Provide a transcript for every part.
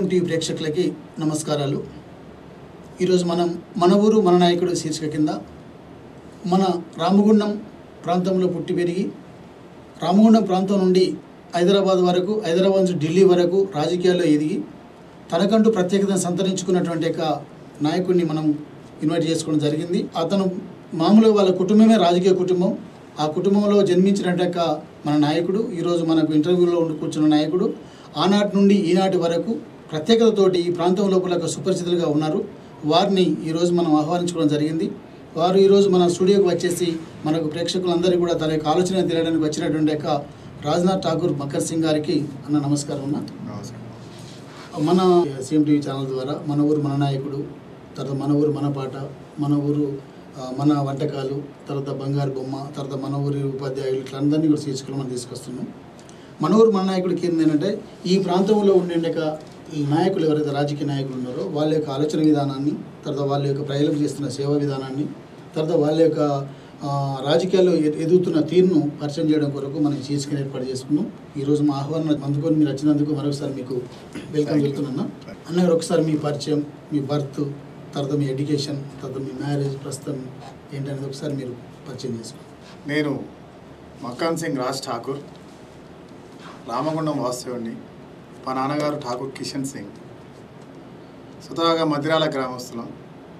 TV ప్రేక్షకులకి నమస్కారాలు ఈరోజు మనం మన ఊరు మన నాయకుడు శీర్షిక కింద మన రామగుండం ప్రాంతంలో పుట్టి పెరిగి రామగుండం ప్రాంతం నుండి హైదరాబాద్ వరకు హైదరాబాద్ నుంచి ఢిల్లీ వరకు రాజకీయాల్లో ఎదిగి తనకంటూ ప్రత్యేకతను సంతరించుకున్నటువంటి యొక్క నాయకుడిని మనం ఇన్వైట్ చేసుకోవడం జరిగింది అతను మామూలుగా వాళ్ళ కుటుంబమే రాజకీయ కుటుంబం ఆ కుటుంబంలో జన్మించినట్టు యొక్క మన నాయకుడు ఈరోజు మనకు ఇంటర్వ్యూలో ఉండి కూర్చున్న నాయకుడు ఆనాటి నుండి ఈనాటి వరకు ప్రత్యేకతతోటి ఈ ప్రాంతం లోపల ఒక సుపరిచితులుగా ఉన్నారు వారిని ఈరోజు మనం ఆహ్వానించుకోవడం జరిగింది వారు ఈరోజు మన స్టూడియోకి వచ్చేసి మనకు ప్రేక్షకులందరికీ కూడా తన యొక్క ఆలోచన తెలియడానికి వచ్చినటువంటి యొక్క రాజ్నాథ్ ఠాకూర్ మక్కర్ సింగ్ గారికి అన్న నమస్కారం అన్న మన సీఎం టీవీ ఛానల్ ద్వారా మన ఊరు మన నాయకుడు తర్వాత మన ఊరు మన పాట మన ఊరు ఆ, మన వంటకాలు తర్వాత బంగారు బొమ్మ తర్వాత మన ఊరి ఉపాధ్యాయులు ఇట్లా అందరినీ కూడా తీసుకుని మనం తీసుకొస్తున్నాం మన ఊరు మన నాయకుడికి ఏంటంటే ఈ ప్రాంతంలో ఉండే ఈ నాయకులు ఎవరైతే రాజకీయ నాయకులు ఉన్నారో వాళ్ళ యొక్క ఆలోచన విధానాన్ని తర్వాత వాళ్ళ యొక్క ప్రజలకు చేస్తున్న సేవా విధానాన్ని తర్వాత వాళ్ళ యొక్క ఆ, రాజకీయాల్లో ఎ- ఎదుగుతున్న తీరును పరిచయం చేయడం కొరకు మనం ఈ శీర్షికను ఏర్పాటు చేసుకున్నాం ఈరోజు మా ఆహ్వానం అందుకొని మీరు వచ్చినందుకు మరొకసారి మీకు వెల్కమ్ చెప్తున్నా అన్నగారు ఒకసారి మీ పరిచయం మీ బర్త్ తర్వాత మీ ఎడ్యుకేషన్ తర్వాత మీ మ్యారేజ్ ప్రస్తుతం ఏంటనేది ఒకసారి మీరు పరిచయం చేసుకోండి నేను మక్కన్ సింగ్ రాజ్ ఠాకూర్ రామగుండం వాస్తవుడిని మా నాన్నగారు ఠాకూర్ కిషన్ సింగ్ స్వతహాగా మధిరాల గ్రామస్తులం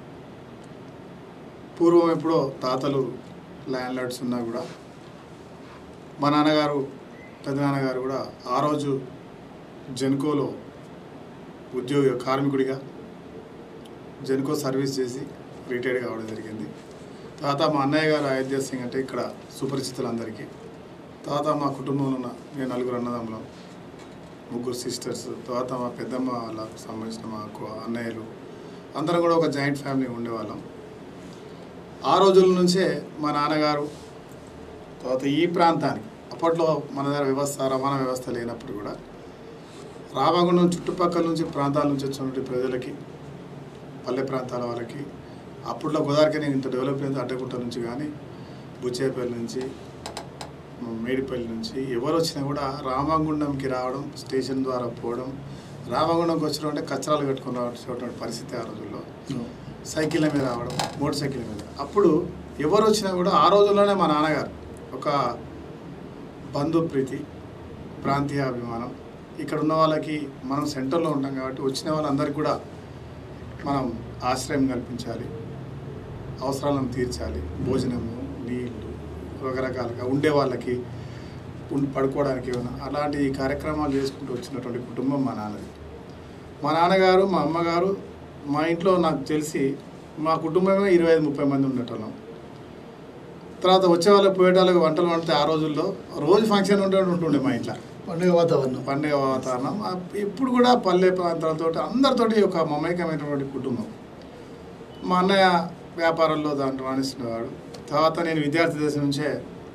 పూర్వం ఎప్పుడో తాతలు ల్యాండ్ లార్డ్స్ ఉన్నా కూడా మా నాన్నగారు పెద్దనాన్నగారు కూడా ఆ రోజు జెన్కోలో ఉద్యోగ కార్మికుడిగా జెన్కో సర్వీస్ చేసి రిటైర్డ్ కావడం జరిగింది తర్వాత మా అన్నయ్య గారు అయోధ్య సింగ్ అంటే ఇక్కడ సుపరిచితులందరికీ తర్వాత మా కుటుంబంలో ఉన్న నేను నలుగురు అన్నదమ్ములం ముగ్గురు సిస్టర్స్ తర్వాత మా పెద్దమ్మ వాళ్ళకు సంబంధించిన మా అక్క- అన్నయ్యలు అందరం కూడా ఒక జాయింట్ ఫ్యామిలీ ఉండేవాళ్ళం ఆ రోజుల నుంచే మా నాన్నగారు తర్వాత ఈ ప్రాంతానికి అప్పట్లో మన దగ్గర వ్యవస్థ రవాణా వ్యవస్థ లేనప్పుడు కూడా రామగుండం చుట్టుపక్కల నుంచి ప్రాంతాల నుంచి వచ్చినటువంటి ప్రజలకి పల్లె ప్రాంతాల వాళ్ళకి అప్పట్లో గోదావరికి ఇంత డెవలప్ అయింది అడ్డగుట్ట నుంచి కానీ బుచ్చేపల్లి నుంచి మేడిపల్లి నుంచి ఎవరు వచ్చినా కూడా రామగుండంకి రావడం స్టేషన్ ద్వారా పోవడం రామగుండంకి వచ్చిన అంటే కచ్చరాలు కట్టుకుని రావాల్సినటువంటి పరిస్థితి ఆ రోజుల్లో సైకిళ్ళ మీద రావడం మోటార్ సైకిల్ మీద అప్పుడు ఎవరు వచ్చినా కూడా ఆ రోజుల్లోనే మా నాన్నగారు ఒక బంధు ప్రీతి ప్రాంతీయ అభిమానం ఇక్కడ ఉన్న వాళ్ళకి మనం సెంటర్లో ఉంటాం కాబట్టి వచ్చిన వాళ్ళందరికీ కూడా మనం ఆశ్రయం కల్పించాలి అవసరాలను తీర్చాలి భోజనము నీళ్లు రకరకాలుగా ఉండే వాళ్ళకి ఉండి పడుకోవడానికి ఏమైనా అలాంటి కార్యక్రమాలు చేసుకుంటూ వచ్చినటువంటి కుటుంబం మా నాన్నది మా నాన్నగారు మా అమ్మగారు మా ఇంట్లో నాకు తెలిసి మా కుటుంబమే ఇరవై ఐదు ముప్పై మంది ఉండేటోళ్ళం తర్వాత వచ్చే వాళ్ళకి పోయే వాళ్ళకి వంటలు వండితే ఆ రోజుల్లో రోజు ఫంక్షన్ ఉంటే ఉంటుండే మా ఇంట్లో పండుగ వాతావరణం పండుగ వాతావరణం ఆ ఇప్పుడు కూడా పల్లె ప్రాంతాలతో అందరితోటి ఒక మమేకమైనటువంటి కుటుంబం మా అన్నయ్య వ్యాపారంలో దాంట్లో రాణిస్తున్నవాడు తర్వాత నేను విద్యార్థి దశ నుంచే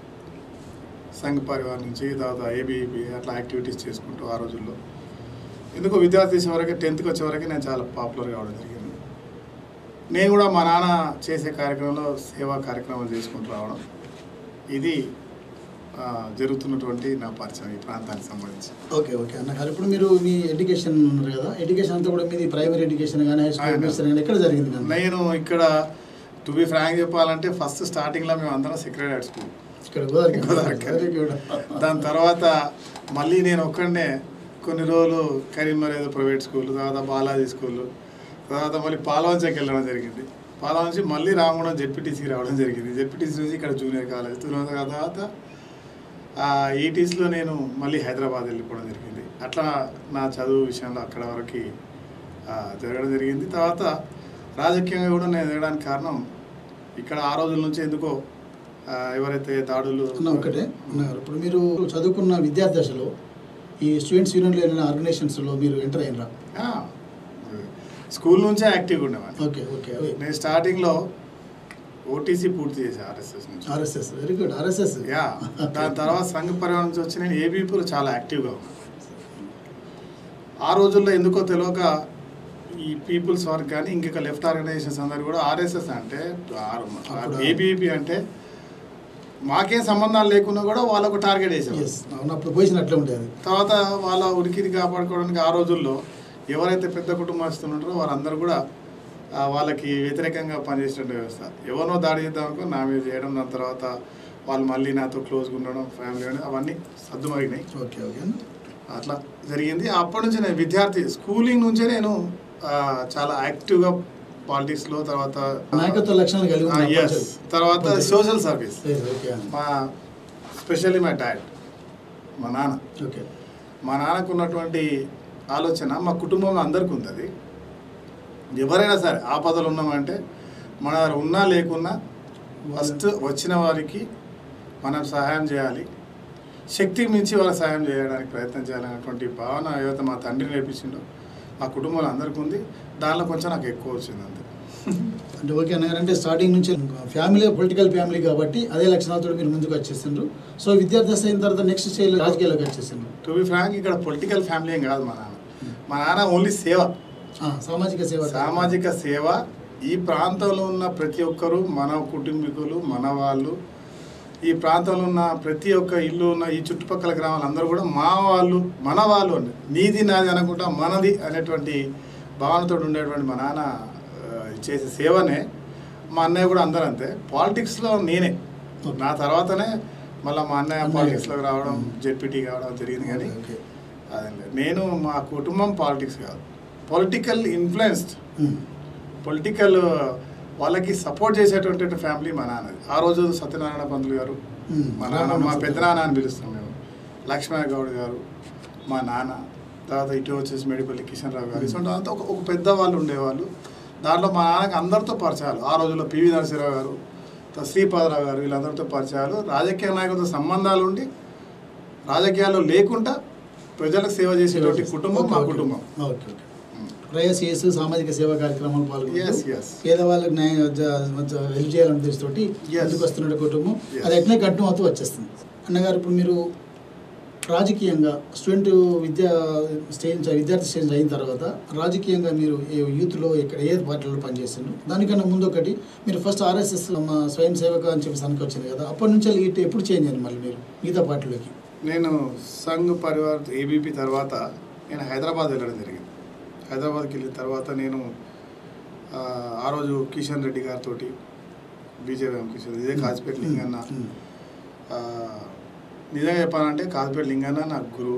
సంఘ పరివార్ నుంచి తర్వాత ఏబీఈబీ అట్లా యాక్టివిటీస్ చేసుకుంటూ ఆ రోజుల్లో ఎందుకో విద్యార్థి దశ వరకు టెన్త్కి వచ్చే వరకు నేను చాలా పాపులర్ కావడం జరిగింది నేను కూడా మా నాన్న చేసే కార్యక్రమంలో సేవా కార్యక్రమాలు చేసుకుంటూ రావడం ఇది ఆ, జరుగుతున్నటువంటి నా పరిచయం ఈ ప్రాంతానికి సంబంధించి ఓకే ఓకే అన్నగారు ఇప్పుడు మీరు మీ ఎడ్యుకేషన్ ఉన్నారు కదా ఎడ్యుకేషన్ అంతా కూడా మీది ప్రైమరీ ఎడ్యుకేషన్ కానీ హై స్కూల్ ఆయన. ఎడ్యుకేషన్ కానీ ఎక్కడ జరిగింది కదా నేను ఇక్కడ టు బి ఫ్రాంక్ చెప్పాలంటే ఫస్ట్ స్టార్టింగ్లో మేము అందరం సెక్రటరీ స్కూల్ ఇక్కడ గోదావరి గోదావరి. వెరీ గుడ్ దాని తర్వాత మళ్ళీ నేను ఒక్కడనే కొన్ని రోజులు కరీంనగర్ ఏదో ప్రైవేట్ స్కూల్ తర్వాత బాలాజీ స్కూల్ తర్వాత మళ్ళీ పాలవంచకి వెళ్ళడం జరిగింది పాలవంచి మళ్ళీ రామగుండం జెడ్పీటీసీకి రావడం జరిగింది జెడ్పీటీసీ నుంచి ఇక్కడ జూనియర్ కాలేజ్ తర్వాత ఎయిటీస్లో నేను మళ్ళీ హైదరాబాద్ వెళ్ళిపోవడం జరిగింది అట్లా నా చదువు విషయంలో అక్కడ వరకు ఆ, జరగడం జరిగింది తర్వాత రాజకీయంగా కూడా నేను ఎదగడానికి కారణం ఇక్కడ ఆ రోజుల నుంచి ఎందుకో ఆ, ఎవరైతే దాడులు అన్న ఒకటే అన్నగారు ఇప్పుడు మీరు చదువుకున్న విద్యార్థి దశలో ఈ స్టూడెంట్స్ యూనియన్లో వెళ్ళిన ఆర్గనైజేషన్స్లో మీరు ఎంటర్ అయినరా ఆ, స్కూల్ నుంచే యాక్టివ్గా ఉండేవాడిని ఓకే ఓకే అవి నేను స్టార్టింగ్లో ఓటీసీ పూర్తి చేశాను ఆర్ఎస్ఎస్ నుంచి RSS very good RSS yeah దాని తర్వాత సంఘ పరివారం నుంచి వచ్చి నేను ఏబీపీలో చాలా యాక్టివ్గా ఉన్నాను ఆ రోజుల్లో ఎందుకో తెలియక ఈ పీపుల్స్ వర్క్ కానీ ఇంకొక లెఫ్ట్ ఆర్గనైజేషన్స్ అందరు కూడా ఆర్ఎస్ఎస్ అంటే అప్పుడు- ఏబీపీ అంటే మాకేం సంబంధాలు లేకున్నా కూడా వాళ్ళకు టార్గెట్ వేసాం ఎస్ అవును అప్పుడు పొజిషన్ అట్లా ఉండేది తర్వాత వాళ్ళ ఉనికిని కాపాడుకోవడానికి ఆ రోజుల్లో ఎవరైతే పెద్ద కుటుంబస్తులు ఉంటారో వాళ్ళందరూ కూడా ఆ, వాళ్ళకి వ్యతిరేకంగా పనిచేసిన వ్యవస్థ ఎవరినో దాడి చేద్దాం అనుకో నా మీద చేయడం దాని తర్వాత వాళ్ళు మళ్ళీ నాతో క్లోజ్గా ఉండడం ఫ్యామిలీ ఉండడం అవన్నీ సర్దుమగినాయి ఓకే ఓకే అట్లా జరిగింది అప్పటి నుంచి నేను విద్యార్థి స్కూలింగ్ నుంచే నేను ఆ, చాలా యాక్టివ్గా పాలిటిక్స్లో తర్వాత నాయకత్వ లక్షణాలు కలిగి ఉన్న ఎస్ అప్పటి తర్వాత కొంచెం. సోషల్ సర్వీస్ నుంచి. ఓకే మా స్పెషల్లీ మై డాడ్ మా నాన్న ఓకే మా నాన్నకు ఉన్నటువంటి ఆలోచన మా కుటుంబంలో అందరికీ ఉంది అది ఎవరైనా సరే ఆపదలు ఉన్నామంటే మన దగ్గర ఉన్నా లేకున్నా ఫస్ట్ వచ్చిన వారికి మనం సహాయం చేయాలి శక్తికి మించి వాళ్ళకి సహాయం చేయడానికి ప్రయత్నం చేయాలనేటువంటి భావన ఏదైతే మా తండ్రి నేర్పించిండో మా కుటుంబంలో అందరికీ ఉంది దానిలో కొంచెం నాకు ఎక్కువ వచ్చింది అంతే అంటే ఓకే అన్నగారు అంటే స్టార్టింగ్ నుంచి ఫ్యామిలీ పొలిటికల్ ఫ్యామిలీ కాబట్టి అదే లక్షణాలతో మీరు ముందుకు వచ్చేసిండ్రు సో విద్యార్థి దశ అయిన తర్వాత నెక్స్ట్ స్టేజ్ రాజకీయాల్లోకి వచ్చేసిండ్రు టు బి ఫ్రాంక్ ఇక్కడ పొలిటికల్ ఫ్యామిలీ ఏం కాదు మా నాన్న మా నాన్న ఓన్లీ సేవ ఆ, సామాజిక సేవ సామాజిక సేవ ఈ ప్రాంతంలో ఉన్న ప్రతి ఒక్కరు మన కుటుంబీకులు మన వాళ్ళు ఈ ప్రాంతంలో ఉన్న ప్రతి ఒక్క ఇల్లు ఉన్న ఈ చుట్టుపక్కల గ్రామాలు అందరూ కూడా మా వాళ్ళు మన వాళ్ళు అని నీది నాది అనుకుంటా మనది అనేటువంటి భావనతో ఉండేటువంటి మా నాన్న ఆ, చేసే సేవనే మా అన్నయ్య కూడా అందరూ అంతే పాలిటిక్స్లో నేనే నా తర్వాతనే మళ్ళీ మా అన్నయ్య అన్నయ్య. పాలిటిక్స్లోకి రావడం జెడ్పీటీ కావడం జరిగింది కానీ ఓకే అదండి నేను మా కుటుంబం పాలిటిక్స్ కాదు పొలిటికల్ ఇన్ఫ్లుయెన్స్డ్ ఉమ్. పొలిటికల్ వాళ్ళకి సపోర్ట్ చేసేటువంటి ఫ్యామిలీ మా నాన్నది ఆ రోజు సత్యనారాయణ పంతులు గారు ఉమ్. మా నాన్న మా పెద్ద నాన్న అని పిలుస్తాం మేము లక్ష్మణ గౌడ్ గారు మా నాన్న తర్వాత ఇటు వచ్చేసి మేడిపల్లి కిషన్ రావు గారు ఇటువంటి అంతా ఒక ఒక పెద్ద వాళ్ళు ఉండేవాళ్ళు దాంట్లో మా నాన్నకి అందరితో పరిచయాలు ఆ రోజుల్లో పివి నరసింహరావు గారు తర్వాత శ్రీపాదరావు గారు వీళ్ళందరితో పరిచయాలు రాజకీయ నాయకులతో సంబంధాలు ఉండి రాజకీయాల్లో లేకుండా ప్రజలకు సేవ చేసేటువంటి కుటుంబం మా ఓకే, కుటుంబం ఓకే ఓకే ప్రయాసీఎస్ సామాజిక సేవా కార్యక్రమాలు Yes, పాల్గొంటూ yes. పేదవాళ్ళకి న్యాయం హెల్ప్ చేయాలనే ఉద్దేశంతోటి Yes. ముందుకు వస్తున్న కుటుంబం Yes. అది ఎట్లనే కంటిన్యూ అవుతూ వచ్చేస్తుంది అన్నగారు ఇప్పుడు మీరు రాజకీయంగా స్టూడెంట్ విద్యా స్టేజ్ విద్యార్థి స్టేజ్ అయిన తర్వాత రాజకీయంగా మీరు ఏ యూత్లో ఇక్కడ ఏ పార్టీలో పనిచేసిండ్రు దానికన్నా ముందు ఒకటి మీరు ఫస్ట్ ఆర్ఎస్ఎస్ స్వయం సేవక అని చెప్పి సనికి వచ్చింది కదా అప్పటి నుంచి వెళ్ళి ఇటు ఎప్పుడు చేంజ్ అయ్యారు మళ్ళీ మీరు మిగతా పార్టీలోకి నేను సంఘ్ పరివార్ ఏబీపీ తర్వాత నేను హైదరాబాద్ వెళ్ళడం జరిగింది హైదరాబాద్కి వెళ్ళిన తర్వాత నేను ఆ, ఆ రోజు కిషన్ రెడ్డి గారితో బీజేపీ కిషన్ ఇదే కాజిపేట లింగన్న ఉమ్. ఆ, నిజంగా చెప్పాలంటే కాజిపేట లింగన్న నా గురువు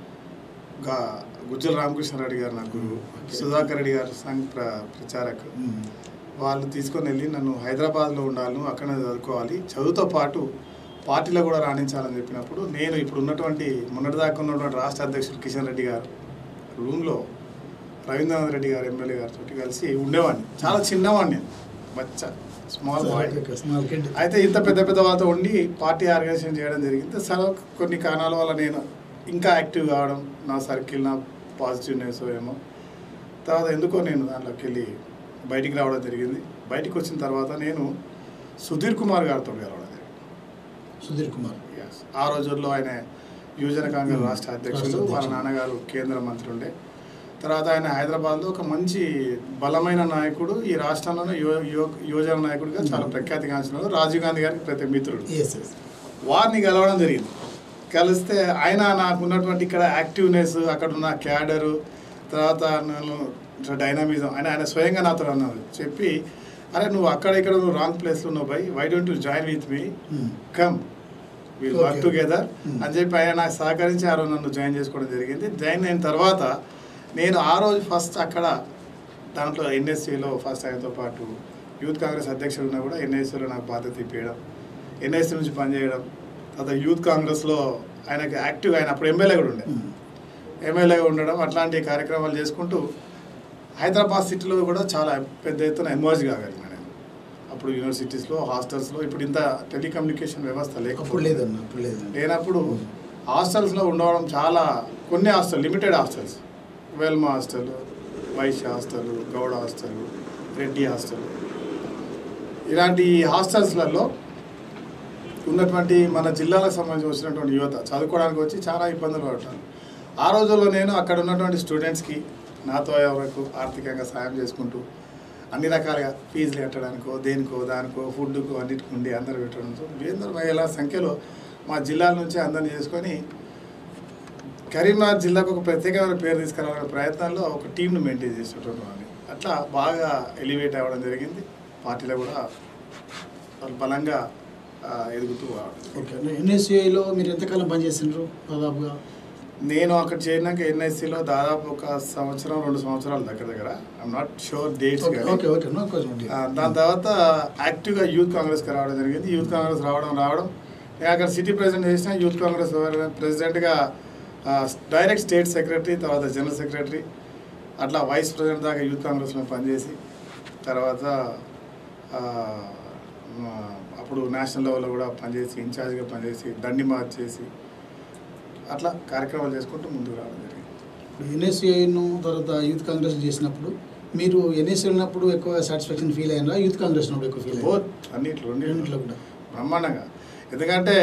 గా గుజ్జల రామకృష్ణారెడ్డి గారు నా గురువు సుధాకర్ రెడ్డి గారు సంఘ్ ప్ర ప్రచారక్ ఉమ్. వాళ్ళు తీసుకొని వెళ్ళి నన్ను హైదరాబాద్లో ఉండాలి నువ్వు అక్కడనే చదువుకోవాలి చదువుతో పాటు పార్టీలో కూడా రాణించాలని చెప్పినప్పుడు నేను ఇప్పుడు ఉన్నటువంటి మొన్నటిదాకా ఉన్నటువంటి రాష్ట్ర అధ్యక్షుడు కిషన్ రెడ్డి గారు రూమ్లో రవీంద్రనాథ్ రెడ్డి గారు ఎమ్మెల్యే గారితో కలిసి ఉండేవాడిని చాలా చిన్నవాడిని నేను బచ్చ small boy okay, small kid. అయితే ఇంత పెద్ద పెద్ద వాళ్ళతో ఉండి పార్టీ ఆర్గనైజేషన్ చేయడం జరిగింది సరే కొన్ని కారణాల వల్ల నేను ఇంకా యాక్టివ్ కావడం నా సర్కిల్ నా పాజిటివ్నెస్ ఏమో తర్వాత ఎందుకో నేను దాంట్లోకి వెళ్ళి బయటికి రావడం జరిగింది బయటికి వచ్చిన తర్వాత నేను సుధీర్ కుమార్ గారితో కలవడం జరిగింది సుధీర్ కుమార్ Yes. ఆ రోజుల్లో ఆయన యువజన కాంగ్రెస్ Hmm. రాష్ట్ర అధ్యక్షులు రాష్ట్ర వాళ్ళ అధ్యక్షులు. నాన్నగారు కేంద్ర మంత్రి ఉండే తర్వాత ఆయన హైదరాబాద్లో ఒక మంచి బలమైన నాయకుడు ఈ రాష్ట్రంలోనే యువ యువ- యువజన నాయకుడిగా చాలా Hmm. ప్రఖ్యాతిగాంచిన రాజీవ్ గాంధీ గారికి ప్రతి మిత్రుడు ఎస్ ఎస్ వారిని కలవడం జరిగింది కలిస్తే ఆయన నాకు ఉన్నటువంటి ఇక్కడ యాక్టివ్నెస్ అక్కడ ఉన్న క్యాడరు తర్వాత నేను డైనమిజం ఆయన ఆయన స్వయంగా నాతో అన్నారు చెప్పి అరే నువ్వు అక్కడ ఇక్కడ నువ్వు రాంగ్ ప్లేస్లో ఉన్నావు by why don't you join with me come will work Okay. Together Hmm. అని చెప్పి ఆయన నాకు సహకరించి ఆ రోజు నన్ను జాయిన్ చేసుకోవడం జరిగింది జాయిన్ అయిన తర్వాత నేను ఆ రోజు ఫస్ట్ అక్కడ దాంట్లో ఎన్ఎస్సీలో ఫస్ట్ ఆయనతో పాటు యూత్ కాంగ్రెస్ అధ్యక్షుడు ఉన్నా కూడా ఎన్ఎస్సీలో నాకు బాధ్యత ఇప్పించడం ఎన్ఎస్సీ నుంచి పనిచేయడం తర్వాత యూత్ కాంగ్రెస్లో ఆయనకి యాక్టివ్ ఆయన అప్పుడు ఎమ్మెల్యే కూడా ఉండే ఎమ్మెల్యేగా ఉండడం అట్లాంటి కార్యక్రమాలు చేసుకుంటూ హైదరాబాద్ సిటీలో కూడా చాలా పెద్ద ఎత్తున ఎమర్జ్ కాగలిగిన నేను అప్పుడు యూనివర్సిటీస్లో హాస్టల్స్లో ఇప్పుడు ఇంత టెలికమ్యూనికేషన్ వ్యవస్థ అప్పుడు లేకపోతే లేదన్న అప్పుడు లేదండి లేనప్పుడు హాస్టల్స్లో ఉండడం చాలా కొన్ని hostel limited hostels Velama hostel Vaishya hostel Gowda hostel Reddy hostel ఇలాంటి హాస్టల్స్లలో ఉన్నటువంటి మన జిల్లాలకు సంబంధించి వచ్చినటువంటి యువత చదువుకోవడానికి వచ్చి చాలా ఇబ్బందులు పడతారు ఆ రోజుల్లో నేను అక్కడ ఉన్నటువంటి స్టూడెంట్స్కి నాతో వరకు ఆర్థికంగా సాయం చేసుకుంటూ అన్ని రకాలుగా ఫీజులు కట్టడానికో దేనికో దానికో ఫుడ్కో అన్నిటికి ఉండి అందరు పెట్టడంతో వేందరు వేల సంఖ్యలో మా జిల్లాల నుంచి అందరిని చేసుకొని కరీంనగర్ జిల్లాకు ఒక ప్రత్యేకమైన పేరు తీసుకురావాలనే ప్రయత్నాల్లో ఒక టీంను మెయింటైన్ చేసేటటువంటి వాడిని అట్లా బాగా ఎలివేట్ అవ్వడం జరిగింది పార్టీలో కూడా వాళ్ళు బలంగా ఆ, ఎదుగుతూ రావడం ఓకే ఎన్ఎస్యుఐలో మీరు ఎంతకాలం పనిచేసిండ్రు దాదాపుగా నేను అక్కడ చేరినాక ఎన్ఐసిలో దాదాపు ఒక సంవత్సరం రెండు సంవత్సరాల దగ్గర దగ్గర I'm not sure dates okay okay okay no question ఆ, దాని తర్వాత యాక్టివ్గా యూత్ కాంగ్రెస్కి రావడం జరిగింది యూత్ కాంగ్రెస్ రావడం రావడం నేను అక్కడ సిటీ ప్రెసిడెంట్ చేసిన యూత్ కాంగ్రెస్ ప్రెసిడెంట్గా డైరెక్ట్ స్టేట్ సెక్రటరీ తర్వాత జనరల్ సెక్రటరీ అట్లా వైస్ ప్రెసిడెంట్ దాకా యూత్ కాంగ్రెస్లో పనిచేసి తర్వాత ఆ, ఆ, అప్పుడు నేషనల్ లెవెల్లో కూడా పనిచేసి ఇన్ఛార్జ్గా పనిచేసి దండి మార్చ్ చేసి అట్లా కార్యక్రమాలు చేసుకుంటూ ముందుకు రావడం జరిగింది ఇప్పుడు ఎన్ఎస్యుఐను తర్వాత యూత్ కాంగ్రెస్ చేసినప్పుడు మీరు ఎన్ఎస్యూ ఉన్నప్పుడు ఎక్కువ సాటిస్ఫాక్షన్ ఫీల్ అయినరా యూత్ కాంగ్రెస్ ఉన్నప్పుడు ఎక్కువ ఫీల్ అయ్యారా బోత్ అన్నిట్లో రెండిట్లో రెండిట్లో కూడా బ్రహ్మాండంగా ఎందుకంటే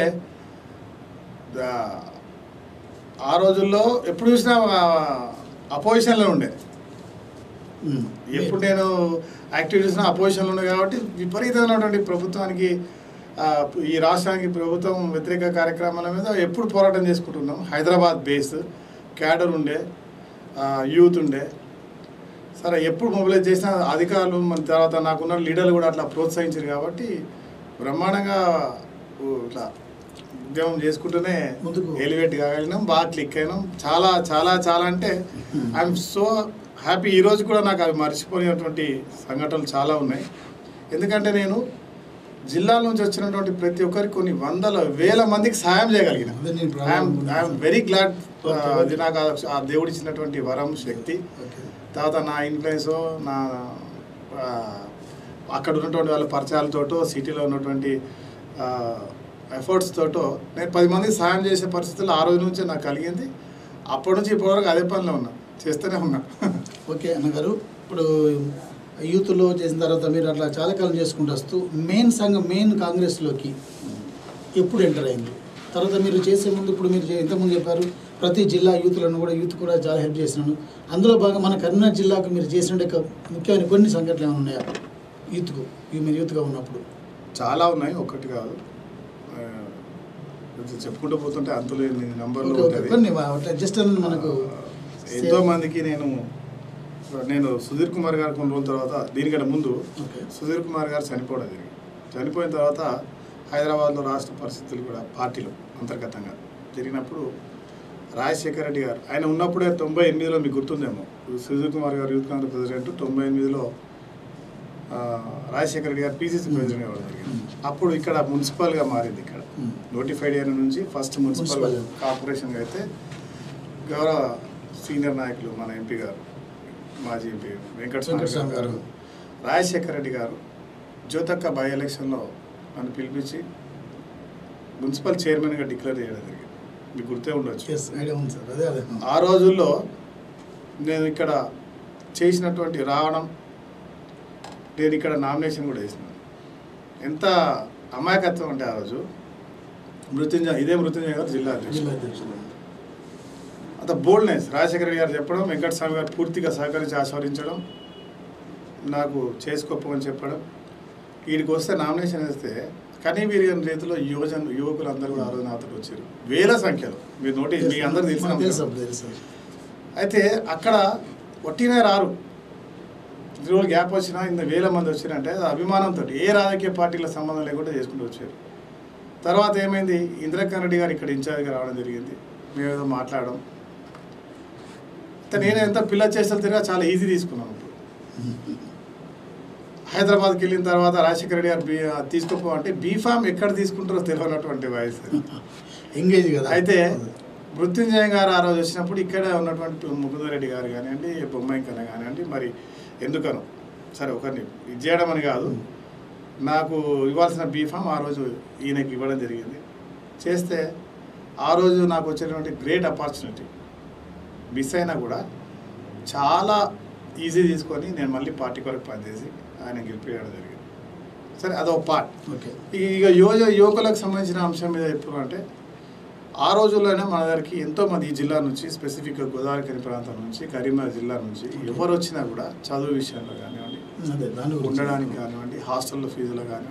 దా- ఆ రోజుల్లో ఎప్పుడు చూసినా అపోజిషన్లో ఉండే ఉమ్. ఎప్పుడు నేను యాక్టివ్ చేసిన అపోజిషన్లో ఉండే కాబట్టి విపరీతమైనటువంటి ప్రభుత్వానికి ఆ, ఈ రాష్ట్రానికి ప్రభుత్వం వ్యతిరేక కార్యక్రమాల మీద ఎప్పుడు పోరాటం చేసుకుంటున్నాం హైదరాబాద్ బేస్ క్యాడర్ ఉండే ఆ, యూత్ ఉండే సరే ఎప్పుడు మొబిలైజ్ చేసినా అధికారులు మన తర్వాత నాకున్న లీడర్లు కూడా అట్లా ప్రోత్సహించారు కాబట్టి బ్రహ్మాండంగా ఊ, ఇట్లా ఉద్యమం చేసుకుంటూనే ముందుకు. ఎలివేట్ కాగలిగినాం బాగా క్లిక్ అయినాం చాలా చాలా చాలా అంటే ఐఎమ్ సో హ్యాపీ ఈరోజు కూడా నాకు అవి మర్చిపోయినటువంటి సంఘటనలు చాలా ఉన్నాయి ఎందుకంటే నేను జిల్లాల నుంచి వచ్చినటువంటి ప్రతి ఒక్కరికి కొన్ని వందల వేల మందికి సాయం చేయగలిగిన అదే నేను ప్రారంభంలో ఐఎమ్ వెరీ గ్లాడ్ Okay, అది నాకు ఆ- ఆ దేవుడు ఇచ్చినటువంటి వరం శక్తి ఓకే తర్వాత నా ఇన్ఫ్లుయెన్స్ నా ఆ, అక్కడ ఉన్నటువంటి వాళ్ళ పరిచయాలతోటో సిటీలో ఉన్నటువంటి ఎఫర్ట్స్ తోటో నేను పది మందికి సాయం చేసే పరిస్థితులు ఆ రోజు నుంచే నాకు కలిగింది అప్పటి నుంచి ఇప్పటివరకు అదే పనిలో ఉన్నా చేస్తూనే ఉన్నా ఓకే అన్నగారు ఇప్పుడు యూత్లో చేసిన తర్వాత మీరు అట్లా చాలా కాలం చేసుకుంటూ వస్తూ మెయిన్ సంఘం మెయిన్ కాంగ్రెస్లోకి ఎప్పుడు ఎంటర్ అయింది తర్వాత మీరు చేసే ముందు ఇప్పుడు మీరు చే- ఇంతకుముందు చెప్పారు ప్రతి జిల్లా యూత్లను కూడా యూత్ కూడా చాలా హెల్ప్ చేసినాను అందులో భాగంగా మన కరీంనగర్ జిల్లాకు మీరు చేసిన యొక్క ముఖ్యమైన కొన్ని సంఘటనలు ఏమైనా ఉన్నాయా యూత్కు ఈ మీరు యూత్గా ఉన్నప్పుడు చాలా ఉన్నాయి ఒక్కటి కాదు ఆ, కొంచెం చెప్పుకుంటూ పోతుంటే అంతులేని నంబర్లు ఓకే, ఓకే. ఉంటుంది కొన్ని వా- అట్లా జస్ట్ మనకు ఎంతో మందికి నేను నేను సుధీర్ కుమార్ గారు కొన్ని రోజుల తర్వాత దీనికంటే ముందు ఓకే సుధీర్ కుమార్ గారు చనిపోవడం జరిగింది చనిపోయిన తర్వాత హైదరాబాద్లో రాష్ట్ర పరిస్థితులు కూడా పార్టీలో అంతర్గతంగా జరిగినప్పుడు రాజశేఖర రెడ్డి గారు ఆయన ఉన్నప్పుడే తొంభై ఎనిమిదిలో మీకు గుర్తుందేమో సుధీర్ కుమార్ గారు యూత్ కాంగ్రెస్ ప్రెసిడెంట్ తొంభై ఎనిమిదిలో ఆ, రాజశేఖర రెడ్డి గారు పీసీసీ ప్రెసిడెంట్ అవ్వడం జరిగింది అప్పుడు ఇక్కడ మున్సిపల్గా మారింది ఇక్కడ ఉమ్. నోటిఫైడ్ అయిన నుంచి ఫస్ట్ మున్సిపల్ మున్సిపల్. కార్పొరేషన్గా అయితే గౌరవ సీనియర్ నాయకులు మన ఎంపీ గారు మాజీ ఎంపీ వెంకటస్వామి వెంకటస్వామి గారు గారు. రాజశేఖర రెడ్డి గారు జ్యోతక్క బై ఎలక్షన్లో నన్ను పిలిపించి మున్సిపల్ చైర్మన్గా డిక్లేర్ చేయడం జరిగింది మీకు గుర్తే ఉండొచ్చు ఎస్ ఐడియా ఉంది సార్ అదే అదే ఆ రోజుల్లో నేను ఇక్కడ చేసినటువంటి రావడం నేను ఇక్కడ నామినేషన్ కూడా వేసినాను ఎంత అమాయకత్వం అంటే ఆ రోజు మృత్యుంజయ ఇదే మృత్యుంజయ గారు జిల్లా అధ్యక్షుడు జిల్లా అధ్యక్షులు అంత బోల్డ్నెస్ రాజశేఖర రెడ్డి గారు చెప్పడం వెంకటస్వామి గారు పూర్తిగా సహకరించి ఆస్వాదించడం నాకు చేసుకోపోని చెప్పడం వీడికి వస్తే నామినేషన్ వేస్తే కానీ వీరి రీతిలో యువజన యువకులు అందరూ కూడా ఆ రోజు నాతో వచ్చారు వేల సంఖ్యలో మీరు నోటీస్ మీ అందరూ మనకు తెలుసు తెలిసిన తెలుసు అయితే అక్కడ ఒట్టినే రారు ఇది రోజులు గ్యాప్ వచ్చినా ఇంత వేల మంది వచ్చినంటే అది అభిమానంతో ఏ రాజకీయ పార్టీల సంబంధం లేకుండా చేసుకుంటూ వచ్చారు తర్వాత ఏమైంది ఇందిరాకరణ్ రెడ్డి గారు ఇక్కడ ఇన్ఛార్జ్గా రావడం జరిగింది మేము ఏదో మాట్లాడడం అయితే నేను ఎంత పిల్ల చేసిన తిరిగా చాలా ఈజీ తీసుకున్నాను ఇప్పుడు హైదరాబాద్కి వెళ్ళిన తర్వాత రాజశేఖర రెడ్డి గారు బీ తీసుకోపో అంటే బీఫామ్ ఎక్కడ తీసుకుంటారో తెలియనటువంటి వయసు ఎంగేజ్ కదా అయితే మృత్యుంజయ గారు ఆ రోజు వచ్చినప్పుడు ఇక్కడే ఉన్నటువంటి ముకుందరెడ్డి గారు కానివ్వండి బొమ్మాయి కన్నా కానివ్వండి మరి ఎందుకను సరే ఒకరిని ఇది చేయడం అని కాదు నాకు ఇవ్వాల్సిన బీఫామ్ ఆ రోజు ఈయనకి ఇవ్వడం జరిగింది చేస్తే ఆ రోజు నాకు వచ్చినటువంటి గ్రేట్ ఆపర్చునిటీ మిస్ అయినా కూడా చాలా ఈజీ తీసుకొని నేను మళ్ళీ పార్టీ కొరకు పనిచేసి ఆయన గెలిపించడం జరిగింది సరే అదొక పార్ట్ ఓకే ఇక యువజ యువకులకు సంబంధించిన అంశం మీద ఎప్పుడు అంటే ఆ రోజుల్లోనే మన దగ్గరికి ఎంతో మంది ఈ జిల్లా నుంచి స్పెసిఫిక్గా గోదావరి ప్రాంతం నుంచి కరీంనగర్ జిల్లా నుంచి ఎవరు వచ్చినా కూడా చదువు విషయంలో కానివ్వండి అదే దాని గురించి ఉండడానికి కానివ్వండి హాస్టల్లో ఫీజులో కానివ్వండి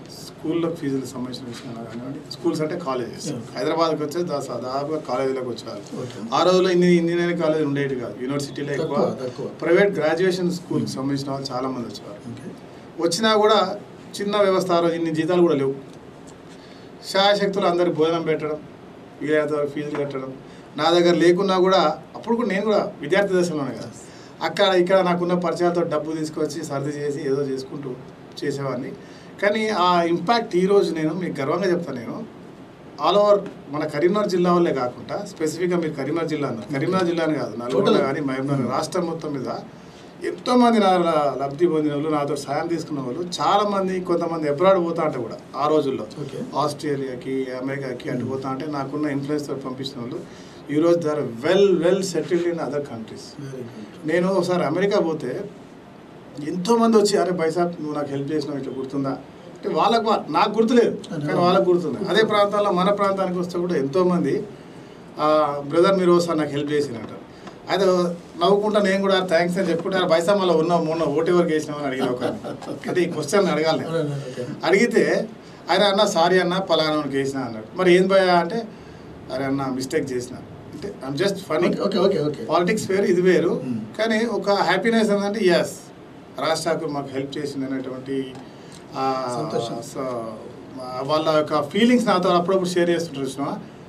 స్కూల్లో ఫీజులకు సంబంధించిన విషయంలో కానివ్వండి స్కూల్స్ అంటే కాలేజెస్ Yeah. హైదరాబాద్కి వచ్చే దా- దాదాపుగా కాలేజీలకు వచ్చేవాళ్ళు ఓకే. ఆ రోజుల్లో ఇన్ని ఇంజనీరింగ్ కాలేజీలు ఉండేవి కాదు యూనివర్సిటీలో ఎక్కువ తక్కువ, తక్కువ. ప్రైవేట్ గ్రాడ్యుయేషన్ స్కూల్కి సంబంధించిన వాళ్ళు చాలా మంది వచ్చేవారు ఓకే వచ్చినా కూడా చిన్న వ్యవస్థ ఆ రోజు ఇన్ని జీతాలు కూడా లేవు శాయశక్తులు అందరికి భోజనం పెట్టడం వీలైనంత వరకు ఫీజులు కట్టడం నా దగ్గర లేకున్నా కూడా అప్పుడు కూడా నేను కూడా విద్యార్థి దశలోనే కదా అక్కడ ఇక్కడ నాకున్న పరిచయాలతో డబ్బు తీసుకొచ్చి సర్ది చేసి ఏదో చేసుకుంటూ చేసేవాడిని కానీ ఆ ఇంపాక్ట్ ఈరోజు నేను మీకు గర్వంగా చెప్తాను నేను ఆల్ ఓవర్ మన కరీంనగర్ జిల్లా వల్లే కాకుండా స్పెసిఫిక్గా మీరు కరీంనగర్ జిల్లా అన్నారు కరీంనగర్ జిల్లాని కాదు నల్గొండ Total. కానీ మహబూబ్నగర్ రాష్ట్రం మొత్తం మీద ఎంతోమంది నా ల- లబ్ధి పొందిన వాళ్ళు నాతో సాయం తీసుకున్న వాళ్ళు చాలా మంది కొంతమంది అబ్రాడ్ పోతా అంటే కూడా ఆ రోజుల్లో ఓకే ఆస్ట్రేలియాకి అమెరికాకి అటు పోతా అంటే నాకున్న ఇన్ఫ్లుయెన్స్ తోటి పంపించిన వాళ్ళు ఈరోజు there well well settled in other countries very good నేను ఒకసారి అమెరికా పోతే ఎంతోమంది వచ్చి అరే బైసాబ్ నువ్వు నాకు హెల్ప్ చేసినావు ఇట్లా గుర్తుందా అంటే వాళ్ళకు మా- నాకు గుర్తులేదు కానీ వాళ్ళకు గుర్తుంది అదే ప్రాంతాల్లో మన ప్రాంతానికి వస్తే కూడా ఎంతోమంది బ్రదర్ మీరు ఒకసారి నాకు హెల్ప్ చేసినట్టు అయితే నవ్వుకుంటా నేను కూడా థ్యాంక్స్ అని చెప్పుకుంటే "అరే బైసాబ్ మళ్ళీ ఉన్నావు మొన్న ఓటు ఎవరికి వేసినామని అడిగిన ఒక అంటే ఈ క్వశ్చన్ అడగాలి నేను. ఓకే అడిగితే ఆయన అన్న సారీ అన్న పలానానికి వేసిన అన్నాడు మరి ఏం భయ అంటే అరే అన్న మిస్టేక్ చేసిన అంటే I'm just funny okay okay okay politics వేరు ఇది వేరు Hmm. కానీ ఒక హ్యాపీనెస్ ఏంటంటే ఎస్ రాజ్ ఠాకూర్ మాకు హెల్ప్ చేసింది అనేటువంటి ఆ, సంతోషం. సో, ఆ, వాళ్ళ యొక్క ఫీలింగ్స్ నాతో అప్పుడప్పుడు షేర్ చేస్తుంటారు చూసినా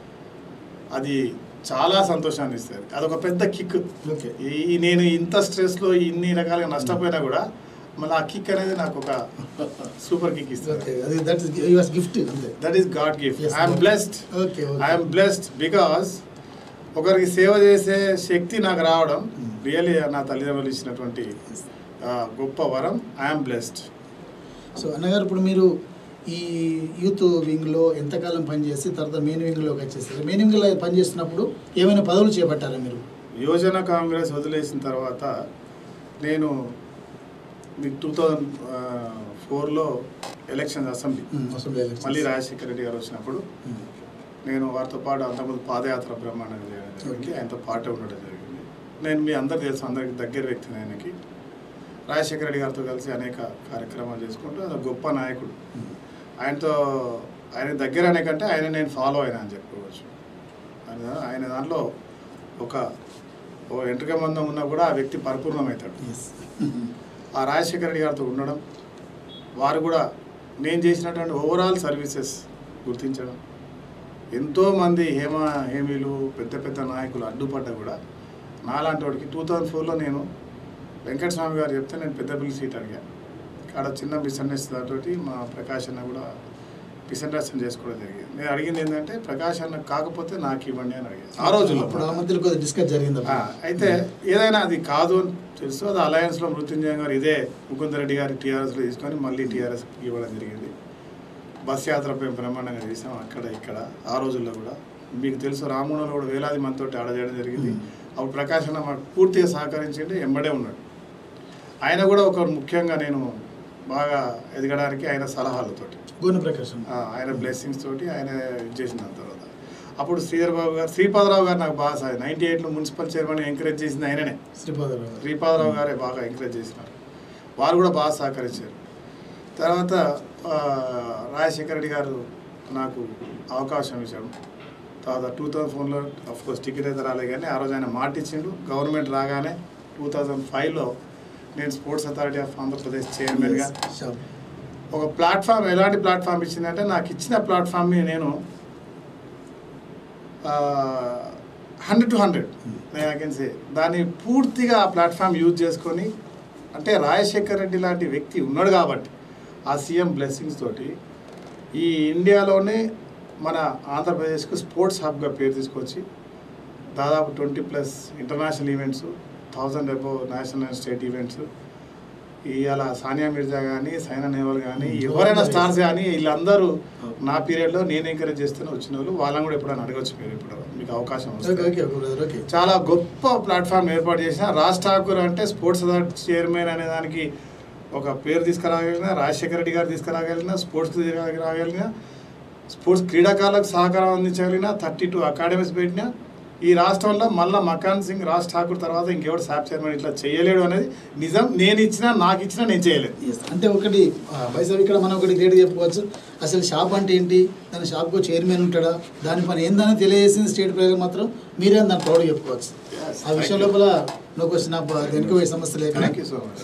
అది చాలా సంతోషాన్ని ఇస్తుంది అదొక పెద్ద కిక్ ఓకే ఈ నేను ఇంత స్ట్రెస్లో ఇన్ని రకాలుగా నష్టపోయినా కూడా మళ్ళీ ఆ కిక్ అనేది నాకు ఒక సూపర్ కిక్ ఓకే ఇస్తుంది అది దట్ ఇస్ యువర్స్ గిఫ్ట్ అంతే that is God gift Yes, I'm God. Blessed okay okay I'm blessed because ఒకరికి సేవ చేసే శక్తి నాకు రావడం Hmm. రియల్లీ నా తల్లిదండ్రులు ఇచ్చినటువంటి ఆ, గొప్ప వరం ఐఎమ్ బ్లెస్డ్ సో అన్నగారు ఇప్పుడు మీరు ఈ యూత్ వింగ్లో ఎంతకాలం పనిచేసి తర్వాత మెయిన్ వింగ్లోకి వచ్చేసారు మెయిన్ వింగ్లో పనిచేస్తున్నప్పుడు ఏమైనా పదవులు చేపట్టారా మీరు యువజన కాంగ్రెస్ వదిలేసిన తర్వాత నేను మీకు టూ థౌజండ్ ఫోర్లో election assembly um, assembly elections. మళ్ళీ రాజశేఖర రెడ్డి గారు వచ్చినప్పుడు ఉమ్, నేను వారితో పాటు అంతకుముందు పాదయాత్ర బ్రహ్మాండంగా చేయడం జరిగింది Okay. ఆయనతో పాటే ఉండడం జరిగింది నేను మీ అందరు తెలుసు అందరికి దగ్గర వ్యక్తిని ఆయనకి రాజశేఖర రెడ్డి గారితో కలిసి అనేక కార్యక్రమాలు చేసుకుంటూ ఆయన గొప్ప నాయకుడు ఉమ్, ఆయనతో ఆయన దగ్గర అనే కంటే ఆయన నేను ఫాలో అయినా అని చెప్పుకోవచ్చు ఆయన ఆయన దాంట్లో ఒక ఓ ఎంట్రిక మందం ఉన్నా కూడా ఆ వ్యక్తి పరిపూర్ణమవుతాడు yes. ఆ రాజశేఖర రెడ్డి గారితో ఉండడం వారు కూడా నేను చేసినటువంటి ఓవరాల్ సర్వీసెస్ గుర్తించడం ఎంతోమంది హేమ హేమీలు పెద్ద పెద్ద నాయకులు అడ్డుపడ్డా కూడా నాలాంటి వాడికి టూ థౌజండ్ ఫోర్లో నేను వెంకటస్వామి గారు చెప్తే నేను పెద్దపల్లి సీట్ అడిగాను అక్కడ చిన్న మిస్అండర్స్టాండింగ్ తోటి మా ప్రకాష్ అన్న కూడా మిస్అండర్స్టాండ్ చేసుకోవడం జరిగింది నేను అడిగింది ఏంటంటే ప్రకాష్ అన్న కాకపోతే నాకు ఇవ్వండి అని అడిగాను ఆ రోజుల్లో అప్పుడు ఆ మధ్యలో కొద్దిగా డిస్కస్ జరిగింది ఆ, అయితే ఏదైనా అది కాదు అని తెలుసు అది అలయన్స్లో మృత్యుంజయం గారు ఇదే ముకుందరెడ్డి గారి టీఆర్ఎస్లో తీసుకొని మళ్ళీ టీఆర్ఎస్ ఇవ్వడం జరిగింది బస్ యాత్రపై బ్రహ్మాండంగా చేసాం అక్కడ ఇక్కడ ఆ రోజుల్లో కూడా మీకు తెలుసు రామూణలో కూడా వేలాది మందితో ఆడ చేయడం జరిగింది Hmm. అప్పుడు ప్రకాశ్ అన్న మాకు పూర్తిగా సహకరించింది ఎంబడే ఉన్నాడు ఆయన కూడా ఒక ముఖ్యంగా నేను బాగా ఎదగడానికి ఆయన సలహాలతోటి గోన ప్రకాశం ఆ, ఆయన బ్లెస్సింగ్స్ తోటి ఆయన ఇది చేసిన దాని తర్వాత అప్పుడు శ్రీధర్ బాబు గారు శ్రీపాదరావు గారు నాకు బాగా సాయం నైంటీ ఎయిట్లో మున్సిపల్ చైర్మన్ ఎంకరేజ్ చేసింది ఆయననే శ్రీపాదరావు గారు. శ్రీపాదరావు గారే బాగా ఎంకరేజ్ చేసినారు వారు కూడా బాగా సహకరించారు తర్వాత ఆ, రాజశేఖర రెడ్డి గారు నాకు అవకాశం ఇచ్చాడు తర్వాత టూ థౌజండ్ ఫోన్లో కోర్స్ టికెట్ అయితే రాలే కానీ ఆ రోజు ఆయన మాట ఇచ్చిండు గవర్నమెంట్ రాగానే టూ థౌజండ్ ఫైవ్లో నేను స్పోర్ట్స్ అథారిటీ ఆఫ్ ఆంధ్రప్రదేశ్ చైర్మన్గా Yes, sure. ఒక ప్లాట్ఫామ్ ఎలాంటి ప్లాట్ఫామ్ ఇచ్చిందంటే నాకు ఇచ్చిన ప్లాట్ఫామ్ని నేను హండ్రెడ్ టు హండ్రెడ్ నేను ఐ కెన్ సే దాన్ని పూర్తిగా ఆ ప్లాట్ఫామ్ యూజ్ చేసుకొని అంటే రాజశేఖర్ రెడ్డి లాంటి వ్యక్తి ఉన్నాడు కాబట్టి ఆ సీఎం బ్లెస్సింగ్స్ తోటి ఈ ఇండియాలోనే మన ఆంధ్రప్రదేశ్కు స్పోర్ట్స్ హబ్గా పేరు తీసుకొచ్చి దాదాపు twenty plus international events thousand above national and state events ఇవాళ సానియా మిర్జా కానీ సైనా నెహ్వాల్ కానీ Hmm. ఎవరైనా స్టార్స్ కానీ వీళ్ళందరూ నా పీరియడ్లో నేను ఎంకరేజ్ చేస్తూనే వచ్చిన వాళ్ళు వాళ్ళని కూడా ఎప్పుడైనా అడగచ్చు మీరు ఇప్పుడు మీకు అవకాశం ఓకే వస్తుంది ఓకే ఓకే బ్రదర్ ఓకే చాలా గొప్ప ప్లాట్ఫామ్ ఏర్పాటు చేసిన రాజ్ ఠాకూర్ అంటే స్పోర్ట్స్ అథారిటీ చైర్మన్ అనే దానికి ఒక పేరు తీసుకురాగలిగిన రాజశేఖర రెడ్డి గారు తీసుకురాగలిగిన స్పోర్ట్స్ తీసుకురాగలిగిన స్పోర్ట్స్ క్రీడాకారులకు సహకారం అందించగలిగిన థర్టీ టూ అకాడమీస్ పెట్టిన ఈ రాష్ట్రంలో మళ్ళా మకాన్ సింగ్ రాజ్ ఠాకూర్ తర్వాత ఇంకెవడు సాప్ చైర్మన్ ఇట్లా చేయలేడు అనేది నిజం నేను ఇచ్చినా నాకు ఇచ్చినా నేను చేయలేదు Yes. అంటే ఒకటి వైజాగ్ ఇక్కడ మనం ఒకటి గ్రేట్ చెప్పుకోవచ్చు అసలు షాప్ అంటే ఏంటి దాని షాప్కు చైర్మన్ ఉంటాడా దాని పని ఏందని తెలియజేసింది స్టేట్ ప్రజలకు మాత్రం మీరే దాన్ని ప్రౌడ్ చెప్పుకోవచ్చు Yes, ఆ విషయం thank you. లోపల నువ్వు వచ్చిన దేనికి పోయే సమస్య లేక థ్యాంక్ యూ సో మచ్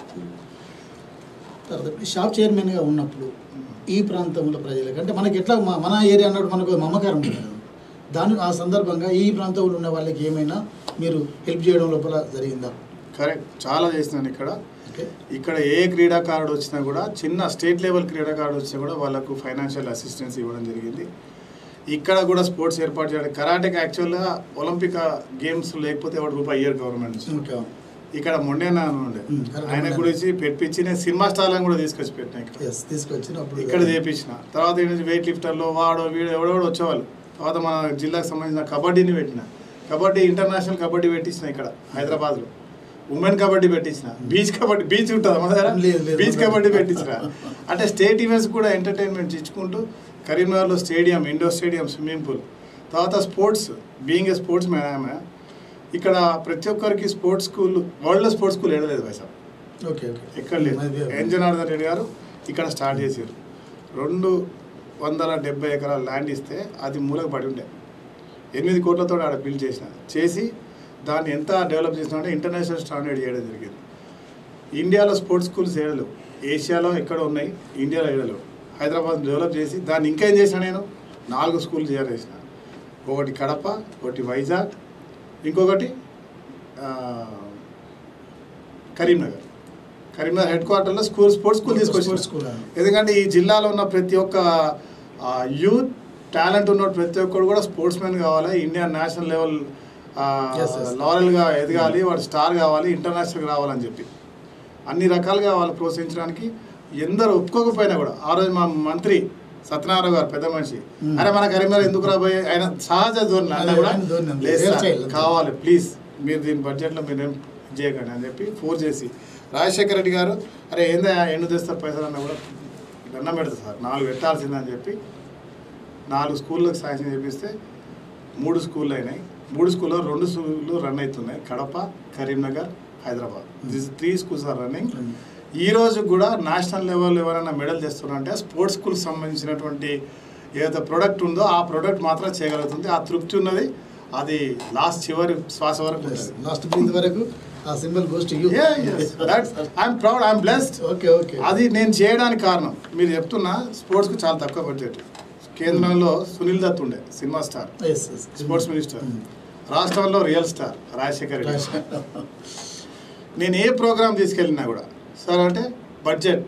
తర్వాత ఈ షాప్ చైర్మన్గా ఉన్నప్పుడు ఈ ప్రాంతంలో ప్రజలకు అంటే మనకి ఎట్లా మా- మన ఏరియా అన్నట్టు మనకు మమకారం ఉంటుంది కదా. దాని ఆ సందర్భంగా ఈ ప్రాంతంలో ఉన్న వాళ్ళకి ఏమైనా మీరు హెల్ప్ చేయడం లోపల జరిగిందా కరెక్ట్ చాలా చేసినాను ఇక్కడ ఓకే ఇక్కడ ఏ క్రీడాకారుడు వచ్చినా కూడా చిన్న స్టేట్ లెవెల్ క్రీడాకారుడు వచ్చినా కూడా వాళ్ళకు ఫైనాన్షియల్ అసిస్టెన్స్ ఇవ్వడం జరిగింది ఇక్కడ కూడా స్పోర్ట్స్ ఏర్పాటు చేయడం కరాటేకి యాక్చువల్గా ఒలింపిక్ గేమ్స్ లేకపోతే ఒకటి రూపాయి ఇయ్యర్ గవర్నమెంట్ నుంచి ఓకే ఇక్కడ మొండేనా అని ఉండే Hmm, correct. ఆయన గురించి పెట్టించి నేను సినిమా స్టార్లను కూడా తీసుకొచ్చి పెట్టినా ఇక్కడ ఎస్ తీసుకొచ్చినప్పుడు ఇక్కడ చేపించిన తర్వాత ఏంటంటే వెయిట్ లిఫ్టర్లు వాడో వీడో ఎవడెవడో వచ్చేవాళ్ళు తర్వాత మన జిల్లాకు సంబంధించిన కబడ్డీని పెట్టిన కబడ్డీ ఇంటర్నేషనల్ కబడ్డీ పెట్టించిన ఇక్కడ హైదరాబాద్లో ఉమెన్ కబడ్డీ పెట్టించిన బీచ్ కబడ్డీ బీచ్ ఉంటుంది మన దగ్గర లేదు, లేదు. బీచ్ కబడ్డీ పెట్టించిన అంటే స్టేట్ ఈవెంట్స్ కూడా ఎంటర్టైన్మెంట్ ఇచ్చుకుంటూ కరీంనగర్లో stadium indoor stadium swimming pool తర్వాత sports being a sportsman ఆమె ఇక్కడ ప్రతి ఒక్కరికి స్పోర్ట్స్ స్కూల్ వరల్డ్లో స్పోర్ట్స్ స్కూల్ ఏడలేదు వైసా ఓకే ఓకే ఎక్కడ లేదు ఎన్ జనార్దన్ రెడ్డి గారు ఇక్కడ స్టార్ట్ చేశారు రెండు వందల డెబ్బై ఎకరాల ల్యాండ్ ఇస్తే అది మూలకు పడి ఉండే ఎనిమిది కోట్లతో ఆడ బిల్డ్ చేసిన చేసి దాన్ని ఎంత డెవలప్ చేసిన అంటే ఇంటర్నేషనల్ స్టాండర్డ్ చేయడం జరిగింది ఇండియాలో స్పోర్ట్స్ స్కూల్స్ ఏడలేవు ఏషియాలో ఎక్కడ ఉన్నాయి ఇండియాలో ఏడలేవు హైదరాబాద్ డెవలప్ చేసి దాన్ని ఇంకా ఏం చేసిన నేను నాలుగు స్కూల్ చేసిన ఒకటి కడప ఒకటి వైజాగ్ ఇంకొకటి ఆ, కరీంనగర్ కరీంనగర్ హెడ్ క్వార్టర్లో స్కూల్ స్పోర్ట్స్ స్కూల్ తీసుకొచ్చిన స్పోర్ట్స్ స్కూల్ ఎందుకంటే ఈ జిల్లాలో ఉన్న ప్రతి ఒక్క యూత్ టాలెంట్ ఉన్న ప్రతి ఒక్కరు కూడా స్పోర్ట్స్ మ్యాన్ కావాలి Indian national level Yes, yes. లారల్గా ఎదగాలి వాడు స్టార్ కావాలి ఇంటర్నేషనల్ రావాలని చెప్పి అన్ని రకాలుగా వాళ్ళు ప్రోత్సహించడానికి ఎందరు ఒప్పుకోకపోయినా కూడా ఆ రోజు మా మంత్రి సత్యనారాయణ గారు పెద్ద మనిషి Hmm. అరే మన కరీంనగర్ ఎందుకు రాబోయే ఆయన సహజ ధోరణి అన్న అదే, కూడా ఆయన ధోరణి అంతే. లేదు Rare సార్, child అంతే. కావాలి ప్లీజ్ మీరు దీని బడ్జెట్లో మీరు ఏం చేయకండి అని చెప్పి ఫోర్స్ చేసి రాజశేఖర రెడ్డి గారు అరే ఏందా ఎండు తెస్తారు పైసలు అన్నా కూడా దండం పెడతా సార్ నాలుగు పెట్టాల్సిందని చెప్పి నాలుగు స్కూళ్ళకి సాయం చేపిస్తే మూడు స్కూళ్ళు అయినాయి మూడు స్కూల్లో రెండు స్కూళ్ళు రన్ అవుతున్నాయి Kadapa Karimnagar Hyderabad this three schools are running ఈ రోజు కూడా నేషనల్ లెవెల్ ఎవరైనా మెడల్ తెస్తున్నారంటే స్పోర్ట్స్ స్కూల్కి సంబంధించినటువంటి ఏదైతే ప్రోడక్ట్ ఉందో ఆ ప్రోడక్ట్ మాత్రం చేయగలుగుతుంది ఆ తృప్తి ఉన్నది అది లాస్ట్ చివరి శ్వాస వరకు ఉంటుంది లాస్ట్ బ్రీత్ వరకు ఆ symbol goes to you I'm proud I'm blessed okay okay అది నేను చేయడానికి కారణం మీరు చెప్తున్నా స్పోర్ట్స్కి చాలా తక్కువ బడ్జెట్ కేంద్రంలో సునీల్ దత్ ఉండే cinema star as as sports minister రాష్ట్రంలో రియల్ స్టార్ రాజశేఖర్ రెడ్డి నేను ఏ ప్రోగ్రామ్ తీసుకెళ్ళినా కూడా సార్ అంటే బడ్జెట్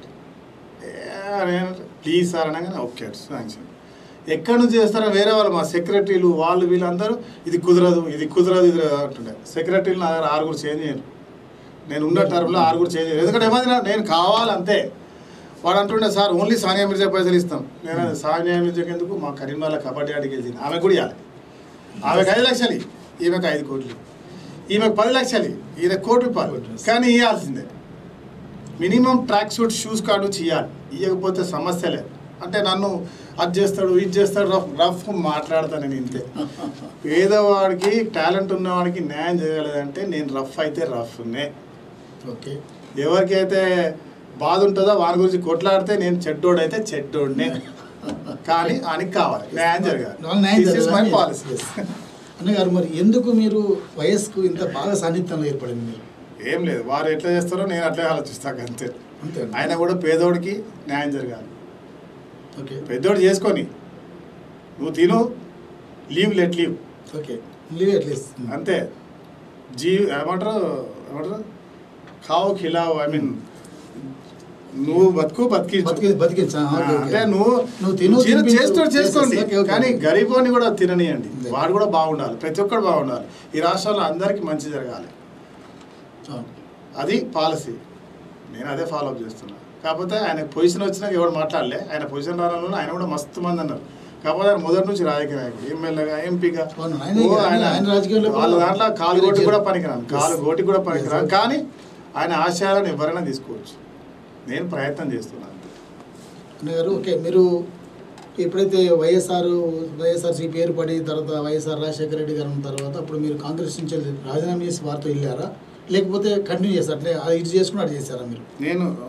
ప్లీజ్ సార్ అనగానే ఓకే శాంక్షన్ ఎక్కడి నుంచి చేస్తారో వేరే వాళ్ళు మా సెక్రటరీలు వాళ్ళు వీళ్ళందరూ ఇది కుదరదు ఇది కుదరదు ఇది అంటుండే సెక్రటరీలు నా దగ్గర ఆరుగురు చేంజ్ చేయరు నేను ఉన్న టర్మ్లో ఆరుగురు చేంజ్ చేయరు ఎందుకంటే ఏమది నా- నేను కావాలంతే వాడు అంటుండే సార్ ఓన్లీ సానియా మిర్జా పైసలు ఇస్తాం నేను అది సానియా మిర్జాకి ఎందుకు మా కరీంనగర్ కబడ్డీ ఆడికి వెళ్ళింది ఆమె కూడా ఇవ్వాలి ఆమెకు ఐదు లక్షలు ఇయ్యి. ఈమెకు ఐదు కోట్లు ఇయ్యి. ఈమెకు పది లక్షలు ఇయ్యి. ఈయన కోటి రూపాయలు కానీ ఇవ్వాల్సిందే minimum track suit shoes card వచ్చి ఇవ్వాలి ఇవ్వకపోతే సమస్య లేదు అంటే నన్ను అది చేస్తాడు ఇది చేస్తాడు రఫ్ రఫ్ మాట్లాడతాను నేను ఇంతే పేదవాడికి టాలెంట్ ఉన్నవాడికి న్యాయం చేయగలదంటే నేను రఫ్ అయితే రఫ్నే ఓకే ఎవరికైతే బాధ ఉంటుందో వాని గురించి కొట్లాడితే నేను చెడ్డోడైతే చెడ్డోడినే కానీ ఆయనకి కావాలి న్యాయం జరగాలి వాళ్ళు న్యాయం This is my జరగాలి. policy. Yes. అన్నగారు మరి ఎందుకు మీరు వయస్సుకు ఇంత బాగా సాన్నిధ్యంలో ఏర్పడింది మీరు ఏం లేదు వారు ఎట్లా చేస్తారో నేను అట్లే ఆలోచిస్తాను అంతే అంతే ఆయన కూడా పేదోడికి న్యాయం జరగాలి ఓకే పెద్దోడు చేసుకొని నువ్వు తిను leave let leave okay leave at least అంతే జీ ఏమంటారు ఏమంటారు ఖావు ఖిలావు ఐ మీన్ నువ్వు బతుకు బతికి బతికి బతికించా ఓకే, ఓకే. అంటే నువ్వు నువ్వు తిను, జీరో తినిపించు. చేస్తూ చేసుకోండి ఓకే, ఓకే. కానీ గరీబోని కూడా తిననియండి అంతే. వాడు కూడా బాగుండాలి ప్రతి ఒక్కరు బాగుండాలి ఈ రాష్ట్రంలో అందరికీ మంచి జరగాలి అవును. అది పాలసీ నేను అదే ఫాలో అప్ చేస్తున్నా కాకపోతే ఆయన పొజిషన్ వచ్చినాక ఎవడు మాట్లాడలే ఆయన పొజిషన్ రావడంలో ఆయన కూడా మస్తు మంది అన్నారు కాకపోతే ఆయన మొదటి నుంచి రాజకీయ నాయకుడు ఎమ్మెల్యేగా ఎంపీగా అవును, ఆయన- ఆయన- ఆయన రాజకీయాల్లో కూడా వాళ్ళ దాంట్లో కాలు గోటి కూడా పనికిరాను Yes. కాలు గోటి కూడా పనికిరాను Yes. కానీ ఆయన ఆశయాలను ఎవరైనా తీసుకోవచ్చు నేను ప్రయత్నం చేస్తున్నాను అంతే. అన్నగారు ఓకే మీరు ఎప్పుడైతే వైఎస్ఆర్ వైఎస్ఆర్సీపీ ఏర్పడి తర్వాత వైఎస్ఆర్ రాజశేఖర రెడ్డి గారు ఉన్న తర్వాత అప్పుడు మీరు కాంగ్రెస్ నుంచి రాజీనామా చేసి వారితో వెళ్ళారా లేకపోతే కంటిన్యూ చేస్తారు అట్లే అది ఇది చేసుకుని అటు చేశారా మీరు నేను ఆ,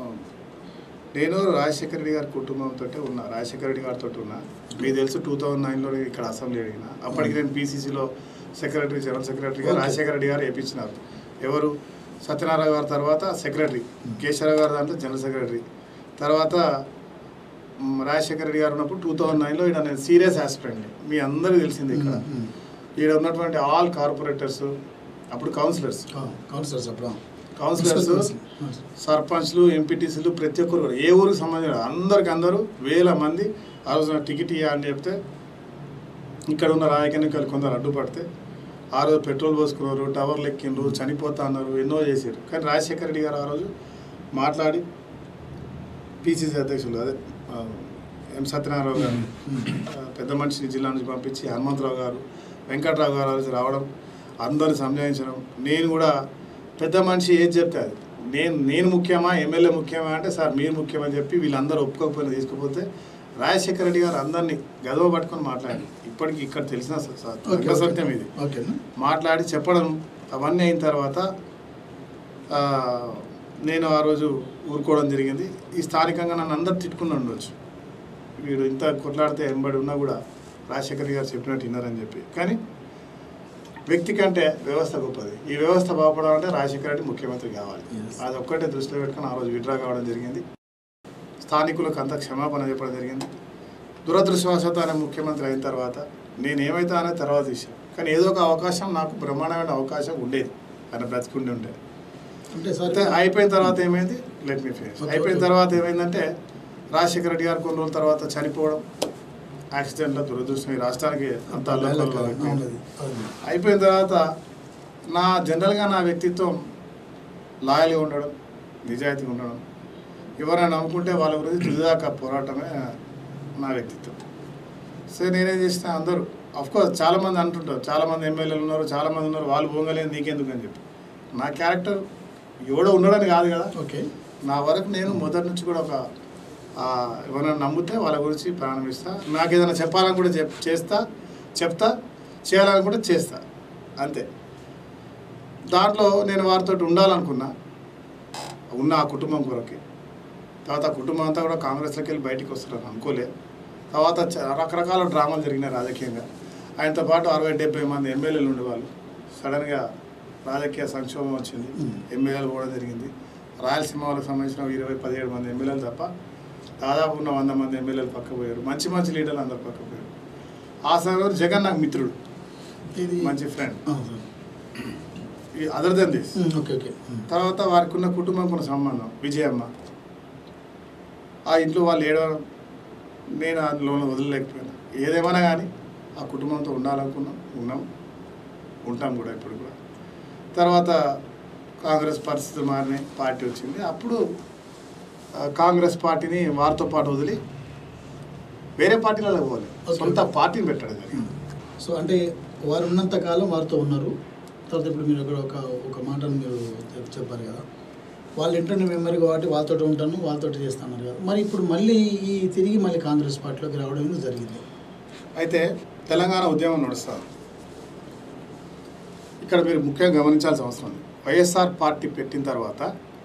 నేను రాజశేఖర రెడ్డి గారి కుటుంబంతో ఉన్నా రాజశేఖర రెడ్డి గారితో ఉన్నా మీకు తెలుసు టూ థౌజండ్ నైన్లో ఇక్కడ అసెంబ్లీ అడిగిన అప్పటికి నేను పీసీసీలో సెక్రటరీ జనరల్ సెక్రటరీగా Okay. రాజశేఖర రెడ్డి గారు వేయించినారు ఎవరు సత్యనారాయణ గారి తర్వాత సెక్రటరీ కేశవరావు గారు దాంట్లో జనరల్ సెక్రటరీ తర్వాత మ్, రాజశేఖర రెడ్డి గారు ఉన్నప్పుడు టూ థౌజండ్ నైన్లో ఇక్కడ నేను సీరియస్ ఆస్పిరెంట్ మీ అందరికీ తెలిసింది ఇక్కడ ఉమ్, ఇక్కడ ఉన్నటువంటి ఆల్ కార్పొరేటర్స్ అప్పుడు కౌన్సిలర్స్ ఉమ్. కౌన్సిలర్స్ అప్పుడు కౌన్సిలర్స్ సర్పంచ్లు ఎంపీటీసీలు ప్రతి ఒక్కరు కూడా ఏ ఊరికి సంబంధించిన అందరికి అందరూ వేల మంది ఆ రోజున టికెట్ ఇయ్య అని చెప్తే ఇక్కడ ఉన్న రాజకీయాలు కొందరు అడ్డుపడితే ఆ రోజు పెట్రోల్ పోసుకున్నారు టవర్లు ఎక్కిండ్రు చనిపోతా అన్నారు ఎన్నో చేశారు కానీ రాజశేఖర రెడ్డి గారు ఆ రోజు మాట్లాడి పిసిసి అధ్యక్షులు అదే ఆ, ఎం సత్యనారాయణ గారు ఆ, పెద్ద మనిషిని జిల్లా నుంచి పంపించి హనుమంతరావు గారు వెంకట్రావు గారు కలిసి రావడం అందరిని సంజాయించడం నేను కూడా పెద్ద మనిషి ఏది చెప్తే అది నేను నేను ముఖ్యమా ఎమ్మెల్యే ముఖ్యమా అంటే సార్ మీరు ముఖ్యమని చెప్పి వీళ్ళందరూ ఒప్పుకోకపోయినా తీసుకుపోతే రాజశేఖర రెడ్డి గారు అందరినీ గదవ పట్టుకొని మాట్లాడి ఇప్పటికి ఇక్కడ తెలిసిన స- స- ఓకే, సత్యం ఇది ఓకేనా మాట్లాడి చెప్పడం అవన్నీ అయిన తర్వాత ఆ, నేను ఆ రోజు ఊరుకోవడం జరిగింది ఈ స్థానికంగా నన్ను అందరు తిట్టుకుని ఉండొచ్చు వీడు ఇంత కొట్లాడితే ఎంబడి ఉన్నా కూడా రాజశేఖర్ గారు చెప్పినట్టు విన్నారని చెప్పి కానీ వ్యక్తి కంటే వ్యవస్థ గొప్పది ఈ వ్యవస్థ బాగుపడాలంటే రాజశేఖర రెడ్డి ముఖ్యమంత్రి కావాలి Yes. అది ఒక్కటే దృష్టిలో పెట్టుకుని ఆ రోజు విడ్రా కావడం జరిగింది స్థానికులకు అంత క్షమాపణ చెప్పడం జరిగింది దురదృష్టవశాత్తు ఆయన ముఖ్యమంత్రి అయిన తర్వాత నేను ఏమైతే అనేది తర్వాత విషయం కానీ ఏదో ఒక అవకాశం నాకు బ్రహ్మాండమైన అవకాశం ఉండేది ఆయన బ్రతికుండి ఉంటే అంటే సార్ అయితే అయిపోయిన తర్వాత ఏమైంది లెట్ మీ ఫినిష్ Okay, అయిపోయిన okay. తర్వాత ఏమైందంటే రాజశేఖర రెడ్డి గారు కొన్ని రోజుల తర్వాత చనిపోవడం యాక్సిడెంట్లో దురదృష్టం ఈ రాష్ట్రానికి అంత అల్లకల్లో అయిపోయింది. అవునది, అవును. అయిపోయిన తర్వాత నా జనరల్గా నా వ్యక్తిత్వం లాయల్గా ఉండడం నిజాయితీగా ఉండడం ఎవరైనా నమ్ముకుంటే వాళ్ళ గురించి తుదిదాకా పోరాటమే నా వ్యక్తిత్వం సో నేనేం చేసిన అందరూ కోర్స్ చాలామంది అంటుంటారు చాలామంది ఎమ్మెల్యేలు ఉన్నారు చాలామంది ఉన్నారు వాళ్ళు పోగలేదు నీకెందుకు అని చెప్పి నా క్యారెక్టర్ ఎవడో ఉండడానికి కాదు కదా ఓకే నా వరకు నేను మొదటి నుంచి కూడా ఒక ఆ, ఎవరైనా నమ్మితే వాళ్ళ గురించి ప్రాణం ఇస్తా నాకు ఏదైనా చెప్పాలని కూడా చెప్ చేస్తా చెప్తా చేయాలని కూడా చేస్తా అంతే దాంట్లో నేను వారితో ఉండాలనుకున్నా ఉన్న ఆ కుటుంబం కొరకి తర్వాత ఆ కుటుంబం అంతా కూడా కాంగ్రెస్లోకి వెళ్ళి బయటికి వస్తారని అనుకోలే తర్వాత చ- రకరకాల డ్రామాలు జరిగినాయి రాజకీయంగా ఆయనతో పాటు అరవై డెబ్బై మంది ఎమ్మెల్యేలు ఉండేవాళ్ళు సడన్గా రాజకీయ సంక్షోభం వచ్చింది మ్మ్. ఎమ్మెల్యేలు కూడా జరిగింది రాయలసీమ వాళ్ళకి సంబంధించిన ఒక ఇరవై పదిహేడు మంది ఎమ్మెల్యేలు తప్ప దాదాపు ఉన్న వంద మంది ఎమ్మెల్యేలు పక్క పోయారు మంచి మంచి లీడర్లు అందరు పక్క పోయారు ఆ సమయంలో జగన్ నాకు మిత్రుడు ఇది మంచి ఫ్రెండ్ ఆ, sir. Other than this um, okay okay um. తర్వాత వారికి ఉన్న కుటుంబం ఉన్న సంబంధం విజయమ్మ ఆ ఇంట్లో వాళ్ళు ఏడవడం నేను అందులో వదలలేకపోయినా ఏదేమైనా కానీ ఆ కుటుంబంతో ఉండాలనుకున్నాం ఉన్నాం ఉంటాం కూడా ఇప్పుడు కూడా తర్వాత కాంగ్రెస్ పరిస్థితులు మారినాయి పార్టీ వచ్చింది అప్పుడు ఆ, కాంగ్రెస్ పార్టీని వారితో పాటు వదిలి వేరే పార్టీలలో పోవాలి Okay. సొంత పార్టీని పెట్టడం జరిగింది సో అంటే వారు ఉన్నంత కాలం వారితో ఉన్నారు తర్వాత ఇప్పుడు మీరు ఇక్కడ ఒక ఒక మాటను మీరు చెప్- చెప్పారు కదా వాళ్ళు ఇంటర్ని మెంబర్ కాబట్టి వాళ్ళతో ఉంటాను వాళ్ళతో చేస్తాను కదా మరి ఇప్పుడు మళ్ళీ ఈ తిరిగి మళ్ళీ కాంగ్రెస్ పార్టీలోకి రావడం ఎందుకు జరిగింది అయితే తెలంగాణ ఉద్యమం నడుస్తుంది ఇక్కడ మీరు ముఖ్యంగా గమనించాల్సిన అవసరం ఉంది వైఎస్ఆర్ పార్టీ పెట్టిన తర్వాత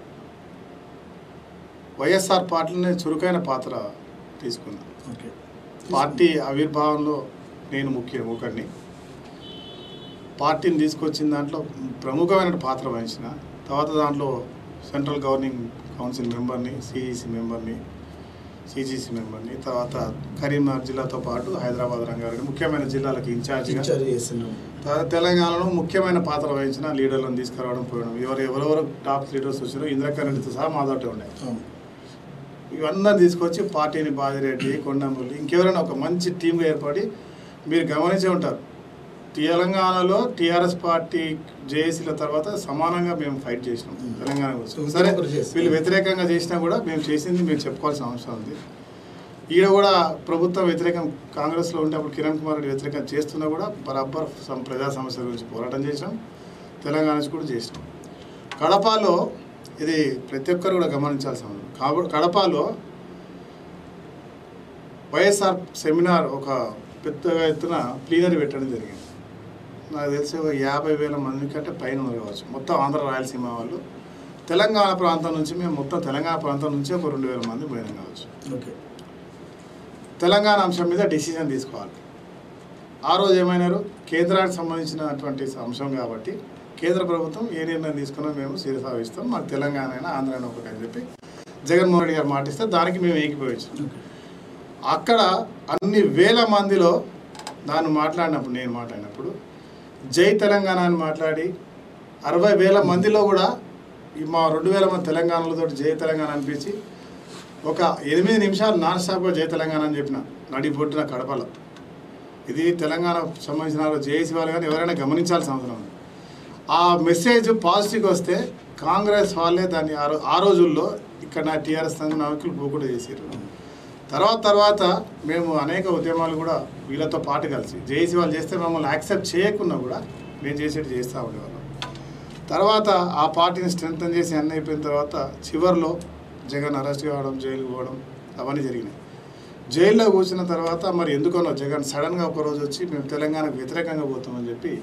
వైఎస్ఆర్ పార్టీని చురుకైన పాత్ర తీసుకున్నా ఓకే పార్టీ ఆవిర్భావంలో నేను ముఖ్య ఒకరిని పార్టీని తీసుకొచ్చిన దాంట్లో ప్రముఖమైన పాత్ర వహించిన తర్వాత దాంట్లో సెంట్రల్ గవర్నింగ్ కౌన్సిల్ మెంబర్ని సిఈసి మెంబర్ని సిజిసి మెంబర్ని తర్వాత కరీంనగర్ జిల్లాతో పాటు హైదరాబాద్ రంగారెడ్డి ముఖ్యమైన జిల్లాలకు ఇన్ఛార్జిగా ఇన్ఛార్జ్ చేస్తున్నాం తర్వాత తెలంగాణలో ముఖ్యమైన పాత్ర వహించిన లీడర్లను తీసుకురావడం పోయడం ఎవరు ఎవరెవరు టాప్ లీడర్స్ వచ్చారో ఇందిరాకర్ రెడ్డితో సహా మాతోటే ఉండే అవును. ఇవన్నీ తీసుకొచ్చి పార్టీని బాజిరెడ్డి కొండమల్లి ఇంకెవరైనా ఒక మంచి టీంగా ఏర్పడి మీరు గమనించే ఉంటారు తెలంగాణలో టీఆర్ఎస్ పార్టీ జేఏసీల తర్వాత సమానంగా మేము ఫైట్ చేసినాం Hmm. తెలంగాణ కోసం So, సరే ఒకరు చేస్తారు. వీళ్ళు వ్యతిరేకంగా చేసినా కూడా మేము చేసింది మేము చెప్పుకోవాల్సిన అవసరం ఉంది ఈడ కూడా ప్రభుత్వం వ్యతిరేకం కాంగ్రెస్లో ఉంటే అప్పుడు కిరణ్ కుమార్ రెడ్డి వ్యతిరేకం చేస్తున్నా కూడా బరాబర్ సం- ప్రజా సమస్యల గురించి పోరాటం చేసినాం తెలంగాణ నుంచి కూడా చేసినాం కడపలో ఇది ప్రతి ఒక్కరు కూడా గమనించాల్సిన ఉంది. కాబ కడపలో వైఎస్ఆర్ సెమినార్ ఒక పెద్దగా ఎత్తున ప్లీనరీ పెట్టడం జరిగింది నాకు తెలిసి ఒక యాభై వేల మంది కంటే పైన ఉన్నారు కావచ్చు మొత్తం ఆంధ్ర రాయలసీమ వాళ్ళు తెలంగాణ ప్రాంతం నుంచి మేము మొత్తం తెలంగాణ ప్రాంతం నుంచి ఒక రెండు వేల మంది పోయినాం కావచ్చు ఓకే తెలంగాణ అంశం మీద డెసిజన్ తీసుకోవాలి ఆ రోజు ఏమైనారు కేంద్రానికి సంబంధించినటువంటి అంశం కాబట్టి కేంద్ర ప్రభుత్వం ఏ నిర్ణయం తీసుకున్నా మేము శిరసావిస్తాం మాకు తెలంగాణ అయినా ఆంధ్ర అయినా ఒకటి అని చెప్పి జగన్మోహన్ రెడ్డి గారు మాటిస్తే దానికి మేము ఏకిపోవచ్చు ఓకే అక్కడ అన్ని వేల మందిలో దాన్ని మాట్లాడినప్పుడు నేను మాట్లాడినప్పుడు జై తెలంగాణ అని మాట్లాడి అరవై వేల మందిలో కూడా ఈ మా రెండు వేల మంది తెలంగాణలతో జై తెలంగాణ అనిపించి ఒక ఎనిమిది నిమిషాలు నాన్ స్టాప్గా జై తెలంగాణ అని చెప్పిన నడి బొట్టిన కడపలో ఇది తెలంగాణ సంబంధించిన జేఏసీ వాళ్ళు కానీ ఎవరైనా గమనించాల్సిన అవసరం ఉంది ఆ మెసేజ్ పాజిటివ్ వస్తే కాంగ్రెస్ వాళ్ళే దాన్ని ఆ రో- ఆ రోజుల్లో ఇక్కడ నా టీఆర్ఎస్ నాయకులు పోకుండా చేశారు తర్వాత తర్వాత మేము అనేక ఉద్యమాలు కూడా వీళ్ళతో పాటు కలిసి జేఏసీ వాళ్ళు చేస్తే మమ్మల్ని యాక్సెప్ట్ చేయకుండా కూడా మేము చేసేది చేస్తూ ఉండేవాళ్ళం తర్వాత ఆ పార్టీని స్ట్రెంగ్తన్ చేసి అన్నీ అయిపోయిన తర్వాత చివరిలో జగన్ అరెస్ట్ కావడం జైలుకి పోవడం అవన్నీ జరిగినాయి జైల్లో కూర్చున్న తర్వాత మరి ఎందుకనో జగన్ సడన్గా ఒక రోజు వచ్చి మేము తెలంగాణకు వ్యతిరేకంగా పోతామని చెప్పి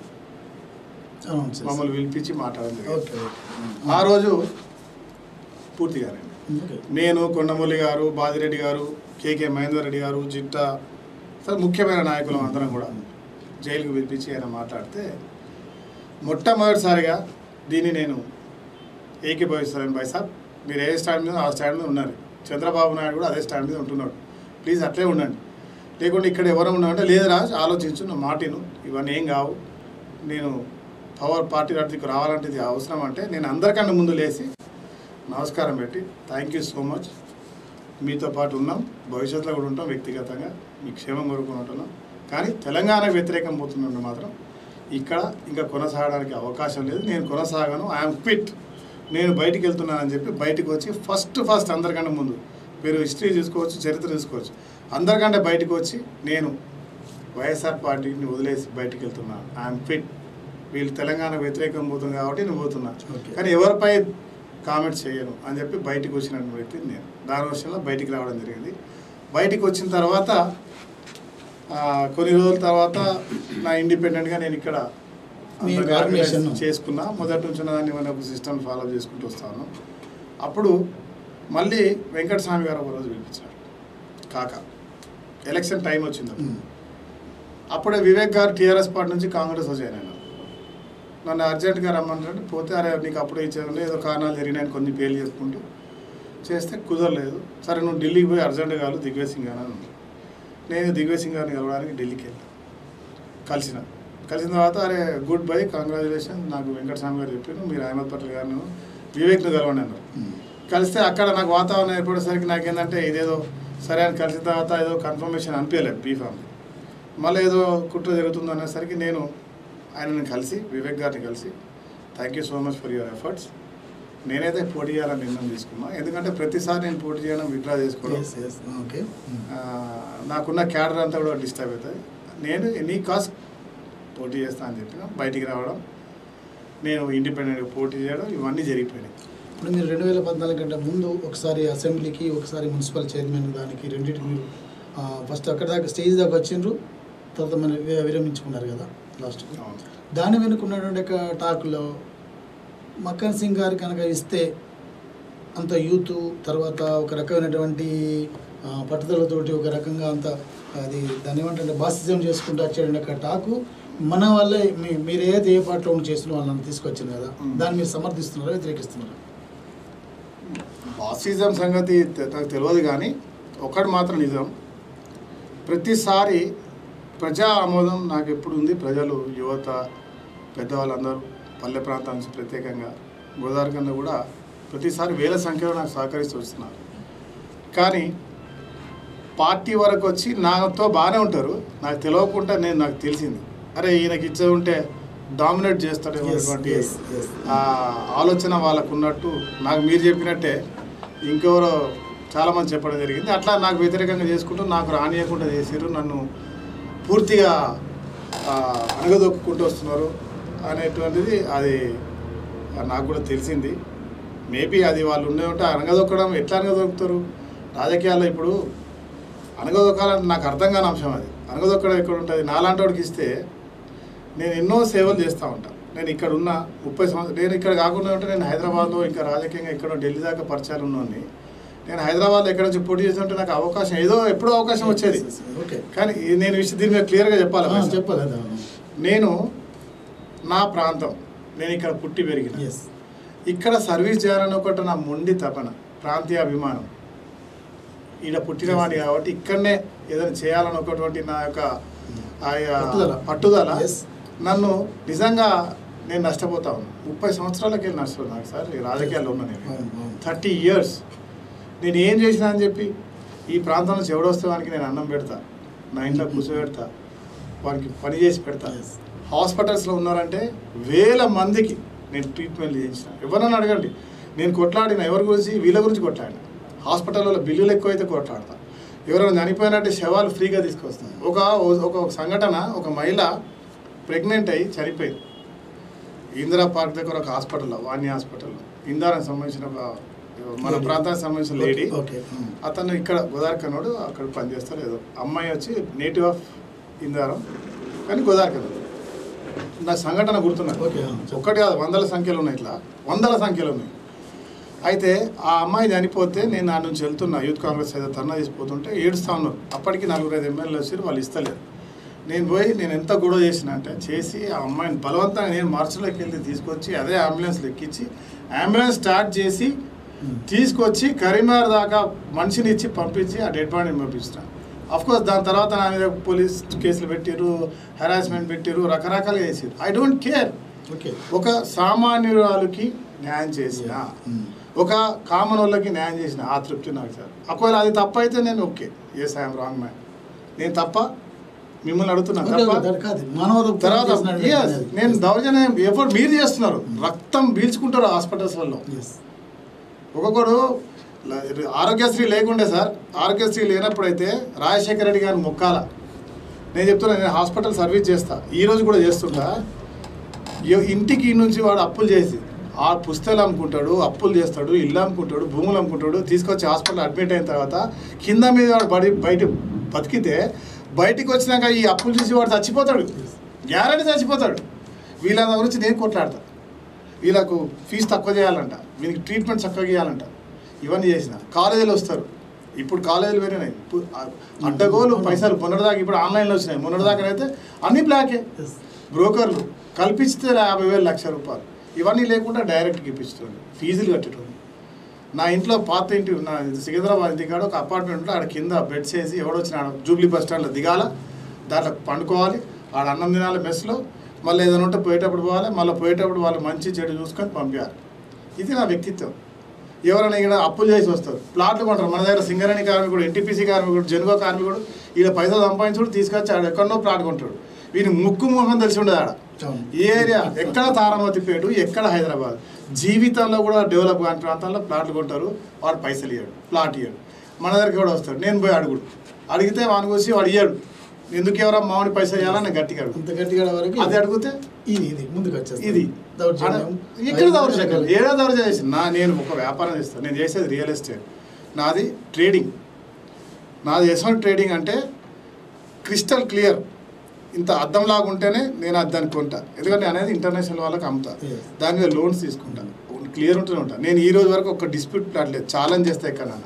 అవును సార్ మమ్మల్ని పిలిపించి మాట్లాడడం జరిగింది ఓకే ఓకే ఆ రోజు పూర్తిగానే ఓకే నేను కొండమూలి గారు బాజిరెడ్డి గారు కేకే మహేందర్ రెడ్డి గారు జిట్టా సరే ముఖ్యమైన నాయకులు అందరం కూడా జైలుకు పిలిపించి ఆయన మాట్లాడితే మొట్టమొదటిసారిగా దీన్ని నేను ఏకీభవిస్తాను భాయ్ సాబ్ మీరు ఏ స్టాండ్ మీద ఆ స్టాండ్ మీద ఉన్నారు చంద్రబాబు నాయుడు కూడా అదే స్టాండ్ మీద ఉంటున్నాడు ప్లీజ్ అట్లే ఉండండి లేకుంటే ఇక్కడ ఎవరు ఉన్నామంటే లేదురా ఆలోచించు నువ్వు మాటిను ఇవన్నీ ఏం కావు నేను పవర్ పార్టీ అడికి రావాలంటే ఇది అవసరం అంటే నేను అందరికన్నా ముందు లేచి నమస్కారం పెట్టి థ్యాంక్ యూ సో మచ్ మీతో పాటు ఉన్నాం భవిష్యత్తులో కూడా ఉంటాం వ్యక్తిగతంగా మీ క్షేమం కోరుకుని ఉంటున్నాం కానీ తెలంగాణ వ్యతిరేకం పోతున్నట్టు మాత్రం ఇక్కడ ఇంకా కొనసాగడానికి అవకాశం లేదు నేను కొనసాగాను ఐఎమ్ ఫిట్ నేను బయటికి వెళ్తున్నానని చెప్పి బయటికి వచ్చి ఫస్ట్ ఫస్ట్ అందరికంటే ముందు మీరు హిస్టరీ చూసుకోవచ్చు చరిత్ర చూసుకోవచ్చు అందరికంటే బయటికి వచ్చి నేను వైఎస్ఆర్ పార్టీని వదిలేసి బయటికి వెళ్తున్నాను ఐఎమ్ ఫిట్ వీళ్ళు తెలంగాణ వ్యతిరేకం పోతుంది కాబట్టి నేను పోతున్నా ఓకే. కానీ ఎవరిపై కామెంట్స్ చేయను అని చెప్పి బయటికి వచ్చినటువంటి వ్యక్తి నేను దాని విషయంలో బయటికి రావడం జరిగింది బయటికి వచ్చిన తర్వాత ఆ, కొన్ని రోజుల తర్వాత నా ఇండిపెండెంట్గా నేను ఇక్కడ మీ అందరినీ organization. organize చేసుకున్నా మొదటి నుంచి దాన్ని మన ఒక సిస్టమ్ ఫాలో చేసుకుంటూ వస్తాను అప్పుడు మళ్ళీ వెంకట స్వామి గారు ఒక రోజు పిలిపించారు కాక ఎలక్షన్ టైం వచ్చింది అప్పుడు. అప్పుడే వివేక్ గారు టీఆర్ఎస్ పార్టీ నుంచి కాంగ్రెస్ జాయిన్ అయినారు నన్ను అర్జెంట్గా రమ్మంటే పోతే అరే నీకు అప్పుడే ఇచ్చేది ఏదో కారణాలు జరిగినాయని కొన్ని పేర్లు చెప్పుకుంటూ చేస్తే కుదరలేదు సరే నువ్వు ఢిల్లీకి పోయి అర్జెంట్ కాదు దిగ్విజయ్ సింగ్ అని అన్నాడు. నేను దిగ్విజయ్ సింగ్ గారిని కలవడానికి ఢిల్లీకి వెళ్ళాను కలిసిన కలిసిన తర్వాత అరే గుడ్ బై కంగ్రాచులేషన్ నాకు వెంకటస్వామి గారు చెప్పారు మీరు అహ్మద్ పటేల్ గారిని వివేక్ను కలవండి అన్నారు కలిస్తే అక్కడ నాకు వాతావరణం ఏర్పడేసరికి నాకేంటంటే ఇదేదో సరే అని కలిసిన తర్వాత ఏదో కన్ఫర్మేషన్ అనిపించలేదు బీఫామ్ మళ్ళీ ఏదో కుట్ర జరుగుతుంది అనేసరికి నేను ఆయనని కలిసి వివేక్ గారిని కలిసి thank you so much for your efforts నేనైతే పోటీ చేయాలని నిర్ణయం తీసుకున్నా ఎందుకంటే ప్రతిసారి నేను పోటీ చేయడం విత్డ్రా చేసుకోవడం ఎస్ ఎస్ ఓకే ఆ, నాకున్న క్యాడర్ అంతా కూడా డిస్టర్బ్ అవుతుంది నేను ఎనీ కాస్ట్ పోటీ చేస్తా అని చెప్పిన బయటికి రావడం నేను ఇండిపెండెంట్గా పోటీ చేయడం ఇవన్నీ జరిగిపోయినాయి ఇప్పుడు మీరు రెండు వేల పద్నాలుగు కంటే ముందు ఒకసారి అసెంబ్లీకి ఒకసారి మున్సిపల్ చైర్మన్ దానికి రెండింటికి మీరు ఫస్ట్ అక్కడ దాకా స్టేజ్ దాకా వచ్చిండ్రు తర్వాత మన వి- విరమించుకున్నారు కదా లాస్ట్ అవును దాని వెనుక ఉన్నటువంటి ఒక టాక్లో మక్కన్ సింగ్ గారు కనుక ఇస్తే అంత యూత్ తర్వాత ఒక రకమైనటువంటి ఆ, పట్టుదలతోటి ఒక రకంగా అంత అది దాన్ని ఏమంటే బాసిజం చేసుకుంటూ వచ్చాడు ఒక టాకు మన వల్లే మీ మీరు ఏదైతే ఏ పార్టీలో ఉండి చేస్తున్న వాళ్ళని తీసుకొచ్చింది కదా మ్మ్. దాన్ని మీరు సమర్థిస్తున్నారా వ్యతిరేకిస్తున్నారా బాసిజం సంగతి తె- నాకు తెలియదు కానీ ఒకటి మాత్రం నిజం ప్రతిసారి ప్రజా ఆమోదం నాకు ఎప్పుడు ఉంది ప్రజలు యువత పెద్దవాళ్ళందరూ పల్లె ప్రాంతాల నుంచి ప్రత్యేకంగా గోదావరి కన్నా కూడా ప్రతిసారి వేల సంఖ్యలో నాకు సహకరిస్తూ వస్తున్నారు కానీ పార్టీ వరకు వచ్చి నాతో బాగానే ఉంటారు నాకు తెలియకుండా నేను నాకు తెలిసింది అరే ఈయనకి ఇచ్చే ఉంటే డామినేట్ చేస్తాడేమో Yes, అనేటువంటి yes, yes. ఆ ఆలోచన వాళ్ళకు ఉన్నట్టు నాకు మీరు చెప్పినట్టే ఇంకెవరో చాలామంది చెప్పడం జరిగింది అట్లా నాకు వ్యతిరేకంగా చేసుకుంటూ నాకు రానియకుండా చేసారు నన్ను పూర్తిగా ఆ, అణగదొక్కుంటూ వస్తున్నారు అనేటువంటిది అది నాకు కూడా తెలిసింది మేబీ అది వాళ్ళు ఉండే ఉంటే అణగదొక్కడం ఎట్లా అణగదొక్కుతారు రాజకీయాల్లో ఇప్పుడు అనగదొక్కాలంటే నాకు అర్థం కాని అంశం అది అనగదొక్కడం ఎక్కడ ఉంటుంది నాలాంటి వాడికి ఇస్తే నేను ఎన్నో సేవలు చేస్తూ ఉంటాను నేను ఇక్కడ ఉన్న ముప్పై సంవత్సరాలు నేను ఇక్కడ కాకుండా ఉంటే నేను హైదరాబాద్లో ఇంకా రాజకీయంగా ఇక్కడ ఢిల్లీ దాకా పరిచయాలు ఉన్నోని నేను హైదరాబాద్లో ఎక్కడ నుంచి పోటీ చేస్తుంటే నాకు అవకాశం ఏదో ఎప్పుడో అవకాశం వచ్చేది ఓకే కానీ ఈ- నేను విషయం దీని మీద క్లియర్గా చెప్పాలి ఆ, భాయ్. చెప్పాలి అదే నేను నా ప్రాంతం నేను ఇక్కడ పుట్టి పెరిగిన ఎస్ ఇక్కడ సర్వీస్ చేయాలని ఒకటి నా మొండి తపన ప్రాంతీయ అభిమానం ఈడ పుట్టినవాడిని కాబట్టి ఇక్కడనే ఏదైనా చేయాలని ఒకటువంటి నా యొక్క ఆ యొక్క పట్టుదల. పట్టుదల Yes. నన్ను నిజంగా నేను నష్టపోతా ఉన్నాను ముప్పై సంవత్సరాలకి వెళ్ళి నష్టపోతున్నాను సార్ ఈ రాజకీయాల్లో ఉన్నా నేను అవును, అవును. థర్టీ ఇయర్స్ నేను ఏం చేసినా అని చెప్పి ఈ ప్రాంతం నుంచి ఎవడొస్తే వానికి నేను అన్నం పెడతా నా ఇంట్లో కూర్చోబెడతా వానికి పని చేసి పెడతా Yes. హాస్పిటల్స్లో ఉన్నారంటే వేల మందికి నేను ట్రీట్మెంట్ చేయించిన ఎవరన్నా అడగండి నేను కొట్లాడిన ఎవరి గురించి వీళ్ళ గురించి కొట్లాడిన హాస్పిటల్లో బిల్లులు ఎక్కువైతే కొట్లాడతా ఎవరైనా చనిపోయినట్టే శవాలు ఫ్రీగా తీసుకొస్తాను ఒక ఒక సంఘటన ఒక మహిళ ప్రెగ్నెంట్ అయ్యి చనిపోయింది ఇందిరా పార్క్ దగ్గర ఒక హాస్పిటల్లో వాణి హాస్పిటల్లో ఇందిరాకి సంబంధించిన ఒక మన Lady. ప్రాంతానికి సంబంధించిన లేడీ ఓకే ఉమ్. అతను ఇక్కడ గోదావరికన్నోడు అక్కడ పనిచేస్తారు ఏదో అమ్మాయి వచ్చి నేటివ్ ఆఫ్ ఇందారం కానీ గోదావరికన్నోడు నా సంఘటన గుర్తున్నది ఓకే ఆ, చెప్పు. ఒక్కటి కాదు వందల సంఖ్యలు ఉన్నాయి ఇట్లా వందల సంఖ్యలు ఉన్నాయి అయితే ఆ అమ్మాయి చనిపోతే నేను నా నుంచి వెళ్తున్నా యూత్ కాంగ్రెస్ అయితే ధర్నా చేసిపోతుంటే ఏడుస్తా ఉన్నారు అప్పటికి నలుగురు ఐదు ఎమ్మెల్యేలు వచ్చి వాళ్ళు ఇస్తలేరు నేను పోయి నేను ఎంత గొడవ చేసిన అంటే చేసి ఆ అమ్మాయిని బలవంతంగా నేను మార్చిలోకి వెళ్ళి తీసుకొచ్చి అదే అంబులెన్స్లో ఎక్కించి అంబులెన్స్ స్టార్ట్ చేసి ఉమ్. తీసుకొచ్చి కరీంనగర్ దాకా మనిషిని ఇచ్చి పంపించి ఆ డెడ్ బాడీని పంపించిన అఫ్ కోర్స్ దాని తర్వాత నా మీద పోలీస్ కేసులు పెట్టిరు హెరాస్మెంట్ పెట్టిరు రకరకాలుగా చేసిరు ఐ డోంట్ కేర్ ఓకే ఒక సామాన్యురాలకి న్యాయం చేసిన ఉమ్. ఒక కామన్ వాళ్ళకి న్యాయం చేసిన ఆ తృప్తి నాకు సార్ ఒకవేళ అది తప్ప అయితే నేను okay yes I'm wrong man నేను తప్ప మిమ్మల్ని అడుగుతున్నా ఓకే, తప్ప ఓకే, దట్ కాదు మానవత తర్వాత చేసినట్టు yes, అది. నేను దౌర్జన్యం ఎప్పుడు మీరు చేస్తున్నారు రక్తం పీల్చుకుంటారు హాస్పిటల్స్ వల్ల Yes. ఒక్కొక్కడు ల- ఆరోగ్యశ్రీ లేకుండే సార్ ఆరోగ్యశ్రీ లేనప్పుడైతే రాజశేఖర రెడ్డి గారిని మొక్కాల నేను చెప్తున్నా నేను హాస్పిటల్ సర్వీస్ చేస్తా ఈ రోజు కూడా చేస్తుంటా ఎ- ఇంటికి నుంచి వాడు అప్పులు చేసి ఆ పుస్తకాలు అమ్ముకుంటాడు అప్పులు చేస్తాడు ఇల్లు అమ్ముకుంటాడు భూములు అమ్ముకుంటాడు తీసుకొచ్చి హాస్పిటల్ అడ్మిట్ అయిన తర్వాత కింద మీద వాడు బడి బయట బతికితే బయటికి వచ్చినాక ఈ అప్పులు చూసి వాడు చచ్చిపోతాడు గ్యారెంటీ చచ్చిపోతాడు వీళ్ళ గురించి నేను కొట్లాడతా వీళ్ళకు ఫీజు తక్కువ చేయాలంట వీళ్ళకి ట్రీట్మెంట్ చక్కగా చేయాలంట ఇవన్నీ చేసిన కాలేజీలు వస్తారు ఇప్పుడు కాలేజీలు పెరిగినాయి ఇప్పుడు ఆ- అడ్డగోలు పైసలు మొన్నటిదాకా ఇప్పుడు ఆన్లైన్లో వచ్చినాయి మొన్నటిదాకా అయితే అన్ని బ్లాకే Yes. బ్రోకర్లు కల్పిస్తే యాభై వేలు లక్ష రూపాయలు ఇవన్నీ లేకుండా డైరెక్ట్గా ఇప్పించడం ఫీజులు కట్టడం నా ఇంట్లో పాత ఇంటి నా సికింద్రాబాద్ దిగాడు ఒక అపార్ట్మెంట్ ఉంటే ఆడ కింద బెడ్స్ వేసి ఎవడొచ్చిన ఆడ జూబ్లీ బస్ స్టాండ్లో దిగాల దాంట్లో పండుకోవాలి ఆడ అన్నం తినాలి మెస్లో మళ్ళీ ఏదైనా ఉంటే పోయేటప్పుడు పోవాలి మళ్ళీ పోయేటప్పుడు వాళ్ళు మంచి చెడు చూసుకొని పంపించాలి ఇది నా వ్యక్తిత్వం ఎవరైనా ఇక్కడ అప్పులు చేసి వస్తారు ప్లాట్లు కొంటారు మన దగ్గర సింగరేణి కార్మికుడు ఎన్టీపీసీ కార్మికుడు జనుగో కార్మికుడు ఈడ పైసలు సంపాదించుడు తీసుకొచ్చి ఆడ ఎక్కడనో ప్లాట్ కొంటాడు వీని ముక్కు ముఖం తెలిసి ఉండదు ఆడ అవును. ఈ ఏరియా ఎక్కడ తారామతిపేట ఎక్కడ హైదరాబాద్ జీవితంలో కూడా డెవలప్ కాని ప్రాంతాల్లో ప్లాట్లు కొంటారు వాడు పైసలు ఇవ్వడు ప్లాట్ ఇవ్వడు మన దగ్గరికి కూడా వస్తాడు నేను పోయి అడుగుడు అడిగితే వాని కూసి వాడు ఇయ్యాడు ఎందుకు ఎవరా మామూలు పైసలు ఇవ్వాలని నేను గట్టిగా అడుగు అంత గట్టిగా వరకు అది అడిగితే ఇది ఇది ముందుకు వచ్చేస్తుంది ఇది దౌర్జన్యం అడ- ఇక్కడ దౌర్జన్యం ఏడా దౌర్జన్యం చేసి నా నేను ఒక వ్యాపారం చేస్తాను నేను చేసేది రియల్ ఎస్టేట్ నాది ట్రేడింగ్ నాది ఎటువంటి ట్రేడింగ్ అంటే క్రిస్టల్ క్లియర్ ఇంత అద్దంలాగా ఉంటేనే నేను అది దాన్ని కొంటా ఎందుకంటే నేను అనేది ఇంటర్నేషనల్ వాళ్ళకి అమ్ముతా Yes. దాని మీద లోన్స్ తీసుకుంటాను క్లియర్ ఉంటూనే ఉంటా నేను ఈ రోజు వరకు ఒక డిస్ప్యూట్ ప్లాట్ లేదు ఛాలెంజ్ చేస్తే ఎక్కడ నాన్న.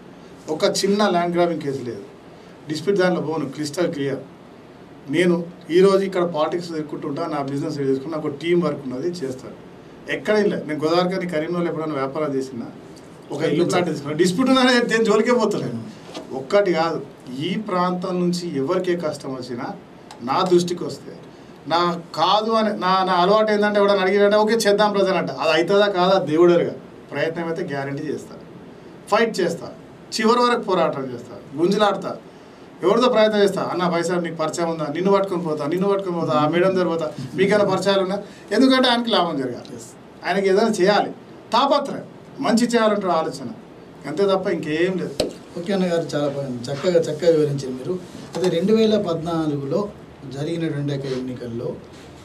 ఒక చిన్న ల్యాండ్ గ్రాబింగ్ కేసు లేదు డిస్ప్యూట్ దాంట్లో పోను క్రిస్టల్ క్లియర్ నేను ఈరోజు ఇక్కడ పాలిటిక్స్ ఎదుర్కొంటుంటా నా బిజినెస్ చేసుకుని నాకు టీం వర్క్ ఉన్నది చేస్తాను ఎక్కడ లేదు నేను గోదావరి కానీ కరీంనగర్లో ఎప్పుడైనా వ్యాపారం చేసినా ఒక ఇల్లు ప్లాట్ తీసుకున్నా డిస్ప్యూట్ ఉందని నేను జోలికే పోతలేను ఒక్కటి కాదు ఈ ప్రాంతం నుంచి ఎవరికే కష్టం వచ్చినా నా దృష్టికి వస్తే నా కాదు అని నా నా అలవాటు ఏంటంటే ఎవడని అడిగినంటే ఓకే చేద్దాం ప్రజలు అంట అది అవుతుందా కాదా దేవుడరుగా ప్రయత్నం అయితే గ్యారంటీ చేస్తాను ఫైట్ చేస్తా చివరి వరకు పోరాటం చేస్తా గుంజులాడతా ఎవరితో ప్రయత్నం చేస్తా అన్న పైసా మీకు పరిచయం ఉందా నిన్ను పట్టుకొని పోతా నిన్ను పట్టుకొని పోతా ఆ మేడం దగ్గర పోతా మీకైనా పరిచయాలు ఉన్నా ఎందుకంటే ఆయనకి లాభం జరగాలి Yes. ఆయనకి ఏదైనా చేయాలి తాపత్రయం మంచి చేయాలంటే ఆలోచన అంతే తప్ప ఇంకేం లేదు ఓకే అన్న గారు చాలా బాగా చక్కగా చక్కగా వివరించారు మీరు అదే రెండు వేల పద్నాలుగులో జరిగినటువంటి యొక్క ఎన్నికల్లో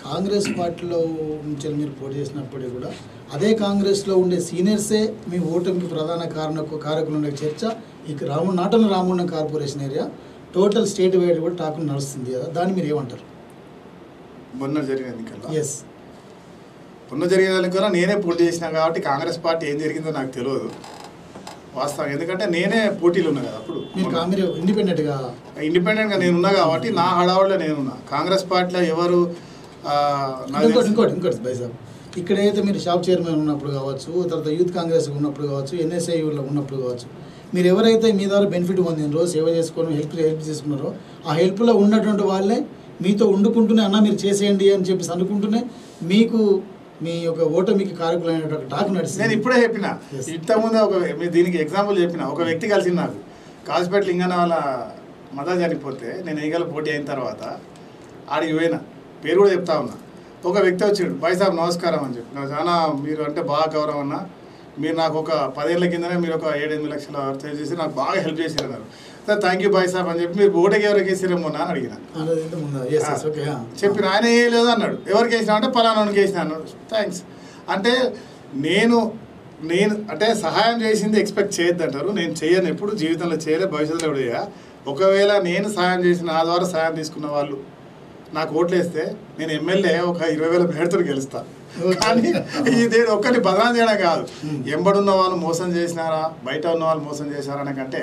కాంగ్రెస్ పార్టీలో నుంచి మీరు పోటీ చేసినప్పటికీ కూడా అదే కాంగ్రెస్లో ఉండే సీనియర్సే మీ ఓటమికి ప్రధాన కారణ కారకులు ఉండే చర్చ ఈ రాము నాటన Ramagundam corporation area total statewide కూడా టాక్ నడుస్తుంది కదా దాన్ని మీరు ఏమంటారు మొన్న జరిగిన ఎన్నికల్లో ఎస్ మొన్న జరిగిన ఎన్నికల్లో నేనే పోటీ చేసిన కాబట్టి కాంగ్రెస్ పార్టీ ఏం జరిగిందో నాకు తెలియదు వాస్తవం ఎందుకంటే నేనే పోటీలు ఉన్నా కదా అప్పుడు మీరు కా- మీరు ఇండిపెండెంట్గా ఇండిపెండెంట్గా నేను ఉన్నా కాబట్టి నా హడావుడిలో నేనున్నా కాంగ్రెస్ పార్టీలో ఎవరు ఆ, నాకు ఇంకోటి తెలిసి- ఇంకోటి ఇంకోటి బైసాబ్ ఇక్కడ అయితే మీరు షాప్ చైర్మన్ ఉన్నప్పుడు కావచ్చు తర్వాత యూత్ కాంగ్రెస్ ఉన్నప్పుడు కావచ్చు ఎన్ఎస్ఐలో ఉన్నప్పుడు కావచ్చు మీరు ఎవరైతే మీ ద్వారా బెనిఫిట్ పొందినరో సేవ చేసుకొని హెల్ప్ హెల్ప్ చేసుకున్నారో ఆ హెల్ప్లో ఉన్నటువంటి వాళ్ళే మీతో వండుకుంటూనే అన్న మీరు చేసేయండి అని చెప్పేసి అనుకుంటూనే మీకు మీ యొక్క ఓటమికి కారకులైనటువంటి టాక్ నేను నడిచింది ఇప్పుడే చెప్పిన Yes. ఇంతకుముందే ఒక మీరు దీనికి ఎగ్జాంపుల్ చెప్పిన ఒక వ్యక్తి కలిసింది నాకు కాసిపేట లింగన్న వాళ్ళ మదర్ చనిపోతే నేను ఈగల పోటీ అయిన తర్వాత ఆడికి పోయినా పేరు కూడా చెప్తా ఉన్నా ఒక వ్యక్తి వచ్చాడు బాయ్ సాబ్ నమస్కారం అని చెప్పి నాకు చాలా మీరు అంటే బాగా గౌరవం అన్న మీరు నాకు ఒక పదేళ్ల కిందనే మీరు ఒక ఏడెనిమిది లక్షల సేవ్ చేసి నాకు బాగా హెల్ప్ చేశారు అన్నారు సార్ థ్యాంక్ యూ బాయ్ సాబ్ అని చెప్పి మీరు ఓటకి ఎవరికి వేసారేమో అని అడిగిన అనేది ముందు ఎస్ ఎస్ ఓకే చెప్పిన ఆయన వేయలేదు అన్నాడు ఎవరికి వేసినా అంటే పలానానికి వేసిన అన్నాడు థ్యాంక్స్ అంటే నేను నేను అంటే సహాయం చేసింది ఎక్స్పెక్ట్ చేయొద్దు అంటారు నేను చేయను ఎప్పుడు జీవితంలో చేయలే భవిష్యత్తులో కూడా చేయ ఒకవేళ నేను సహాయం చేసిన నా ద్వారా సహాయం తీసుకున్న వాళ్ళు నాకు ఓట్లు వేస్తే నేను ఎమ్మెల్యే ఒక ఇరవై వేల మేడతో గెలుస్తా Okay. కానీ ఇది ఒక్కరిని బదనాం చేయడం కాదు Hmm. ఎంబడున్న వాళ్ళు మోసం చేసినారా బయట ఉన్న వాళ్ళు మోసం చేశారా అనే కంటే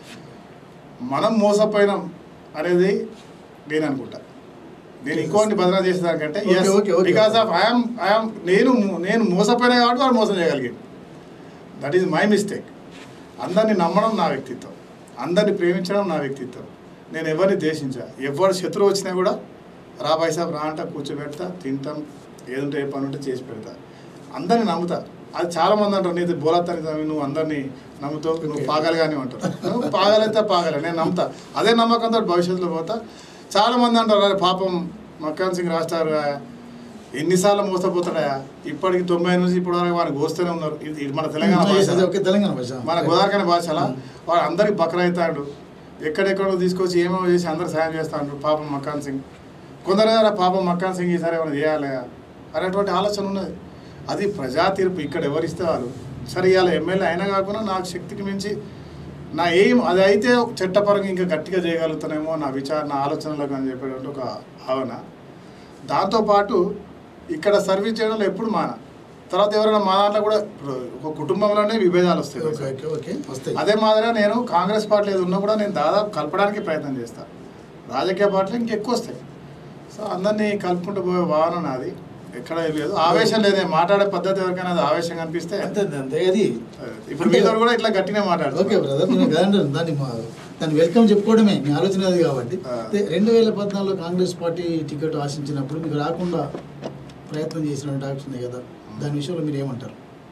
మనం మోసపోయినాం అనేది నేను అనుకుంటా నేను ఇంకోటి బదనా చేసేదానికంటే Okay, okay, okay. Because of I'm I'm నేను నేను మోసపోయినా కాబట్టి వాడు మోసం చేయగలిగాను దట్ ఈజ్ మై మిస్టేక్ అందరిని నమ్మడం నా వ్యక్తిత్వం అందరిని ప్రేమించడం నా వ్యక్తిత్వం నేను ఎవరిని ద్వేషించా ఎవరు శత్రువు వచ్చినా కూడా రా బాయ్ సాబ్ రా అంట కూర్చోబెడతా తింటాం ఏదుంటే ఏ పని ఉంటే చేసి పెడతా అందరిని నమ్ముతా అది చాలా మంది అంటారు నీది బోలత్తాని తమ్మి నువ్వు అందరినీ నమ్ముతావు నువ్వు Okay. పాగలుగానే ఉంటావు నువ్వు పాగలైతే పాగలే నేను నమ్ముతా అదే నమ్మకంతో భవిష్యత్తులో పోతా చాలా మంది అంటారు అరే పాపం మక్కాన్ సింగ్ రాస్తారు ఎన్నిసార్లు మోసపోతాడా ఇప్పటికి తొంభై నుంచి ఇప్పుడు వరకు వాడికి వస్తూనే ఉన్నారు ఇది ఇది మన తెలంగాణ Yes, భాష yes, ఓకే తెలంగాణ భాష మన గోదావరికైన భాషలా వాడు అందరికి బకరైతాడు ఎక్కడెక్కడో తీసుకొచ్చి ఏమేమో చేసి అందరు సాయం చేస్తాడు పాపం మక్కాన్ సింగ్ కొందరు "అరే పాపం మక్కాన్ సింగ్ ఈసారి ఏమైనా చేయాలి అనేటువంటి ఆలోచన ఉన్నది అది ప్రజా తీర్పు ఇక్కడ ఎవరిస్తే వాళ్ళు సరే ఇవాళ ఎమ్మెల్యే అయినా కాకుండా నాకు శక్తికి మించి నా ఏం అది అయితే చట్టపరంగా ఇంకా గట్టిగా చేయగలుగుతానేమో నా విచారణ ఆలోచనలకు అని చెప్పేటువంటి ఒక భావన దాంతోపాటు ఇక్కడ సర్వీస్ చేయడంలో ఎప్పుడు మాన తర్వాత ఎవరైనా మా దాంట్లో కూడా ఇప్పుడు ఒక కుటుంబంలోనే విభేదాలు ఓకే వస్తాయి ఓకే ఓకే వస్తాయి అదే మాదిరిగా నేను కాంగ్రెస్ పార్టీ ఏది ఉన్నా కూడా నేను దాదాపు కలపడానికి ప్రయత్నం చేస్తాను రాజకీయ పార్టీలు ఇంకెక్కువ వస్తాయి సో అందరినీ కలుపుకుంటూ పోయే భావన నాది ఎక్కడ ఏం లేదు ఆవేశం లేదే మాట్లాడే పద్ధతి ఎవరికైనా అది ఆవేశం కనిపిస్తే అంతే అంతే అది ఇప్పుడు మీతో కూడా ఇట్లా గట్టినే ఓకే మాట్లాడుతున్నారు బ్రదర్ నేను కదండి దాన్ని మా- దాన్ని వెల్కమ్ చెప్పుకోవడమే మీ ఆలోచన అది కాబట్టి ఆ. అదే రెండు వేల పద్నాలుగులో కాంగ్రెస్ పార్టీ టికెట్ ఆశించినప్పుడు మీకు రాకుండా ప్రయత్నం చేసినటువంటి ఆప్షన్ ఉంది కదా దాని విషయంలో మీరు ఏమంటారు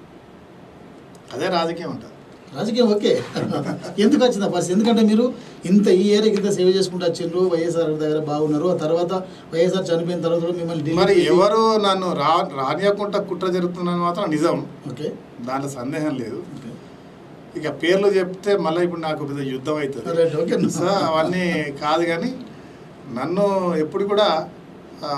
అదే రాజకీయం ఉంటుంది రాజకీయం ఓకే ఎందుకు వచ్చింది ఆ పరిస్థితి ఎందుకంటే మీరు ఇంత ఈ ఏరియాకి ఇంత సేవ చేసుకుంటూ వచ్చిండ్రు వైఎస్ఆర్ దగ్గర బాగున్నారు ఆ తర్వాత వైఎస్ఆర్ చనిపోయిన తర్వాత కూడా మిమ్మల్ని ఢిల్లీకి మరి వెళ్ళి- ఎవరు నన్ను రా రానియకుండా కుట్ర జరుగుతుందని మాత్రం నిజం ఓకే దాంట్లో సందేహం లేదు ఓకే ఇక పేర్లు చెప్తే మళ్ళీ ఇప్పుడు నాకు పెద్ద యుద్ధం అవుతుంది రైట్ ఓకే సో అవన్నీ కాదు కానీ నన్ను ఎప్పుడు కూడా ఆ,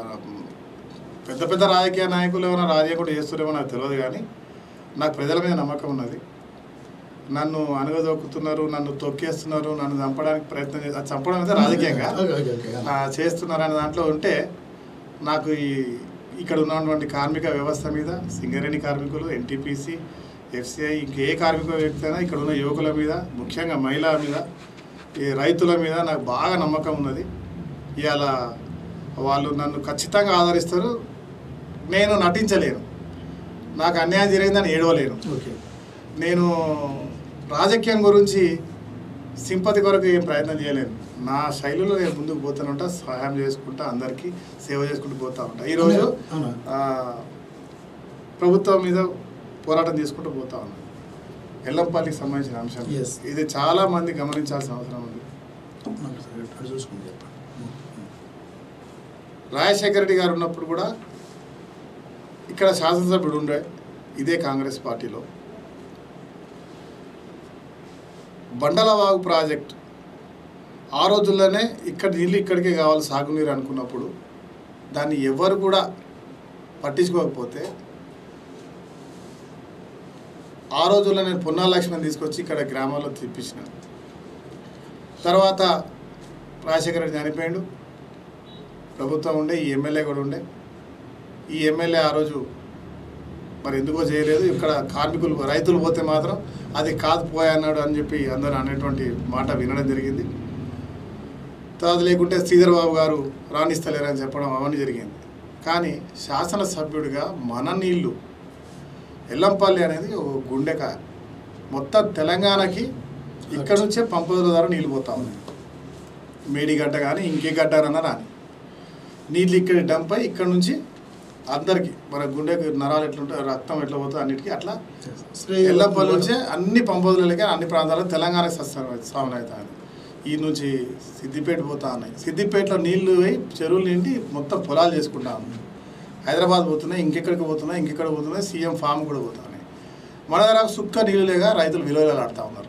పెద్ద పెద్ద రాజకీయ నాయకులు ఏమైనా రాజకీయం కూడా చేస్తున్నారేమో నాకు తెలియదు కానీ నాకు ప్రజల మీద నమ్మకం ఉన్నది నన్ను అనగదొక్కుతున్నారు నన్ను తొక్కేస్తున్నారు నన్ను చంపడానికి ప్రయత్నం చేస్తారు చంపడం అయితే రాజకీయంగా ఓకే ఓకే ఓకే ఆ, చేస్తున్నారు అనే దాంట్లో ఉంటే నాకు ఈ ఇక్కడ ఉన్నటువంటి కార్మిక వ్యవస్థ మీద సింగరేణి కార్మికులు ఎన్టీపీసీ ఎఫ్సిఐ ఇంకే కార్మిక వ్యక్తి అయినా ఇక్కడ ఉన్న యువకుల మీద ముఖ్యంగా మహిళల మీద ఈ రైతుల మీద నాకు బాగా నమ్మకం ఉన్నది ఇవాళ వాళ్ళు నన్ను ఖచ్చితంగా ఆదరిస్తారు నేను నటించలేను నాకు అన్యాయం జరిగిందని ఏడవలేను ఓకే నేను రాజకీయం గురించి సింపతి కొరకు ఏం ప్రయత్నం చేయలేను నా శైలిలో నేను ముందుకు పోతూనే ఉంటా సహాయం చేసుకుంటా అందరికీ సేవ చేసుకుంటూ పోతా ఉంటా ఈరోజు అవునా ఆ, ప్రభుత్వం మీద పోరాటం చేసుకుంటూ పోతా ఉన్నాను ఎల్లంపల్లికి సంబంధించిన అంశం Yes. ఇది చాలా మంది గమనించాల్సిన అవసరం ఉంది నాకు సరే, అటు చూసుకుని చెప్పండి రాజశేఖర రెడ్డి గారు ఉన్నప్పుడు కూడా ఇక్కడ శాసనసభ్యుడు ఉండే ఇదే కాంగ్రెస్ పార్టీలో బండలవాగు ప్రాజెక్ట్ ఆ రోజుల్లోనే ఇక్కడ నీళ్ళు ఇక్కడికే కావాలి సాగునీరు అనుకున్నప్పుడు దాన్ని ఎవరు కూడా పట్టించుకోకపోతే ఆ రోజుల్లో నేను పొన్నాల లక్ష్మణ్ తీసుకొచ్చి ఇక్కడ గ్రామాల్లో తిప్పించిన తర్వాత రాజశేఖర రెడ్డి చనిపోయాడు ప్రభుత్వం ఉండే ఈ ఎమ్మెల్యే కూడా ఉండే ఈ ఎమ్మెల్యే ఆ రోజు మరి ఎందుకో చేయలేదు ఇక్కడ కార్మికులు రైతులు పోతే మాత్రం అది కాదు పోయన్నాడు అని చెప్పి అందరూ అనేటువంటి మాట వినడం జరిగింది తర్వాత లేకుంటే శ్రీధర్ బాబు గారు రాణిస్తలేరని చెప్పడం అవన్నీ జరిగింది కానీ శాసనసభ్యుడిగా మన నీళ్లు ఎల్లంపల్లి అనేది ఒక గుండెకాయ మొత్తం తెలంగాణకి ఇక్కడ నుంచే పంపదుల ద్వారా నీళ్ళు పోతా ఉన్నాయి మేడిగడ్డ కానీ ఇంకే గడ్డ అన్నా రాని నీళ్ళు ఇక్కడ డంప్ అయి ఇక్కడ నుంచి అందరికీ మన గుండెకి నరాలు ఎట్లుంటాయి రక్తం ఎట్లా పోతుంది అన్నిటికీ అట్లా ఎల్లంపల్లి నుంచే అన్ని పంపదులకి అన్ని ప్రాంతాల్లో తెలంగాణకి సాగులు అవుతాయి ఈ నుంచి సిద్దిపేట పోతా ఉన్నాయి సిద్దిపేటలో నీళ్లు పోయి చెరువులు నిండి మొత్తం పొలాలు చేసుకుంటా ఉన్నాయి హైదరాబాద్ పోతున్నాయి ఇంకెక్కడికి పోతున్నాయి ఇంకెక్కడ పోతున్నాయి సీఎం ఫామ్ కూడా పోతున్నాయి మన దగ్గర సుక్క నీళ్ళు లేక రైతులు విలువలు ఆడుతూ ఉన్నారు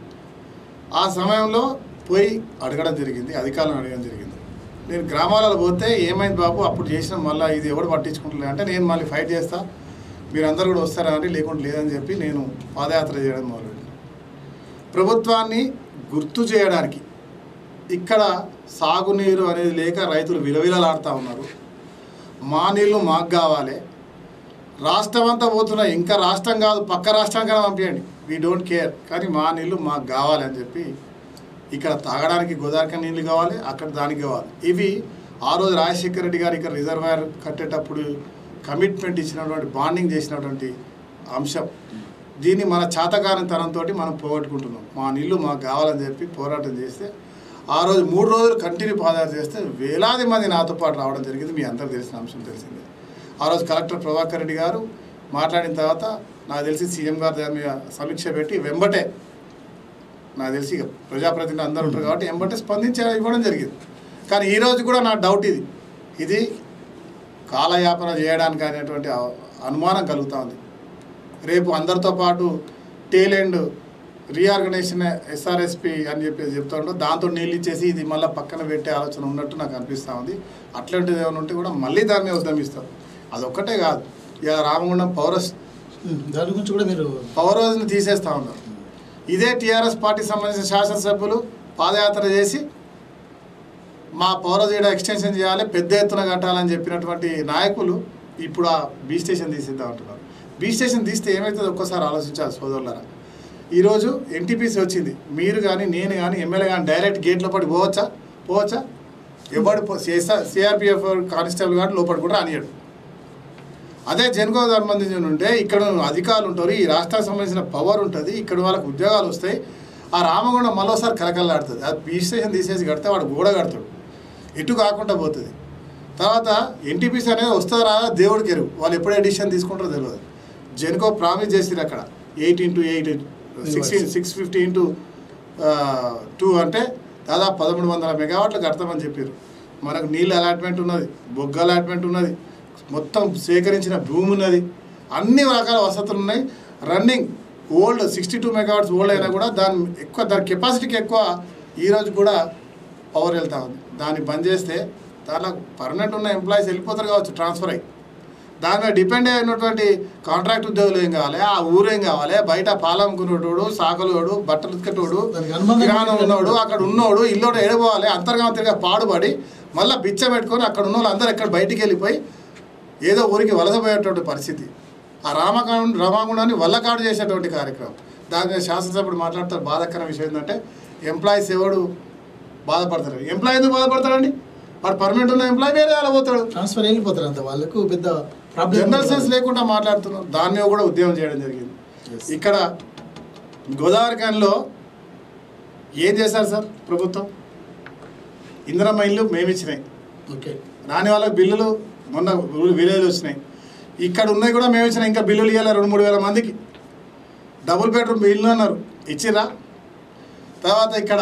ఆ సమయంలో పోయి అడగడం జరిగింది అధికారులను అడగడం జరిగింది నేను గ్రామాలలో పోతే ఏమైంది బాబు అప్పుడు చేసిన మళ్ళీ ఇది ఎవడు పట్టించుకుంటలే అంటే నేను మళ్ళీ ఫైట్ చేస్తా మీరందరూ కూడా వస్తారా అంటే లేకుండా లేదని చెప్పి నేను పాదయాత్ర చేయడం మొదలుపెట్టాను ప్రభుత్వాన్ని గుర్తు చేయడానికి ఇక్కడ సాగునీరు అనేది లేక రైతులు విలవిలలాడుతూ ఉన్నారు మా నీళ్ళు మాకు కావాలి రాష్ట్రం అంతా పోతున్నాయి ఇంకా రాష్ట్రం కాదు పక్క రాష్ట్రానికైనా పంపించండి వీ డోంట్ కేర్ కానీ మా నీళ్ళు మాకు కావాలి అని చెప్పి ఇక్కడ తాగడానికి గోదావరికి నీళ్ళు కావాలి అక్కడ దానికి కావాలి ఇవి ఆ రోజు రాజశేఖర రెడ్డి గారు ఇక్కడ రిజర్వాయర్ కట్టేటప్పుడు కమిట్మెంట్ ఇచ్చినటువంటి బాండింగ్ చేసినటువంటి అంశం దీన్ని మన చాతకానితనంతో మనం పోగొట్టుకుంటున్నాం మా నీళ్ళు మాకు కావాలని చెప్పి పోరాటం చేస్తే ఆ రోజు మూడు రోజులు కంటిన్యూ పాదయాత్ర చేస్తే వేలాది మంది నాతో పాటు రావడం జరిగింది మీ అందరికి తెలిసిన అంశం తెలిసిందే ఆ రోజు కలెక్టర్ ప్రభాకర్ రెడ్డి గారు మాట్లాడిన తర్వాత నాకు తెలిసి సీఎం గారు దాని మీద సమీక్ష పెట్టి వెంబటే నాకు తెలిసి ఇక ప్రజాప్రతినిధులు అందరూ ఉంటారు కాబట్టి వెంబటే స్పందించి ఇవ్వడం జరిగింది కానీ ఈ రోజు కూడా నా డౌట్ ఇది ఇది కాలయాపన చేయడానికి అనేటువంటి అ- అనుమానం కలుగుతా ఉంది రేపు అందరితో పాటు టేల్ అండ్ రీఆర్గనైజేషన్ ఎస్ఆర్ఎస్పి అని చెప్పి చెప్తుండో దాంతో నీళ్ళు ఇచ్చేసి ఇది మళ్ళీ పక్కన పెట్టే ఆలోచన ఉన్నట్టు నాకు అనిపిస్తూ ఉంది అట్లాంటిది ఏమైనా ఉంటే కూడా మళ్ళీ దాన్ని ఉద్యమిస్తారు అదొక్కటే కాదు ఇక రామగుండం పౌరస్ ఉమ్, దాని గురించి కూడా మీరు పవర్ రోజుని తీసేస్తూ ఉన్నారు ఇదే టీఆర్ఎస్ పార్టీకి సంబంధించిన శాసనసభ్యులు పాదయాత్ర చేసి మా పౌరజ్ ఈడ ఎక్స్టెన్షన్ చేయాలి పెద్ద ఎత్తున కట్టాలని చెప్పినటువంటి నాయకులు ఇప్పుడు ఆ బీ స్టేషన్ తీసేద్దాం అంటున్నారు బీ స్టేషన్ తీస్తే ఏమవుతుందో ఒక్కసారి ఆలోచించాలి సోదరులారా ఈరోజు ఎన్టీపీసీ వచ్చింది మీరు కానీ నేను కానీ ఎమ్మెల్యే కానీ డైరెక్ట్ గేట్ లోపలికి పోవచ్చా పోవచ్చా ఎవడు సిఆర్పిఎఫ్ కానిస్టేబుల్ కానీ లోపలికి కూడా రానియడు అదే జనగో సంబంధించిన ఉంటే ఇక్కడ అధికారులు ఉంటారు ఈ రాష్ట్రానికి సంబంధించిన పవర్ ఉంటుంది ఇక్కడ వాళ్ళకి ఉద్యోగాలు వస్తాయి ఆ రామగుండం మరోసారి కలకల్లాడుతుంది అది బీ స్టేషన్ తీసేసి కడితే వాడు గోడ కడతాడు ఇటు కాకుండా పోతుంది తర్వాత ఎన్టీపీసీ అనేది వస్తారా దేవుడికి ఎరువు వాళ్ళు ఎప్పుడు ఎడిషన్ తీసుకుంటారో తెలియదు జెన్కో ప్రామిస్ చేసిరు అక్కడ eight into eight sixteen six fifty into two అంటే దాదాపు పదమూడు వందల మెగావాట్లు కడతామని చెప్పారు మనకు నీళ్ళ అలాట్మెంట్ ఉన్నది బొగ్గ అలాట్మెంట్ ఉన్నది మొత్తం సేకరించిన భూమి ఉన్నది అన్ని రకాల వసతులు ఉన్నాయి running old sixty two megawatts old అయినా కూడా దాని ఎక్కువ దాని కెపాసిటీకి ఎక్కువ ఈరోజు కూడా పవర్ వెళ్తా ఉంది దాన్ని బంద్ చేస్తే దాంట్లో పర్మనెంట్ ఉన్న ఎంప్లాయీస్ వెళ్ళిపోతారు కావచ్చు ట్రాన్స్ఫర్ అయ్యి దాని మీద డిపెండ్ అయినటువంటి కాంట్రాక్ట్ ఉద్యోగులు ఏం కావాలి ఆ ఊరు ఏం కావాలి బయట పాలమ్ముకునేటోడు సాకలోడు బట్టలు ఉతికేటోడు దానికి అనుబంధంగా కిరాణం ఉన్నోడు అక్కడ ఉన్నోడు ఇల్లోడు ఎడపోవాలి అంతర్గామంతరిగా పాడుపడి మళ్ళీ బిచ్చ పెట్టుకొని అక్కడ ఉన్న వాళ్ళు అందరూ ఎక్కడ బయటికి వెళ్ళిపోయి ఏదో ఊరికి వలసపోయేటువంటి పరిస్థితి ఆ రామకాండ రామగుండాన్ని వల్లకాడు చేసేటువంటి కార్యక్రమం దాని మీద శాసనసభ్యుడు మాట్లాడుతారు బాధాకర విషయం ఏంటంటే ఎంప్లాయీస్ ఎవడు బాధపడతారు ఎంప్లాయీ ఎందుకు బాధపడతారండి వాడు పర్మనెంట్ ఉన్న ఎంప్లాయీ వేరే అలా పోతాడు ట్రాన్స్ఫర్ వెళ్ళిపోతారు అంత వాళ్ళకు పెద్ద ప్రాబ్లం జనరల్ సెన్స్ లేకుండా మాట్లాడుతున్నాం దాని మీద కూడా ఉద్యమం చేయడం జరిగింది Yes. ఇక్కడ గోదావరి ఖాన్లో ఏం చేశారు సార్ ప్రభుత్వం ఇందిరమ్మ ఇల్లు మేము ఇచ్చినాయి ఓకే రాని వాళ్ళకి బిల్లులు మొన్న విలేజ్లు వచ్చినాయి ఇక్కడ ఉన్నాయి కూడా మేము ఇచ్చినాయి ఇంకా బిల్లులు ఇవ్వాలి రెండు మూడు వేల మందికి డబుల్ బెడ్రూమ్ ఇల్లు అన్నారు ఇచ్చిరా తర్వాత ఇక్కడ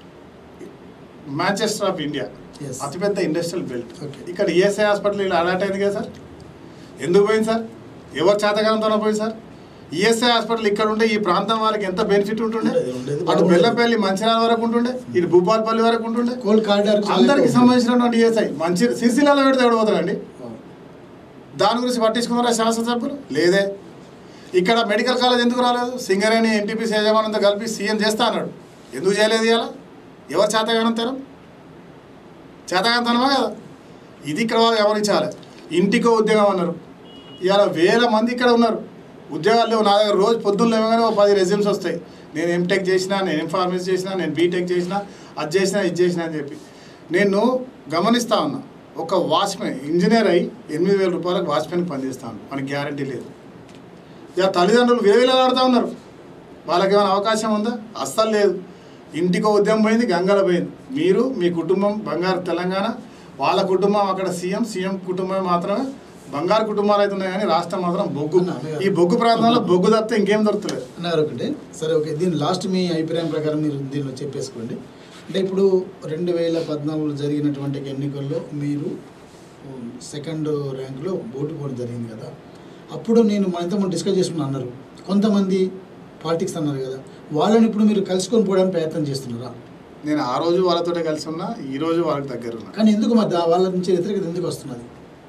మాంచెస్టర్ ఆఫ్ ఇండియా Yes. అతిపెద్ద ఇండస్ట్రియల్ బెల్ట్ Okay. ఇక్కడ ఈఎస్ఐ హాస్పిటల్ ఇలా అడాట్ అయింది కదా సార్ ఎందుకు పోయింది సార్ ఎవరు చేతకాలంతోనే పోయింది సార్ ఈఎస్ఐ హాస్పిటల్ ఇక్కడ ఉంటే ఈ ప్రాంతం వాళ్ళకి ఎంత బెనిఫిట్ ఉంటుండే ఉండేది, ఉండేది. అటు బెల్లంపల్లి మంచిర్యాల వరకు ఉంటుండే ఇటు భూపాలపల్లి వరకు ఉంటుండే కోల్ కారిడార్ చాలా అందరికి ఎక్కువ ఉంది. సంబంధించినటువంటి ఈఎస్ఐ మంచి సిరిసిల్లలో పెడితే ఎవడు పోతారండి అవును. దాని గురించి పట్టించుకున్నారా శాసనసభ్యులు లేదే ఇక్కడ మెడికల్ కాలేజ్ ఎందుకు రాలేదు సింగరేణి ఎన్టీపీసీ యజమానంతో కలిపి సీఎం చేస్తా అన్నాడు ఎందుకు చేయలేదు ఇవాళ ఎవరు చేతగానంతరం చేతగానంతనమా కదా ఇది ఇక్కడ వాళ్ళు గమనించాలి ఇంటికో ఉద్యోగం అన్నారు ఇవాళ వేల మంది ఇక్కడ ఉన్నారు ఉద్యోగాలు లేవు నా దగ్గర రోజు పొద్దున్న లేవగానే ఒక పది రెజ్యూమ్స్ వస్తాయి నేను ఎంటెక్ చేసినా నేను ఎంఫార్మసీ చేసినా నేను బీటెక్ చేసినా అది చేసినా ఇది చేసినా అని చెప్పి నేను గమనిస్తా ఉన్నా ఒక వాచ్మెన్ ఇంజనీర్ అయ్యి ఎనిమిది వేల రూపాయలకు వాచ్మెన్ పనిచేస్తాను మనకి గ్యారంటీ లేదు ఇక తల్లిదండ్రులు విలువలాడుతూ ఉన్నారు వాళ్ళకి ఏమైనా అవకాశం ఉందా అస్సలు లేదు ఇంటికో ఉద్యమం పోయింది గంగల పోయింది మీరు మీ కుటుంబం బంగారు తెలంగాణ వాళ్ళ కుటుంబం అక్కడ సీఎం సీఎం కుటుంబం మాత్రమే బంగారు కుటుంబాలు అయితే ఉన్నాయి కానీ రాష్ట్రం మాత్రం బొగ్గు అన్న, అన్నగారు. ఈ బొగ్గు ప్రాంతంలో బొగ్గు తప్పితే ఇంకేం దొరుకుతలేదు అన్నారు ఒకటి సరే ఓకే దీని లాస్ట్ మీ అభిప్రాయం ప్రకారం మీరు దీనిలో చెప్పేసుకోండి అంటే ఇప్పుడు రెండు వేల పద్నాలుగులో జరిగినటువంటి ఎన్నికల్లో మీరు ఉమ్, సెకండ్ ర్యాంకులో ఓటు పోవడం జరిగింది కదా అప్పుడు నేను మన ఇంతకుముందు డిస్కస్ చేసుకున్నా అన్నారు కొంతమంది పాలిటిక్స్ అన్నారు కదా వాళ్ళని ఇప్పుడు మీరు కలుసుకొని పోవడానికి ప్రయత్నం చేస్తున్నారా నేను ఆ రోజు వాళ్ళతోటే కలిసి ఉన్నా ఈ రోజు వాళ్ళకి దగ్గర ఉన్నా కానీ ఎందుకు మరి దా- వాళ్ళ నుంచి వ్యతిరేకత ఎందుకు వస్తున్నది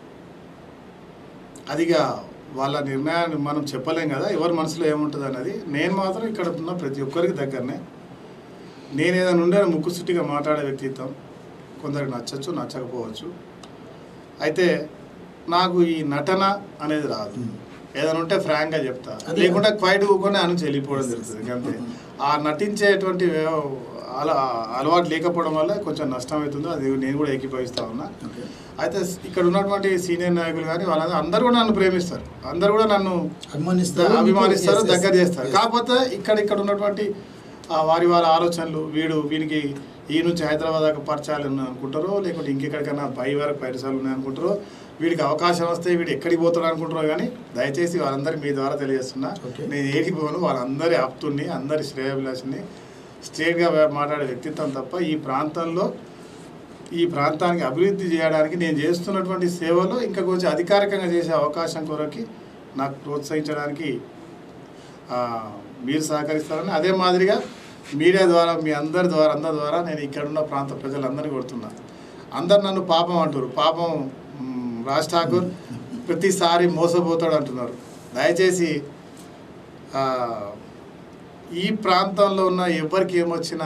అదిగా వాళ్ళ నిర్ణయాన్ని మనం చెప్పలేం కదా ఎవరి మనసులో ఏముంటుంది అన్నది నేను మాత్రం ఇక్కడ ఉన్న ప్రతి ఒక్కరికి దగ్గరనే నేను ఏదైనా ఉండే ముక్కుసుట్టిగా మాట్లాడే వ్యక్తిత్వం కొందరికి నచ్చచ్చు నచ్చకపోవచ్చు అయితే నాకు ఈ నటన అనేది రాదు ఉమ్. ఏదైనా ఉంటే ఫ్రాంక్గా చెప్తా అదే. లేకుంటే క్వైట్ ఊకొని ఆ నుంచి వెళ్ళిపోవడం జరుగుతుంది అంతే ఆ నటించేటువంటి వ్యవ- అల అలవాటు లేకపోవడం వల్ల కొంచెం నష్టం అవుతుందో అది నేను కూడా ఏకీభవిస్తా ఉన్నా ఓకే అయితే ఇక్కడ ఉన్నటువంటి సీనియర్ నాయకులు కానీ వాళ్ళందరూ అందరూ కూడా నన్ను ప్రేమిస్తారు అందరూ కూడా నన్ను అభిమానిస్తారు అభిమానిస్తారు Yes, yes, దగ్గర చేస్తారు yes. కాకపోతే ఇక్కడ ఇక్కడ ఉన్నటువంటి ఆ వారి వారి ఆలోచనలు వీడు వీనికి ఈ నుంచి హైదరాబాద్ దాకా పరిచయాలు ఉన్నాయి అనుకుంటారో లేకుంటే ఇంకెక్కడికైనా పై వరకు పరిచయాలు ఉన్నాయి అనుకుంటారో వీడికి అవకాశం వస్తే వీడు ఎక్కడికి పోతాడు అనుకుంటారో కానీ దయచేసి వాళ్ళందరికీ మీ ద్వారా తెలియజేస్తున్నా Okay. నేను ఏడికి పోను వాళ్ళందరి ఆప్తుని అందరి శ్రేయభిలాషిని స్ట్రేట్గా మాట్లాడే వ్యక్తిత్వం తప్ప ఈ ప్రాంతంలో ఈ ప్రాంతానికి అభివృద్ధి చేయడానికి నేను చేస్తున్నటువంటి సేవలు ఇంకా కొంచెం అధికారికంగా చేసే అవకాశం కొరకి నాకు ప్రోత్సహించడానికి ఆ, మీరు సహకరిస్తారని అదే మాదిరిగా మీడియా ద్వారా మీ అందరి ద్వారా అందరి ద్వారా నేను ఇక్కడున్న ప్రాంత ప్రజలందరినీ కొడుతున్నా అందరు నన్ను పాపం అంటారు పాపం మ్, రాజ్ ఠాకూర్ ప్రతిసారి మోసపోతాడు అంటున్నారు దయచేసి ఆ, ఈ ప్రాంతంలో ఉన్న ఎవరికి ఏమొచ్చినా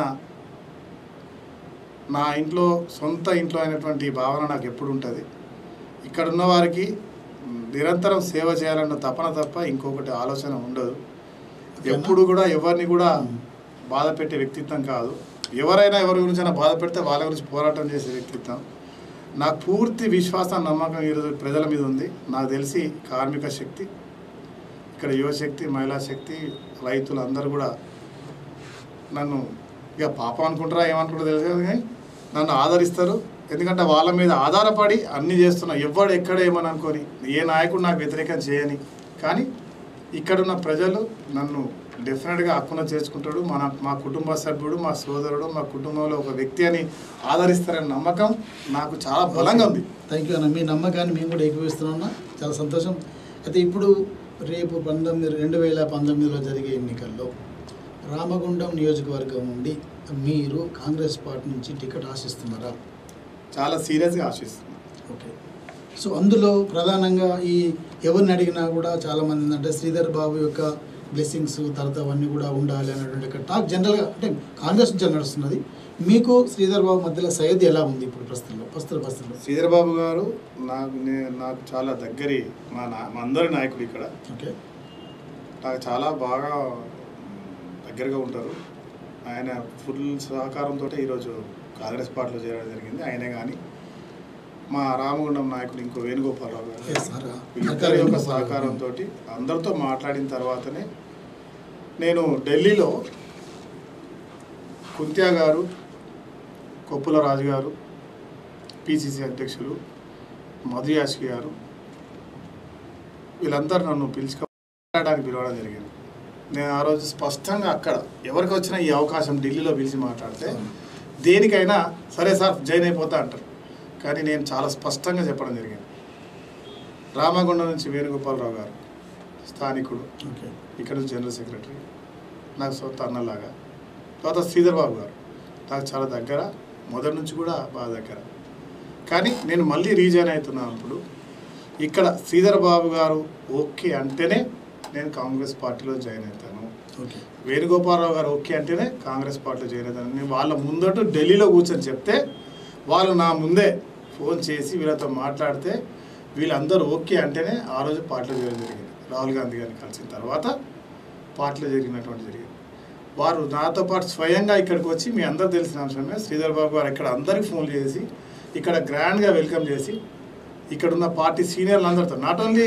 నా ఇంట్లో సొంత ఇంట్లో అయినటువంటి భావన నాకు ఎప్పుడు ఉంటుంది ఇక్కడ ఉన్న వారికి మ్, నిరంతరం సేవ చేయాలన్న తపన తప్ప ఇంకొకటి ఆలోచన ఉండదు ఎప్పుడు కూడా ఎవరిని కూడా బాధ పెట్టే వ్యక్తిత్వం కాదు ఎవరైనా ఎవరి గురించైనా బాధ పెడితే వాళ్ళ గురించి పోరాటం చేసే వ్యక్తిత్వం నాకు పూర్తి విశ్వాసం నమ్మకం ఈరోజు ప్రజల మీద ఉంది నాకు తెలిసి కార్మిక శక్తి ఇక్కడ యువశక్తి మహిళా శక్తి రైతులు అందరూ కూడా నన్ను ఇక పాపం అనుకుంటారా ఏమనుకుంటారో తెలియదు కదా కానీ నన్ను ఆదరిస్తారు ఎందుకంటే వాళ్ళ మీద ఆధారపడి అన్నీ చేస్తున్నా ఎవడు ఎక్కడ ఏమని అనుకొని ఏ నాయకుడు నాకు వ్యతిరేకం చేయని కానీ ఇక్కడున్న ప్రజలు నన్ను డెఫినెట్గా హక్కున చేర్చుకుంటాడు మన మా కుటుంబ సభ్యుడు మా సోదరుడు మా కుటుంబంలో ఒక వ్యక్తి అని ఆదరిస్తారనే నమ్మకం నాకు చాలా బలంగా ఉంది థ్యాంక్ యూ అన్న మీ నమ్మకాన్ని మేము కూడా ఏకీవిస్తున్నాం చాలా సంతోషం అయితే ఇప్పుడు రేపు పంతొమ్మిది రెండు వేల పంతొమ్మిదిలో జరిగే ఎన్నికల్లో రామగుండం నియోజకవర్గం నుండి మీరు కాంగ్రెస్ పార్టీ నుంచి టికెట్ ఆశిస్తున్నారా చాలా సీరియస్గా ఆశిస్తున్నాను ఓకే సో అందులో ప్రధానంగా ఈ ఎవరిని అడిగినా కూడా చాలామంది ఏంటంటే శ్రీధర్ బాబు యొక్క బ్లెస్సింగ్స్ తర్వాత అవన్నీ కూడా ఉండాలి అనేటువంటి ఒక టాక్ జనరల్గా అంటే కాంగ్రెస్ నుంచి నడుస్తున్నది మీకు శ్రీధర్ బాబు మధ్యలో సయ్యద్ ఎలా ఉంది ఇప్పుడు ప్రస్తుతంలో ప్రస్తుత పరిస్థితుల్లో శ్రీధర్ బాబు గారు నాకు నే- నాకు చాలా దగ్గరి మా నా మా అందరి నాయకుడు ఇక్కడ ఓకే నాకు చాలా బాగా దగ్గరగా ఉంటారు ఆయన ఫుల్ సహకారంతో ఈరోజు కాంగ్రెస్ పార్టీలో చేరడం జరిగింది ఆయనే కానీ మా రామగుండం నాయకుడు ఇంకో వేణుగోపాలరావు గారు Yes, sir. వీళ్ళిద్దరి యొక్క సహకారంతో అందరితో మాట్లాడిన తర్వాతనే నేను ఢిల్లీలో కుంత్యా గారు కొప్పుల రాజు గారు పిసిసి అధ్యక్షులు మధు యాష్కి గారు వీళ్ళందరూ నన్ను పిలుచుకు మాట్లాడడానికి పిలవడం జరిగింది నేను ఆ రోజు స్పష్టంగా అక్కడ ఎవరికి వచ్చినా ఈ అవకాశం ఢిల్లీలో పిలిచి మాట్లాడితే దేనికైనా సరే సార్ జైన్ అయిపోతా అంటారు కానీ నేను చాలా స్పష్టంగా చెప్పడం జరిగింది రామగుండం నుంచి వేణుగోపాలరావు గారు స్థానికుడు ఓకే ఇక్కడ జనరల్ సెక్రటరీ నాకు సొంత అన్నలాగా తర్వాత శ్రీధర్ బాబు గారు నాకు చాలా దగ్గర మొదటి నుంచి కూడా బాగా దగ్గర కానీ నేను మళ్ళీ రీజాయిన్ అవుతున్నాను ఇప్పుడు ఇక్కడ శ్రీధర్ బాబు గారు ఓకే అంటేనే నేను కాంగ్రెస్ పార్టీలో జాయిన్ అవుతాను ఓకే వేణుగోపాలరావు గారు ఓకే అంటేనే కాంగ్రెస్ పార్టీలో జాయిన్ అవుతాను నేను వాళ్ళ ముందట ఢిల్లీలో కూర్చొని చెప్తే వాళ్ళు నా ముందే ఫోన్ చేసి వీళ్ళతో మాట్లాడితే వీళ్ళందరూ ఓకే అంటేనే ఆ రోజు పార్టీలో చేయడం జరిగింది రాహుల్ గాంధీ గారిని కలిసిన తర్వాత పార్టీలో జరిగినటువంటి జరిగింది వారు నాతో పాటు స్వయంగా ఇక్కడికి వచ్చి మీ అందరు తెలిసిన అంశమే శ్రీధర్ బాబు గారు ఇక్కడ అందరికి ఫోన్లు చేసి ఇక్కడ గ్రాండ్గా వెల్కమ్ చేసి ఇక్కడ ఉన్న పార్టీ సీనియర్లు అందరితో నాట్ ఓన్లీ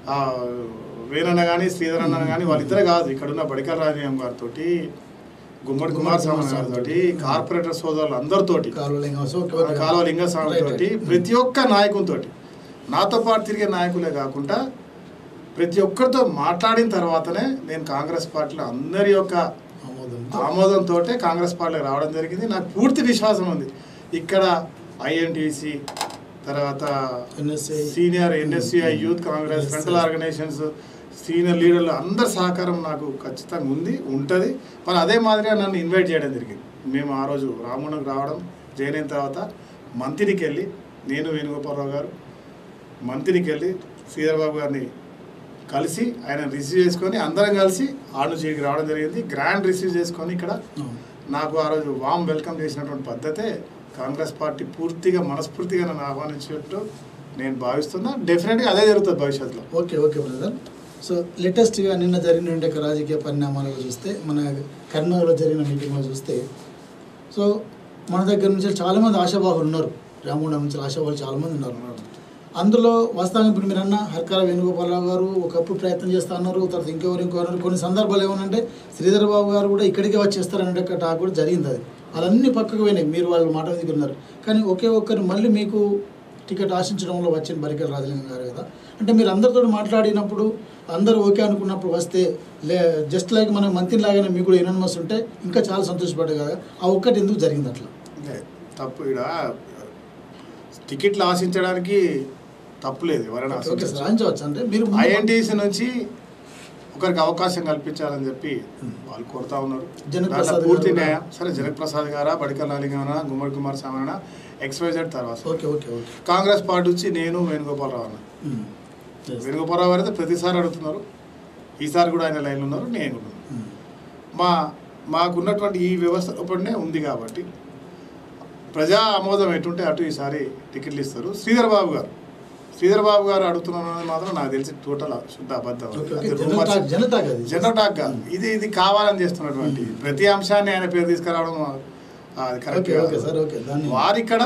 వేణన్న కానీ శ్రీధర్ అన్న కానీ వాళ్ళిద్దరే కాదు ఇక్కడ ఉన్న బడికల్ రాజీవం గారితో గుమ్మడి కుమార్ స్వామి గారితో కార్పొరేటర్ సోదరులు అందరితోటి కాలువలింగం సో ఓకే ఓకే కాలువ లింగస్వామి రైట్, తోటి రైట్. ప్రతి ఒక్క నాయకునితో నాతో పాటు తిరిగే నాయకులే కాకుండా ప్రతి ఒక్కరితో మాట్లాడిన తర్వాతనే నేను కాంగ్రెస్ పార్టీలో అందరి యొక్క ఆమోదంతో ఆమోదంతో కాంగ్రెస్ పార్టీకి రావడం జరిగింది నాకు పూర్తి విశ్వాసం ఉంది ఇక్కడ ఐఎన్టీసీ తర్వాత NSA. Senior NSCI youth Congress Yes, frontal sir. Organisations senior లీడర్లు అందరి సహకారం నాకు ఖచ్చితంగా ఉంది ఉంటుంది మరి అదే మాదిరిగా నన్ను ఇన్వైట్ చేయడం జరిగింది మేము ఆ రోజు రామునికి రావడం జాయిన్ అయిన తర్వాత మంత్రికి వెళ్ళి నేను వేణుగోపాలరావు గారు మంత్రికి వెళ్ళి శ్రీధర్ బాబు గారిని కలిసి ఆయన రిసీవ్ చేసుకొని అందరం కలిసి ఆడు చేడికి రావడం జరిగింది గ్రాండ్ రిసీవ్ చేసుకొని ఇక్కడ అవును. నాకు ఆ రోజు వామ్ వెల్కమ్ చేసినటువంటి పద్ధతే కాంగ్రెస్ పార్టీ పూర్తిగా మనస్ఫూర్తిగా నన్ను ఆహ్వానించినట్టు నేను భావిస్తున్నా డెఫినెట్గా అదే జరుగుతుంది భవిష్యత్తులో ఓకే ఓకే బ్రదర్ సో లేటెస్ట్గా నిన్న జరిగినటువంటి ఒక రాజకీయ పరిణామాలలో చూస్తే మన కర్నూలులో జరిగిన మీటింగ్లో చూస్తే సో మన దగ్గర నుంచి చాలామంది ఆశావాహులు ఉన్నారు రామగుండం నుంచి ఆశావాహులు చాలామంది ఉన్నారు అందులో వాస్తవంగా ఇప్పుడు మీరు అన్న హర్కాల వేణుగోపాలరావు గారు ఒకప్పుడు ప్రయత్నం చేస్తా అన్నారు తర్వాత ఇంకెవరు ఇంకెవరు కొన్ని సందర్భాలు ఏమనంటే శ్రీధర్ బాబు గారు కూడా ఇక్కడికే వచ్చేస్తారనే ఒక టాక్ కూడా జరిగింది అది అదన్నీ పక్కకు పోయినాయి మీరు వాళ్ళ మాట దగ్గర ఉన్నారు కానీ ఒకే ఒక్కరు మళ్ళీ మీకు టికెట్ ఆశించడంలో వచ్చిన బరికల్ రాజలింగం గారు కదా అంటే మీరు అందరితో మాట్లాడినప్పుడు అందరూ ఓకే అనుకున్నప్పుడు వస్తే లే జస్ట్ లైక్ మన మంత్రి లాగానే మీకు కూడా ఎనానమస్ ఉంటే ఇంకా చాలా సంతోషపడ్డా కదా ఆ ఒక్కటి ఎందుకు జరిగింది అట్లా అంటే తప్పు ఇక్కడ టికెట్లు ఆశించడానికి తప్పు లేదు ఎవరైనా ఓకే సార్ ఆశించవచ్చు. ఆశించవచ్చు అంటే మీరు ముందు- ఐఎన్టీసీ నుంచి ఒకరికి అవకాశం కల్పించాలని చెప్పి వాళ్ళు కోరుతా ఉన్నారు జనక్ దాంట్లో ప్రసాద్ పూర్తి గారు కూడా- న్యాయం సరే జనక్ ప్రసాద్ గారా బడికల్ నాలింగమన గుమ్మడి కుమార్ సామన ఎక్స్వైజెడ్ తర్వాత okay okay okay Congress party నుంచి నేను వేణుగోపాలరావు అన్న ఉమ్. Yes. వేణుగోపాలరావు గారు అయితే ప్రతిసారి అడుగుతున్నారు ఈసారి కూడా ఆయన లైన్లో ఉన్నారు నేను కూడా ఉన్నాను. ఉమ్. మా మాకున్నటువంటి ఈ వ్యవస్థ లోపలనే ఉంది కాబట్టి ప్రజా ఆమోదం ఎటుంటే అటు ఈసారి టికెట్లు ఇస్తారు శ్రీధర్ బాబు గారు శ్రీధర్ బాబు గారు అడుగుతున్నారు అనేది మాత్రం నాకు తెలిసి టోటల్ శుద్ధ అబద్ధం ఓకే అది ఓకే జనతా rumors. జనతా కదా జనరల్ టాక్ కాదు ఇది ఇది కావాలని చేస్తున్నటువంటి ప్రతి అంశాన్ని ఆయన పేరు తీసుకురావడం ఆ, అది correct okay okay sir okay దాన్ని వారిక్కడ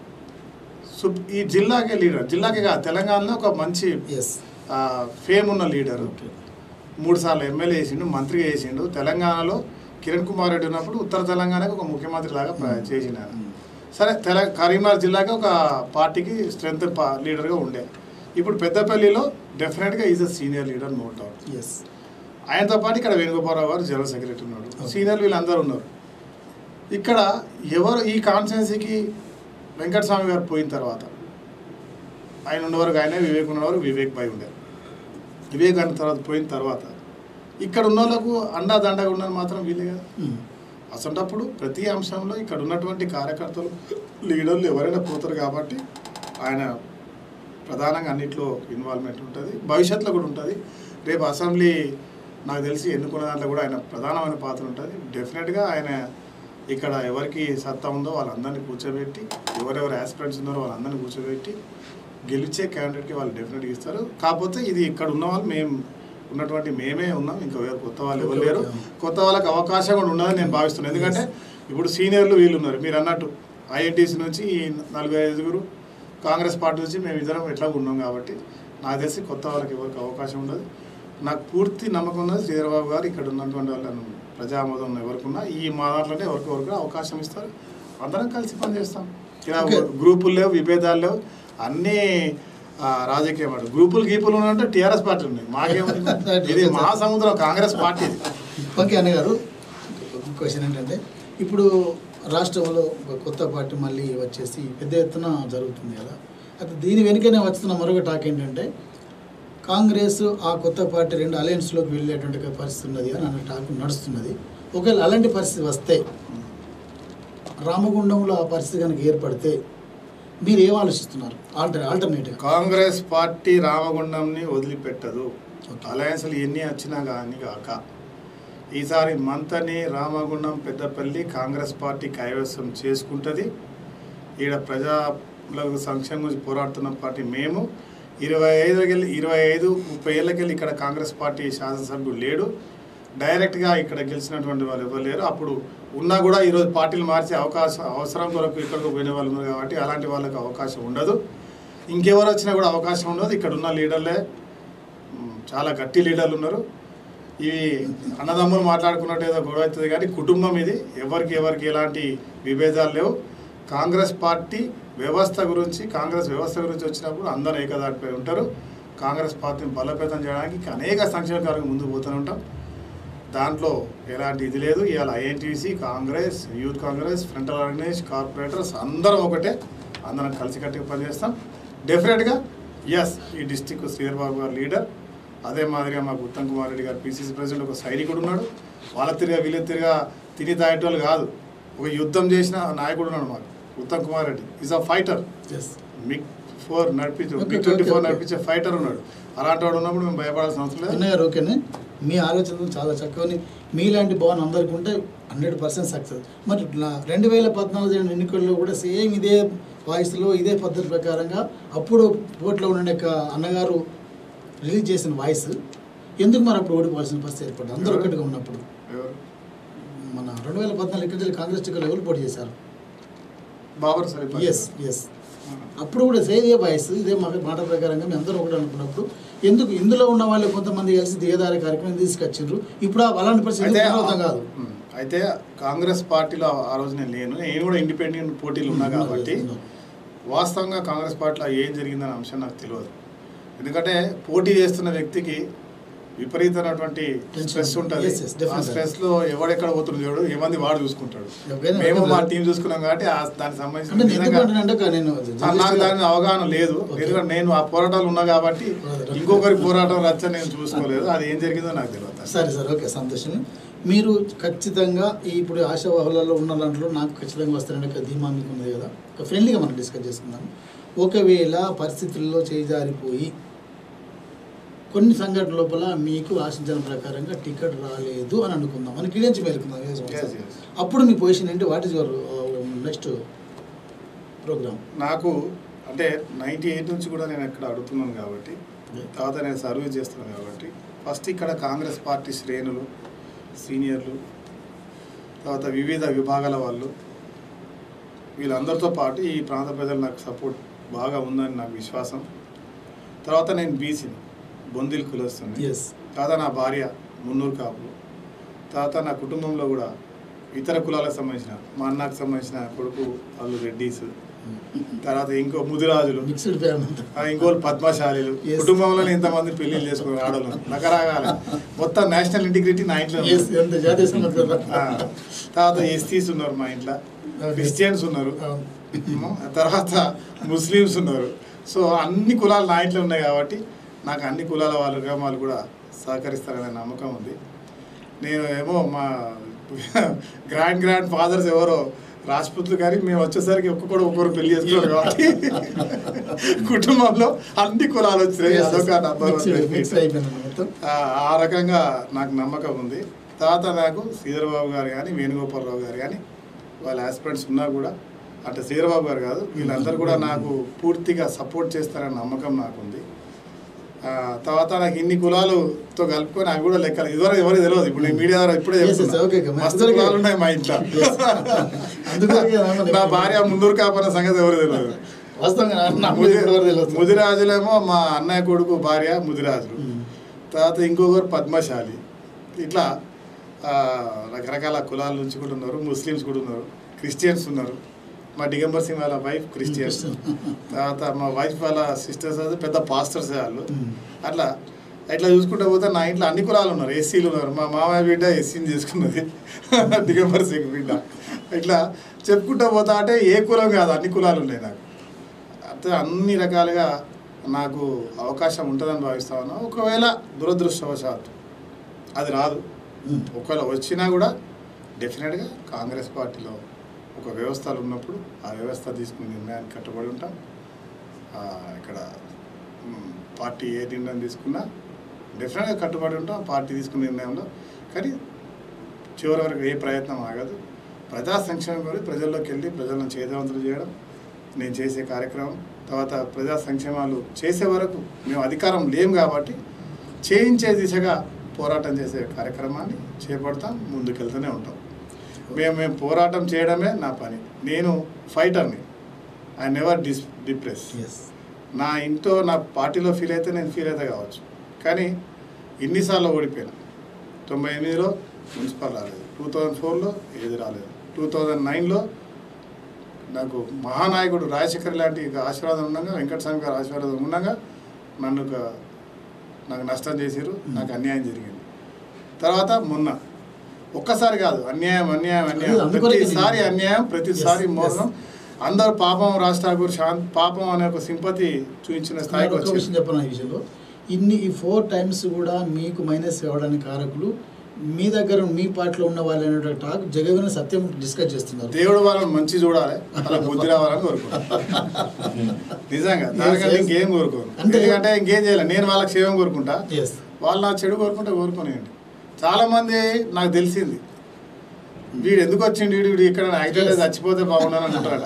సు- ఈ జిల్లాకే లీడర్ జిల్లాకే కాదు తెలంగాణలో ఒక మంచి ఎస్ ఫేమ్ ఉన్న లీడర్ ఓకే మూడు సార్లు ఎమ్మెల్యే చేసిండు మంత్రి చేసిండు తెలంగాణలో కిరణ్ కుమార్ రెడ్డి ఉన్నప్పుడు ఉత్తర తెలంగాణకు ఒక ముఖ్యమంత్రి లాగా ప్ర- చేసిండు ఆయన ఉమ్. సరే తెల కరీంనగర్ జిల్లాకి ఒక పార్టీకి స్ట్రెంత్ లీడర్గా ఉండే ఇప్పుడు పెద్దపల్లిలో డెఫినెట్గా is a senior leader no doubt yes ఆయనతో పాటు ఇక్కడ వేణుగోపాలరావు గారు జనరల్ సెక్రటరీ ఉన్నాడు Okay. సీనియర్లు వీళ్ళందరూ ఉన్నారు ఇక్కడ ఎవరు ఈ కాన్స్టిట్యున్సీకి వెంకటస్వామి గారు పోయిన తర్వాత ఆయన ఉన్నవరకు ఆయన వివేక్ ఉన్నవారు వివేక్ భాయ్ ఉండే వివేక్ అయిన తర్వాత పోయిన తర్వాత ఇక్కడ ఉన్న వాళ్ళకు అండా దండగా ఉన్నది మాత్రం వీలే కదా ఉమ్. అసంటప్పుడు ప్రతి అంశంలో ఇక్కడ ఉన్నటువంటి కార్యకర్తలు లీడర్లు ఎవరైనా పోతారు కాబట్టి ఆయన ప్రధానంగా అన్నింటిలో ఇన్వాల్వ్మెంట్ ఉంటుంది భవిష్యత్తులో కూడా ఉంటుంది రేపు అసెంబ్లీ నాకు తెలిసి ఎన్నుకున్న దాంట్లో కూడా ఆయన ప్రధానమైన పాత్ర ఉంటుంది డెఫినెట్గా ఆయన ఇక్కడ ఎవరికి సత్తా ఉందో వాళ్ళందరినీ కూర్చోబెట్టి ఎవరెవరు ఆస్పిరెంట్స్ ఉన్నారో వాళ్ళందరినీ కూర్చోబెట్టి గెలిచే క్యాండిడేట్కి వాళ్ళు డెఫినెట్గా ఇస్తారు కాకపోతే ఇది ఇక్కడ ఉన్న వాళ్ళు మేము ఉన్నటువంటి మేమే ఉన్నాం ఇంకా ఎవరు కొత్త వాళ్ళు ఎవరు లేరు కొత్త వాళ్ళకి అవకాశం కూడా ఉన్నదని నేను భావిస్తున్నాను ఎందుకంటే ఇప్పుడు సీనియర్లు వీళ్ళు ఉన్నారు మీరు అన్నట్టు ఐఐటీసీ నుంచి ఈ నలభై ఐదుగురు కాంగ్రెస్ పార్టీ నుంచి మేము ఇద్దరం ఎట్లా ఉన్నాం కాబట్టి నాకు తెలిసి కొత్త వాళ్ళకి ఎవరికి అవకాశం ఉండదు నాకు పూర్తి నమ్మకం ఉన్నది శ్రీధరబాబు గారు ఇక్కడ ఉన్నటువంటి వాళ్ళను ప్రజామోదం ఎవరికి ఉన్నా ఈ మా దాంట్లోనే ఎవరికి ఎవరికి అవకాశం ఇస్తారు అందరం కలిసి పనిచేస్తాం ఇలా Okay. గ్రూపులు లేవు విభేదాలు లేవు అన్నీ ఆ, రాజకీయం మాట గ్రూపులు గీపులు ఉన్నట్టు టీఆర్ఎస్ పార్టీ ఉన్నాయి మాకేముంది ఇది మహాసముద్రం కాంగ్రెస్ పార్టీ ఇది. ఓకే అన్న గారు క్వశ్చన్ ఏంటంటే ఇప్పుడు రాష్ట్రంలో ఒక కొత్త పార్టీ మళ్ళీ వచ్చేసి పెద్ద ఎత్తున జరుగుతుంది కదా అయితే దీని వెనుకనే వస్తున్న మరొక టాక్ ఏంటంటే కాంగ్రెస్ ఆ కొత్త పార్టీ రెండు అలయన్స్లోకి వెళ్ళేటువంటి ఒక పరిస్థితి ఉన్నది అని అన్న టాక్ నడుస్తున్నది ఒకవేళ అలాంటి పరిస్థితి వస్తే రామగుండంలో ఆ పరిస్థితి కనుక ఏర్పడితే మీరు ఏం ఆలోచిస్తున్నారు ఆల్టర్ ఆల్టర్నేటివ్ కాంగ్రెస్ పార్టీ రామగుండంని వదిలిపెట్టదు ఓకే. అలయన్స్లు ఎన్ని వచ్చినా కానీ కాక ఈసారి మంతని రామగుండం పెద్దపల్లి కాంగ్రెస్ పార్టీ కైవసం చేసుకుంటుంది ఈడ ప్రజలకు సంక్షేమం గురించి పోరాడుతున్న పార్టీ మేము ఇరవై ఐదుకెళ్ళి ఇరవై ఐదు ముప్పై ఏళ్ళకెళ్ళి ఇక్కడ కాంగ్రెస్ పార్టీ శాసనసభ్యుడు లేడు డైరెక్ట్గా ఇక్కడ గెలిచినటువంటి వాళ్ళు ఎవరు లేరు అప్పుడు ఉన్నా కూడా ఈరోజు పార్టీలు మార్చే అవకాశం అవసరం కొరకు ఇక్కడికి పోయిన వాళ్ళు ఉన్నారు కాబట్టి అలాంటి వాళ్ళకి అవకాశం ఉండదు ఇంకెవరు వచ్చినా కూడా అవకాశం ఉండదు ఇక్కడ ఉన్న లీడర్లే మ్, చాలా గట్టి లీడర్లు ఉన్నారు ఇవి అన్నదమ్ములు మాట్లాడుకున్నట్టు ఏదో గొడవ అవుతుంది కానీ కుటుంబం ఇది ఎవరికి ఎవరికి ఎలాంటి విభేదాలు లేవు కాంగ్రెస్ పార్టీ వ్యవస్థ గురించి కాంగ్రెస్ వ్యవస్థ గురించి వచ్చినప్పుడు అందరూ ఏకదాటిపై ఉంటారు కాంగ్రెస్ పార్టీని బలోపేతం చేయడానికి అనేక సంక్షేమ కార్యక్రమం ముందుకు పోతూనే ఉంటాం దాంట్లో ఎలాంటి ఇది లేదు ఇవాళ INTC Congress youth Congress frontal organise corporators అందరం ఒకటే అందరం కలిసికట్టుగా పనిచేస్తాం డెఫినెట్గా ఎస్ ఈ డిస్టిక్ శ్రీధర్ బాబు గారు లీడర్ అదే మాదిరిగా మాకు ఉత్తమ్ కుమార్ రెడ్డి గారు పీసీసీ ప్రెసిడెంట్ ఒక సైనికుడు ఉన్నాడు వాళ్ళ తిరిగా వీళ్ళ తిరిగా తిని తాగేటోళ్ళు కాదు ఒక యుద్ధం చేసిన నాయకుడు ఉన్నాడు మాకు Uttam Kumar Reddy is a fighter as MiG four నడిపించే Okay, MiG twenty okay, four okay. నడిపించే ఫైటర్ ఉన్నాడు అలాంటి వాడు ఉన్నప్పుడు మేము భయపడాల్సిన అవసరం లేదు అన్నయ్య గారు ఓకేనే మీ ఆలోచనలు చాలా చక్కని మీలాంటి భవన్ అందరికీ ఉంటే హండ్రెడ్ పర్సెంట్ సక్సెస్ మరి రెండు వేల పద్నాలుగు జరిగిన ఎన్నికల్లో కూడా సేమ్ ఇదే వాయిస్లో ఇదే పద్ధతి ప్రకారంగా అప్పుడు ఓట్లో ఉండే ఒక అన్నగారు రిలీజ్ చేసిన వాయిస్ ఎందుకు మరి అప్పుడు ఓడిపోవాల్సిన పరిస్థితి ఏర్పడింది అందరూ ఒకటిగా ఉన్నప్పుడు ఎవరు? మన రెండు వేల పద్నాలుగు ఇక్కడ కాంగ్రెస్ టికెట్ ఎవరు పోటీ చేశారు బాబర్ సరిపోయి ఎస్ ఎస్ అప్పుడు కూడా సేమ్ ఇదే వాయిస్ ఇదే మాట మాట ప్రకారంగా మేము అందరూ ఒకటి అనుకున్నప్పుడు ఎందుకు ఇందులో ఉన్న వాళ్ళు కొంతమంది కలిసి దిగదారి కార్యక్రమం తీసుకొచ్చిండ్రు ఇప్పుడు ఆ అలాంటి పరిస్థితి అయితే ఎందుకు పునరావృతం కాదు ఉమ్, అయితే కాంగ్రెస్ పార్టీలో ఆ- ఆ రోజు నేను లేను నేను కూడా ఇండిపెండెంట్ పోటీలు ఉన్నా కాబట్టి వాస్తవంగా కాంగ్రెస్ పార్టీలో ఏం జరిగిందనే అంశం నాకు తెలియదు ఎందుకంటే పోటీ చేస్తున్న వ్యక్తికి విపరీతమైనటువంటి Tension. స్ట్రెస్ ఉంటుంది Yes, yes, ఆ definitely. స్ట్రెస్ లో ఎవడెక్కడ పోతుంది చూడు ఏమంది వాడు చూసుకుంటాడు ఎవరైనా మేము మా ఎవరైనా- టీం చూసుకున్నాం కాబట్టి ఆ దానికి అంటే సంబంధించిన నేను ఎందుకు నిజంగా- అంటున్నా అంటే నేను ఆ, నాకు దాని అవగాహన లేదు Okay. ఎందుకంటే నేను ఆ పోరాటాలు ఉన్నా కాబట్టి Right. ఇంకొకరి పోరాటం రచ్చ నేను చూసుకోలేదు అది ఏం జరిగిందో నాకు తెలియదు సరే సరే ఓకే సంతోషం మీరు ఖచ్చితంగా ఈ ఇప్పుడు ఆశావాహులలో ఉన్న దాంట్లో నాకు ఖచ్చితంగా వస్తారనే ఒక ధీమా మీకు ఉన్నది కదా ఒక ఫ్రెండ్లీగా మనం డిస్కస్ చేసుకుందాం ఒకవేళ పరిస్థితుల్లో చేజారిపోయి కొన్ని సంఘటనల లోపల మీకు ఆశించిన ప్రకారంగా టికెట్ రాలేదు అని అనుకుందాం మనకి ఇడించి మేలుకుందాం ఏ సంవత్సరం. Yes, yes. అప్పుడు మీ పొజిషన్ ఏంటి what is your next programme నాకు అంటే నైంటీ ఎయిట్ నుంచి కూడా నేను ఇక్కడ అడుగుతున్నాను కాబట్టి తర్వాత నేను సర్వీస్ చేస్తున్నాను కాబట్టి ఫస్ట్ ఇక్కడ కాంగ్రెస్ పార్టీ శ్రేణులు సీనియర్లు తర్వాత వివిధ విభాగాల వాళ్ళు వీళ్ళందరితో పాటు ఈ ప్రాంత ప్రజలు నాకు సపోర్ట్ బాగా ఉందని నాకు విశ్వాసం తర్వాత నేను బీసీని బొందిల్ కులస్తుంది ఎస్ తర్వాత నా భార్య మున్నూరు కాపులు తర్వాత నా కుటుంబంలో కూడా ఇతర కులాలకు సంబంధించిన మా అన్నకు సంబంధించిన కొడుకు వాళ్ళు రెడ్డీస్ తర్వాత ఇంకో ముదిరాజులు మిక్స్డ్ ఫ్యామిలీ ఆ ఇంకోళ్ళు పద్మశాలీలు Yes. కుటుంబంలో ఇంతమంది పెళ్లిళ్ళు చేసుకుని ఆడవాళ్ళు రకరకాల మొత్తం నేషనల్ ఇంటిగ్రిటీ నా ఇంట్లో ఉంది. ఎస్ ఎంత జాతీయ సంగతి కదా ఆ, తర్వాత ఎస్టీస్ ఉన్నారు మా ఇంట్లో Okay. క్రిస్టియన్స్ ఉన్నారు అవును. ఉమ్, తర్వాత ముస్లిమ్స్ ఉన్నారు సో అన్ని కులాలు నా ఇంట్లో ఉన్నాయి కాబట్టి నాకు అన్ని కులాల వాళ్ళు గ్రామాలు కూడా సహకరిస్తారనే నమ్మకం ఉంది నేను ఏమో మా గ్రాండ్ గ్రాండ్ ఫాదర్స్ ఎవరో రాజ్పుత్లు కానీ మేము వచ్చేసరికి ఒక్కొక్కడు ఒక్కొక్కరు పెళ్లి చేసుకున్నారు కాబట్టి కుటుంబంలో అన్ని కులాలు వచ్చినాయి Yes, అదొక yes. number one Mixed- benefit. mixed అయిపోయింది మొత్తం ఆ ఆ రకంగా నాకు నమ్మకం ఉంది తర్వాత నాకు శ్రీధరబాబు గారు కానీ వేణుగోపాలరావు గారు కానీ వాళ్ళ ఆస్పిరెంట్స్ ఉన్నా కూడా అంటే శ్రీధరబాబు గారు కాదు వీళ్ళందరూ కూడా నాకు పూర్తిగా సపోర్ట్ చేస్తారన్న నమ్మకం నాకు ఉంది ఆ, తర్వాత నాకు ఇన్ని కులాలతో కలుపుకొని అవి కూడా లెక్కలు ఇదివరకు ఎవరికి తెలియదు ఇప్పుడు నేను మీడియా ద్వారా ఇప్పుడే Yes, yes, చెప్తున్నా. okay, okay. మస్తు అందరికీ- కులాలు ఉన్నాయి మా ఇంట్లో Yes. అందుకనే మనం- నా భార్య ముందూరు కాపన్న సంగతి ఎవరు తెలియదు వాస్తవంగా నా- నాకు ముది- ఇప్పటివరకు తెలియదు. ముదిరాజులేమో మా అన్నయ్య కొడుకు భార్య ముదిరాజులు ఉమ్. తర్వాత ఇంకొకరు పద్మశాలి ఇట్లా ఆ, రకరకాల కులాల నుంచి కూడా ఉన్నారు ముస్లిమ్స్ కూడా ఉన్నారు క్రిస్టియన్స్ ఉన్నారు మా డిగంబర్ సింగ్ వాళ్ళ వైఫ్ క్రిస్టియన్స్ తర్వాత మా వైఫ్ వాళ్ళ సిస్టర్స్ అది పెద్ద పాస్టర్స్ వాళ్ళు ఉమ్. అట్లా ఇట్లా చూసుకుంటూ పోతే నా ఇంట్లో అన్ని కులాలు ఉన్నారు ఎస్సీలు ఉన్నారు మా మామయ్య బిడ్డ ఎస్సీని చేసుకున్నది దిగంబర్ సింగ్ బిడ్డ ఇట్లా చెప్పుకుంటూ పోతా అంటే ఏ కులం కాదు అన్ని కులాలు ఉన్నాయి నాకు అంటే అన్ని రకాలుగా నాకు అవకాశం ఉంటుందని భావిస్తా ఉన్నా ఒకవేళ దురదృష్టవశాత్తు అది రాదు ఉమ్. ఒకవేళ వచ్చినా కూడా డెఫినెట్గా కాంగ్రెస్ పార్టీలో ఒక వ్యవస్థలు ఉన్నప్పుడు ఆ వ్యవస్థ తీసుకున్న నిర్ణయానికి కట్టుబడి ఉంటాం ఆ, ఇక్కడ మ్, పార్టీ ఏ నిర్ణయం తీసుకున్నా డెఫినెట్గా కట్టుబడి ఉంటాం పార్టీ తీసుకున్న నిర్ణయంలో కానీ చివరి వరకు ఏ ప్రయత్నం ఆగదు ప్రజా సంక్షేమం కూడా ప్రజల్లోకి వెళ్ళి ప్రజలను చైతన్యవంతులు చేయడం నేను చేసే కార్యక్రమం తర్వాత ప్రజా సంక్షేమాలు చేసే వరకు మేము అధికారం లేం కాబట్టి చేయించే దిశగా పోరాటం చేసే కార్యక్రమాన్ని చేపడతాం ముందుకెళ్తూనే ఉంటాం మేము మేము పోరాటం చేయడమే నా పని నేను ఫైటర్ని I never dis depress yes నా ఇంట్లో నా పార్టీలో ఫీల్ అయితే నేను ఫీల్ అయితే కావచ్చు కానీ ఇన్నిసార్లు ఓడిపోయినా తొంభై ఎనిమిదిలో మున్సిపల్ రాలేదు టూ థౌజండ్ ఫోర్లో ఏది రాలేదు టూ థౌజండ్ నైన్లో నాకు మహానాయకుడు రాజశేఖర్ లాంటి ఒక ఆశీర్వాదం ఉండగా వెంకటస్వామి గారు ఆశీర్వాదం ఉండగా నన్ను ఒక నాకు నష్టం చేశారు నాకు అన్యాయం జరిగింది తర్వాత మొన్న ఒక్కసారి కాదు అన్యాయం అన్యాయం అన్యాయం అదే, అందుకొరకే ప్రతిసారి నేను- అన్యాయం ప్రతిసారి Yes, మోసం అందరు పాపం రాజ్ ఠాకూర్ శాంత్ పాపం అనే ఒక సింపతి చూపించిన స్థాయికి ఒక వచ్చింది విషయం చెప్పను ఈ విషయంలో ఇన్ని ఈ ఫోర్ టైమ్స్ కూడా మీకు మైనస్ కావడానికి కారకులు మీ దగ్గర మీ పార్టీలో ఉన్న వాళ్ళు అనేటువంటి టాక్ జగవిన సత్యం డిస్కస్ చేస్తున్నారు దేవుడు వాళ్ళని మంచి చూడాలి వాళ్ళకి బుద్ధి రావాలని కోరుకుంటాను నిజంగా దానికంటే yes. ఇంకేం కోరుకోను అంటే- ఎందుకంటే ఇంకేం చేయాలి నేను వాళ్ళకి క్షేమం కోరుకుంటా ఎస్ వాళ్ళు నా చెడు కోరుకుంటే కోరుకోనియండి చాలా మంది నాకు తెలిసింది వీడు ఎందుకు వచ్చిండు వీడు వీడు ఇక్కడ యాక్సిడెంట్ Yes. చచ్చిపోతే బాగుండని అనుకుంటారట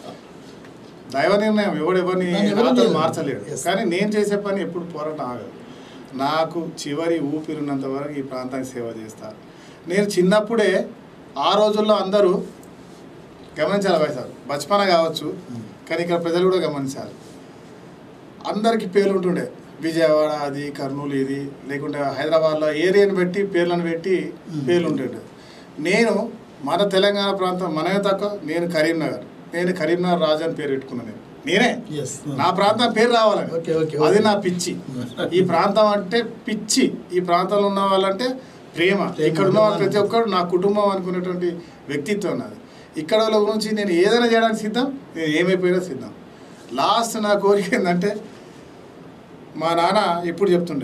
దైవ నిర్ణయం ఎవడు ఎవరిని దాన్ని ఎవరు రాతలు చేయలేరు. మార్చలేడు Yes. కానీ నేను చేసే పని ఎప్పుడు పోరాటం ఆగదు నాకు చివరి ఊపిరినంత వరకు ఈ ప్రాంతానికి సేవ చేస్తా నేను చిన్నప్పుడే ఆ రోజుల్లో అందరూ గమనించాలి వైసార్ బచ్పన కావచ్చు కానీ ఇక్కడ ప్రజలు కూడా గమనించాలి అందరికి పేర్లు ఉంటుండే విజయవాడ అది కర్నూలు ఇది లేకుంటే హైదరాబాద్లో ఏరియాని పెట్టి పేర్లను పెట్టి Mm. పేర్లు ఉంటుండే నేను మన తెలంగాణ ప్రాంతం మనమే తక్కువ నేను కరీంనగర్ నేను కరీంనగర్ రాజు అని పేరు పెట్టుకున్నాను నేను నేనే ఎస్ నా ప్రాంతం పేరు రావాలని ఓకే ఓకే అది నా పిచ్చి ఈ ప్రాంతం అంటే పిచ్చి ఈ ప్రాంతంలో ఉన్న వాళ్ళంటే ప్రేమ ప్రేమ, ఇక్కడ ఉన్న వాళ్ళు ప్రతి అభిమానం. ఒక్కరు నా కుటుంబం అనుకునేటువంటి వ్యక్తిత్వం నాది ఇక్కడ వాళ్ళ గురించి నేను ఏదైనా చేయడానికి సిద్ధం నేను ఏమైపోయినా సిద్ధం లాస్ట్ నా కోరిక ఏంటంటే మా నాన్న ఎప్పుడు చెప్తుండే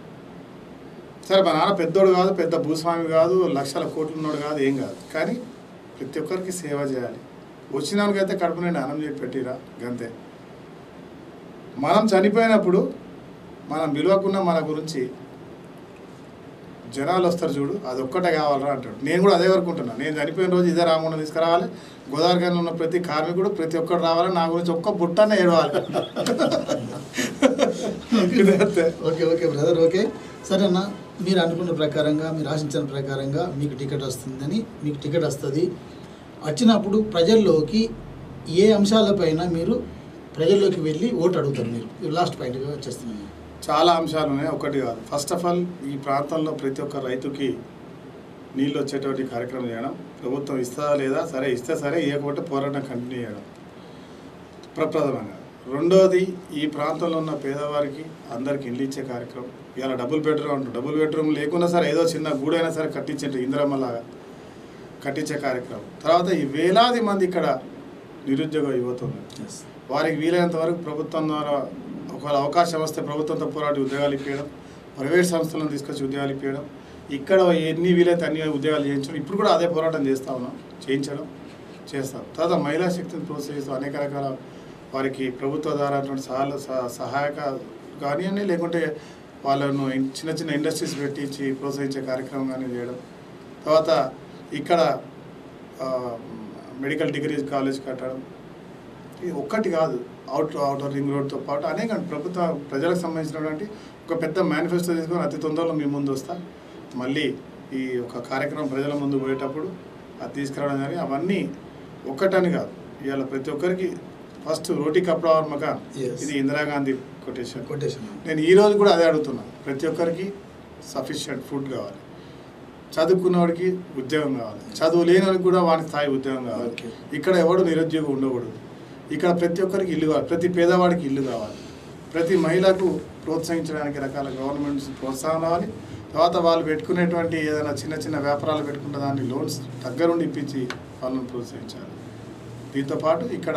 సరే మా నాన్న పెద్దోడు కాదు పెద్ద భూస్వామి కాదు లక్షల కోట్లు ఉన్నోడు కాదు ఏం కాదు కానీ ప్రతి ఒక్కరికి సేవ చేయాలి వచ్చినానికైతే కడుపు నుండి అన్నం చేసి పెట్టిరా గంతే మనం చనిపోయినప్పుడు మనం విలువకున్న మన గురించి జనాలు వస్తారు చూడు అది ఒక్కటే కావాలరా అంటాడు నేను కూడా అదే వరకు ఉంటున్నా నేను చనిపోయిన రోజు ఇదే రాకుండా తీసుకురావాలి గోదావరిలో ఉన్న ప్రతి కార్మికుడు ప్రతి ఒక్కరు రావాలి నా గురించి ఒక్క బుట్టనే ఏడవాలి ఇదే అంతే. ఓకే ఓకే బ్రదర్ ఓకే సరేనా మీరు అనుకున్న ప్రకారంగా మీరు ఆశించిన ప్రకారంగా మీకు టికెట్ వస్తుందని మీకు టికెట్ వస్తుంది వచ్చినప్పుడు ప్రజల్లోకి ఏ అంశాలపైన మీరు ప్రజల్లోకి వెళ్ళి ఓటు అడుగుతారు మీరు లాస్ట్ పాయింట్గా వచ్చేస్తున్నాను చాలా అంశాలు ఉన్నాయి ఒకటి కాదు ఫస్ట్ ఆఫ్ ఆల్ ఈ ప్రాంతంలో ప్రతి ఒక్క రైతుకి నీళ్ళు వచ్చేటువంటి కార్యక్రమం చేయడం ప్రభుత్వం ఇస్తుందా లేదా సరే ఇస్తే సరే ఇవ్వకపోతే పోరాటం కంటిన్యూ చేయడం ప్రప్రథమంగా రెండోది ఈ ప్రాంతంలో ఉన్న పేదవారికి అందరికి ఇల్లు ఇచ్చే కార్యక్రమం ఇలా డబుల్ బెడ్రూమ్ అంటారు డబుల్ బెడ్రూమ్ లేకున్నా సరే ఏదో చిన్న గూడైనా సరే కట్టించే ఇందిరమ్మలాగా కట్టించే కార్యక్రమం తర్వాత ఈ వేలాది మంది ఇక్కడ నిరుద్యోగ యువత ఉన్నారు వారికి వీలైనంత వరకు ప్రభుత్వం ద్వారా ఒకవేళ అవకాశం వస్తే ప్రభుత్వంతో పోరాడి ఉద్యోగాలు ఇప్పించడం ప్రైవేట్ సంస్థలను తీసుకొచ్చి ఉద్యోగాలు ఇప్పించడం ఇక్కడ ఎన్ని వీలైతే అన్ని ఉద్యోగాలు చేయించడం ఇప్పుడు కూడా అదే పోరాటం చేస్తా ఉన్నాం చేయించడం చేస్తాం తర్వాత మహిళా శక్తిని ప్రోత్సహిస్తూ అనేక రకాల వారికి ప్రభుత్వ ద్వారా అటువంటి సహాయ సహ- సహాయక కానివ్వండి లేకుంటే వాళ్ళను ఇన్- చిన్న చిన్న ఇండస్ట్రీస్ పెట్టించి ప్రోత్సహించే కార్యక్రమం కానీ చేయడం తర్వాత ఇక్కడ ఆ, మెడికల్ డిగ్రీ కాలేజ్ కట్టడం ఇది ఒక్కటి కాదు అవుట్ అవుటర్ రింగ్ రోడ్తో పాటు అనేక ప్రభుత్వ ప్రజలకు సంబంధించినటువంటి ఒక పెద్ద మేనిఫెస్టో తీసుకొని అతి తొందరలో మీ ముందు వస్తా మళ్ళీ ఈ ఒక కార్యక్రమం ప్రజల ముందు పోయేటప్పుడు అది తీసుకురావడం కానీ అవన్నీ ఒక్కటని కాదు ఇవాళ ప్రతి ఒక్కరికి ఫస్ట్ రోటీ కప్డా और మకాన్ Yes. ఇది ఇందిరాగాంధీ కొటేషన్ కొటేషన్ నేను ఈ రోజు కూడా అదే అడుగుతున్నా ప్రతి ఒక్కరికి సఫిషియెంట్ ఫుడ్ కావాలి చదువుకున్నవాడికి ఉద్యోగం కావాలి చదువు లేనివాడికి కూడా వాని స్థాయి ఉద్యోగం కావాలి Okay. ఇక్కడ ఎవడు నిరుద్యోగం ఉండకూడదు ఇక్కడ ప్రతి ఒక్కరికి ఇల్లు కావాలి ప్రతి పేదవాడికి ఇల్లు కావాలి ప్రతి మహిళకు ప్రోత్సహించడానికి రకాల గవర్నమెంట్స్ ప్రోత్సాహం రావాలి తర్వాత వాళ్ళు పెట్టుకునేటువంటి ఏదైనా చిన్న చిన్న వ్యాపారాలు పెట్టుకుంటే దాన్ని లోన్స్ దగ్గరుండి ఇప్పించి వాళ్ళని ప్రోత్సహించాలి దీంతో పాటు ఇక్కడ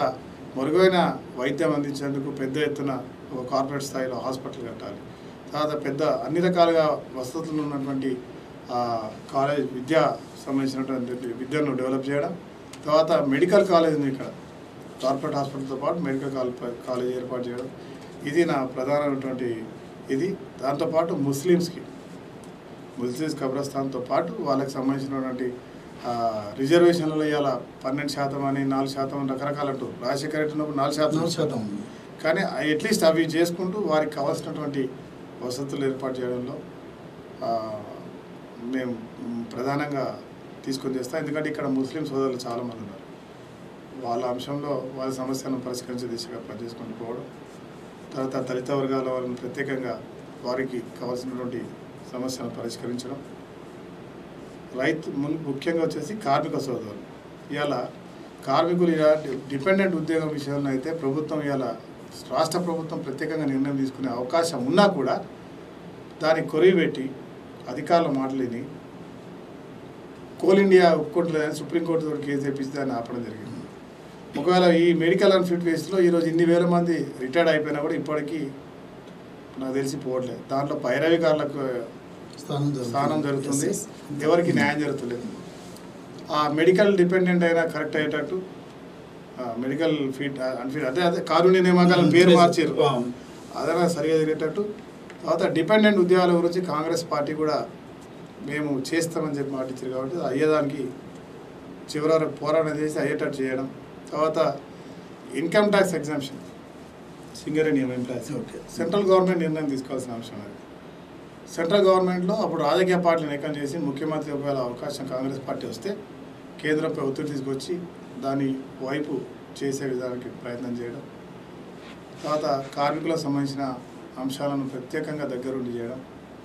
మెరుగైన వైద్యం అందించేందుకు పెద్ద ఎత్తున ఒక కార్పొరేట్ స్థాయిలో హాస్పిటల్ కట్టాలి తర్వాత పెద్ద అన్ని రకాలుగా వసతులు ఉన్నటువంటి ఆ, కాలేజ్ విద్యా సంబంధించినటువంటి విద్యను డెవలప్ చేయడం తర్వాత మెడికల్ కాలేజ్ ఉంది ఇక్కడ కార్పొరేట్ హాస్పిటల్తో పాటు మెడికల్ కాల్- కాలేజ్ ఏర్పాటు చేయడం ఇది నా ప్రధానమైనటువంటి ఇది దాంతోపాటు ముస్లిమ్స్కి ముస్లిమ్స్ కబ్రస్థాన్తో పాటు వాళ్ళకి సంబంధించినటువంటి ఆ, రిజర్వేషన్లలో ఇవాళ పన్నెండు శాతం అని నాలుగు శాతం అని రకరకాల అంటారు రాజశేఖర రెడ్డి ఉన్నప్పుడు నాలుగు శాతం నాలుగు శాతం ఉంది కానీ అట్లీస్ట్ అవి చేసుకుంటూ వారికి కావాల్సినటువంటి వసతులు ఏర్పాటు చేయడంలో ఆ, మేము మ్, ప్రధానంగా తీసుకొని చేస్తాం ఎందుకంటే ఇక్కడ ముస్లిం సోదరులు చాలామంది ఉన్నారు వాళ్ళ అంశంలో వాళ్ళ సమస్యలను పరిష్కరించే దిశగా పనిచేసుకొని పోవడం తర్వాత దళిత వర్గాల వాళ్ళని ప్రత్యేకంగా వారికి కావాల్సినటువంటి సమస్యలను పరిష్కరించడం రైతు ము- ముఖ్యంగా వచ్చేసి కార్మిక సోదరులు ఇవాళ కార్మికులు ఇలా డిపెండెంట్ ఉద్యోగం విషయంలో అయితే ప్రభుత్వం ఇవాళ రాష్ట్ర ప్రభుత్వం ప్రత్యేకంగా నిర్ణయం తీసుకునే అవకాశం ఉన్నా కూడా దాన్ని కొరివి పెట్టి అధికారుల మాటలేని కోల్ ఇండియా ఒప్పుకోవట్లేదని సుప్రీంకోర్టు తోటి కేసు తెప్పిస్తే దాన్ని ఆపడం జరిగింది ఒకవేళ ఈ మెడికల్ అన్ఫిట్ వేస్లో ఈరోజు ఇన్ని వేల మంది రిటైర్డ్ అయిపోయినా కూడా ఇప్పటికీ నాకు తెలిసి పోవట్లేదు దాంట్లో పైరవికారులకు స్థానం జరుగుతుంది. స్థానం జరుగుతుంది Yes, yes. ఎవరికి న్యాయం జరుగుతలేదు ఆ మెడికల్ డిపెండెంట్ అయినా కరెక్ట్ అయ్యేటట్టు ఆ, మెడికల్ ఫీట్ అన్ఫిట్ అదే అదే కారుణ్య నియామకాలను పేరు మార్చారు ఆ, అదైనా సరిగా జరిగేటట్టు తర్వాత డిపెండెంట్ ఉద్యోగాల గురించి కాంగ్రెస్ పార్టీ కూడా మేము చేస్తామని చెప్పి మాట ఇచ్చారు కాబట్టి అది అయ్యేదానికి చివరి వరకు పోరాటం చేసి అయ్యేటట్టు చేయడం తర్వాత income tax exemption Singareni employees okay. Central government నిర్ణయం తీసుకోవాల్సిన అంశం అది సెంట్రల్ గవర్నమెంట్లో అప్పుడు రాజకీయ పార్టీలను ఏకం చేసి ముఖ్యమంత్రి ఒకవేళ అవకాశం కాంగ్రెస్ పార్టీ వస్తే కేంద్రంపై ఒత్తిడి తీసుకొచ్చి దాని వైపు చేసే విధానానికి ప్రయత్నం చేయడం తర్వాత కార్మికులకు సంబంధించిన అంశాలను ప్రత్యేకంగా దగ్గరుండి చేయడం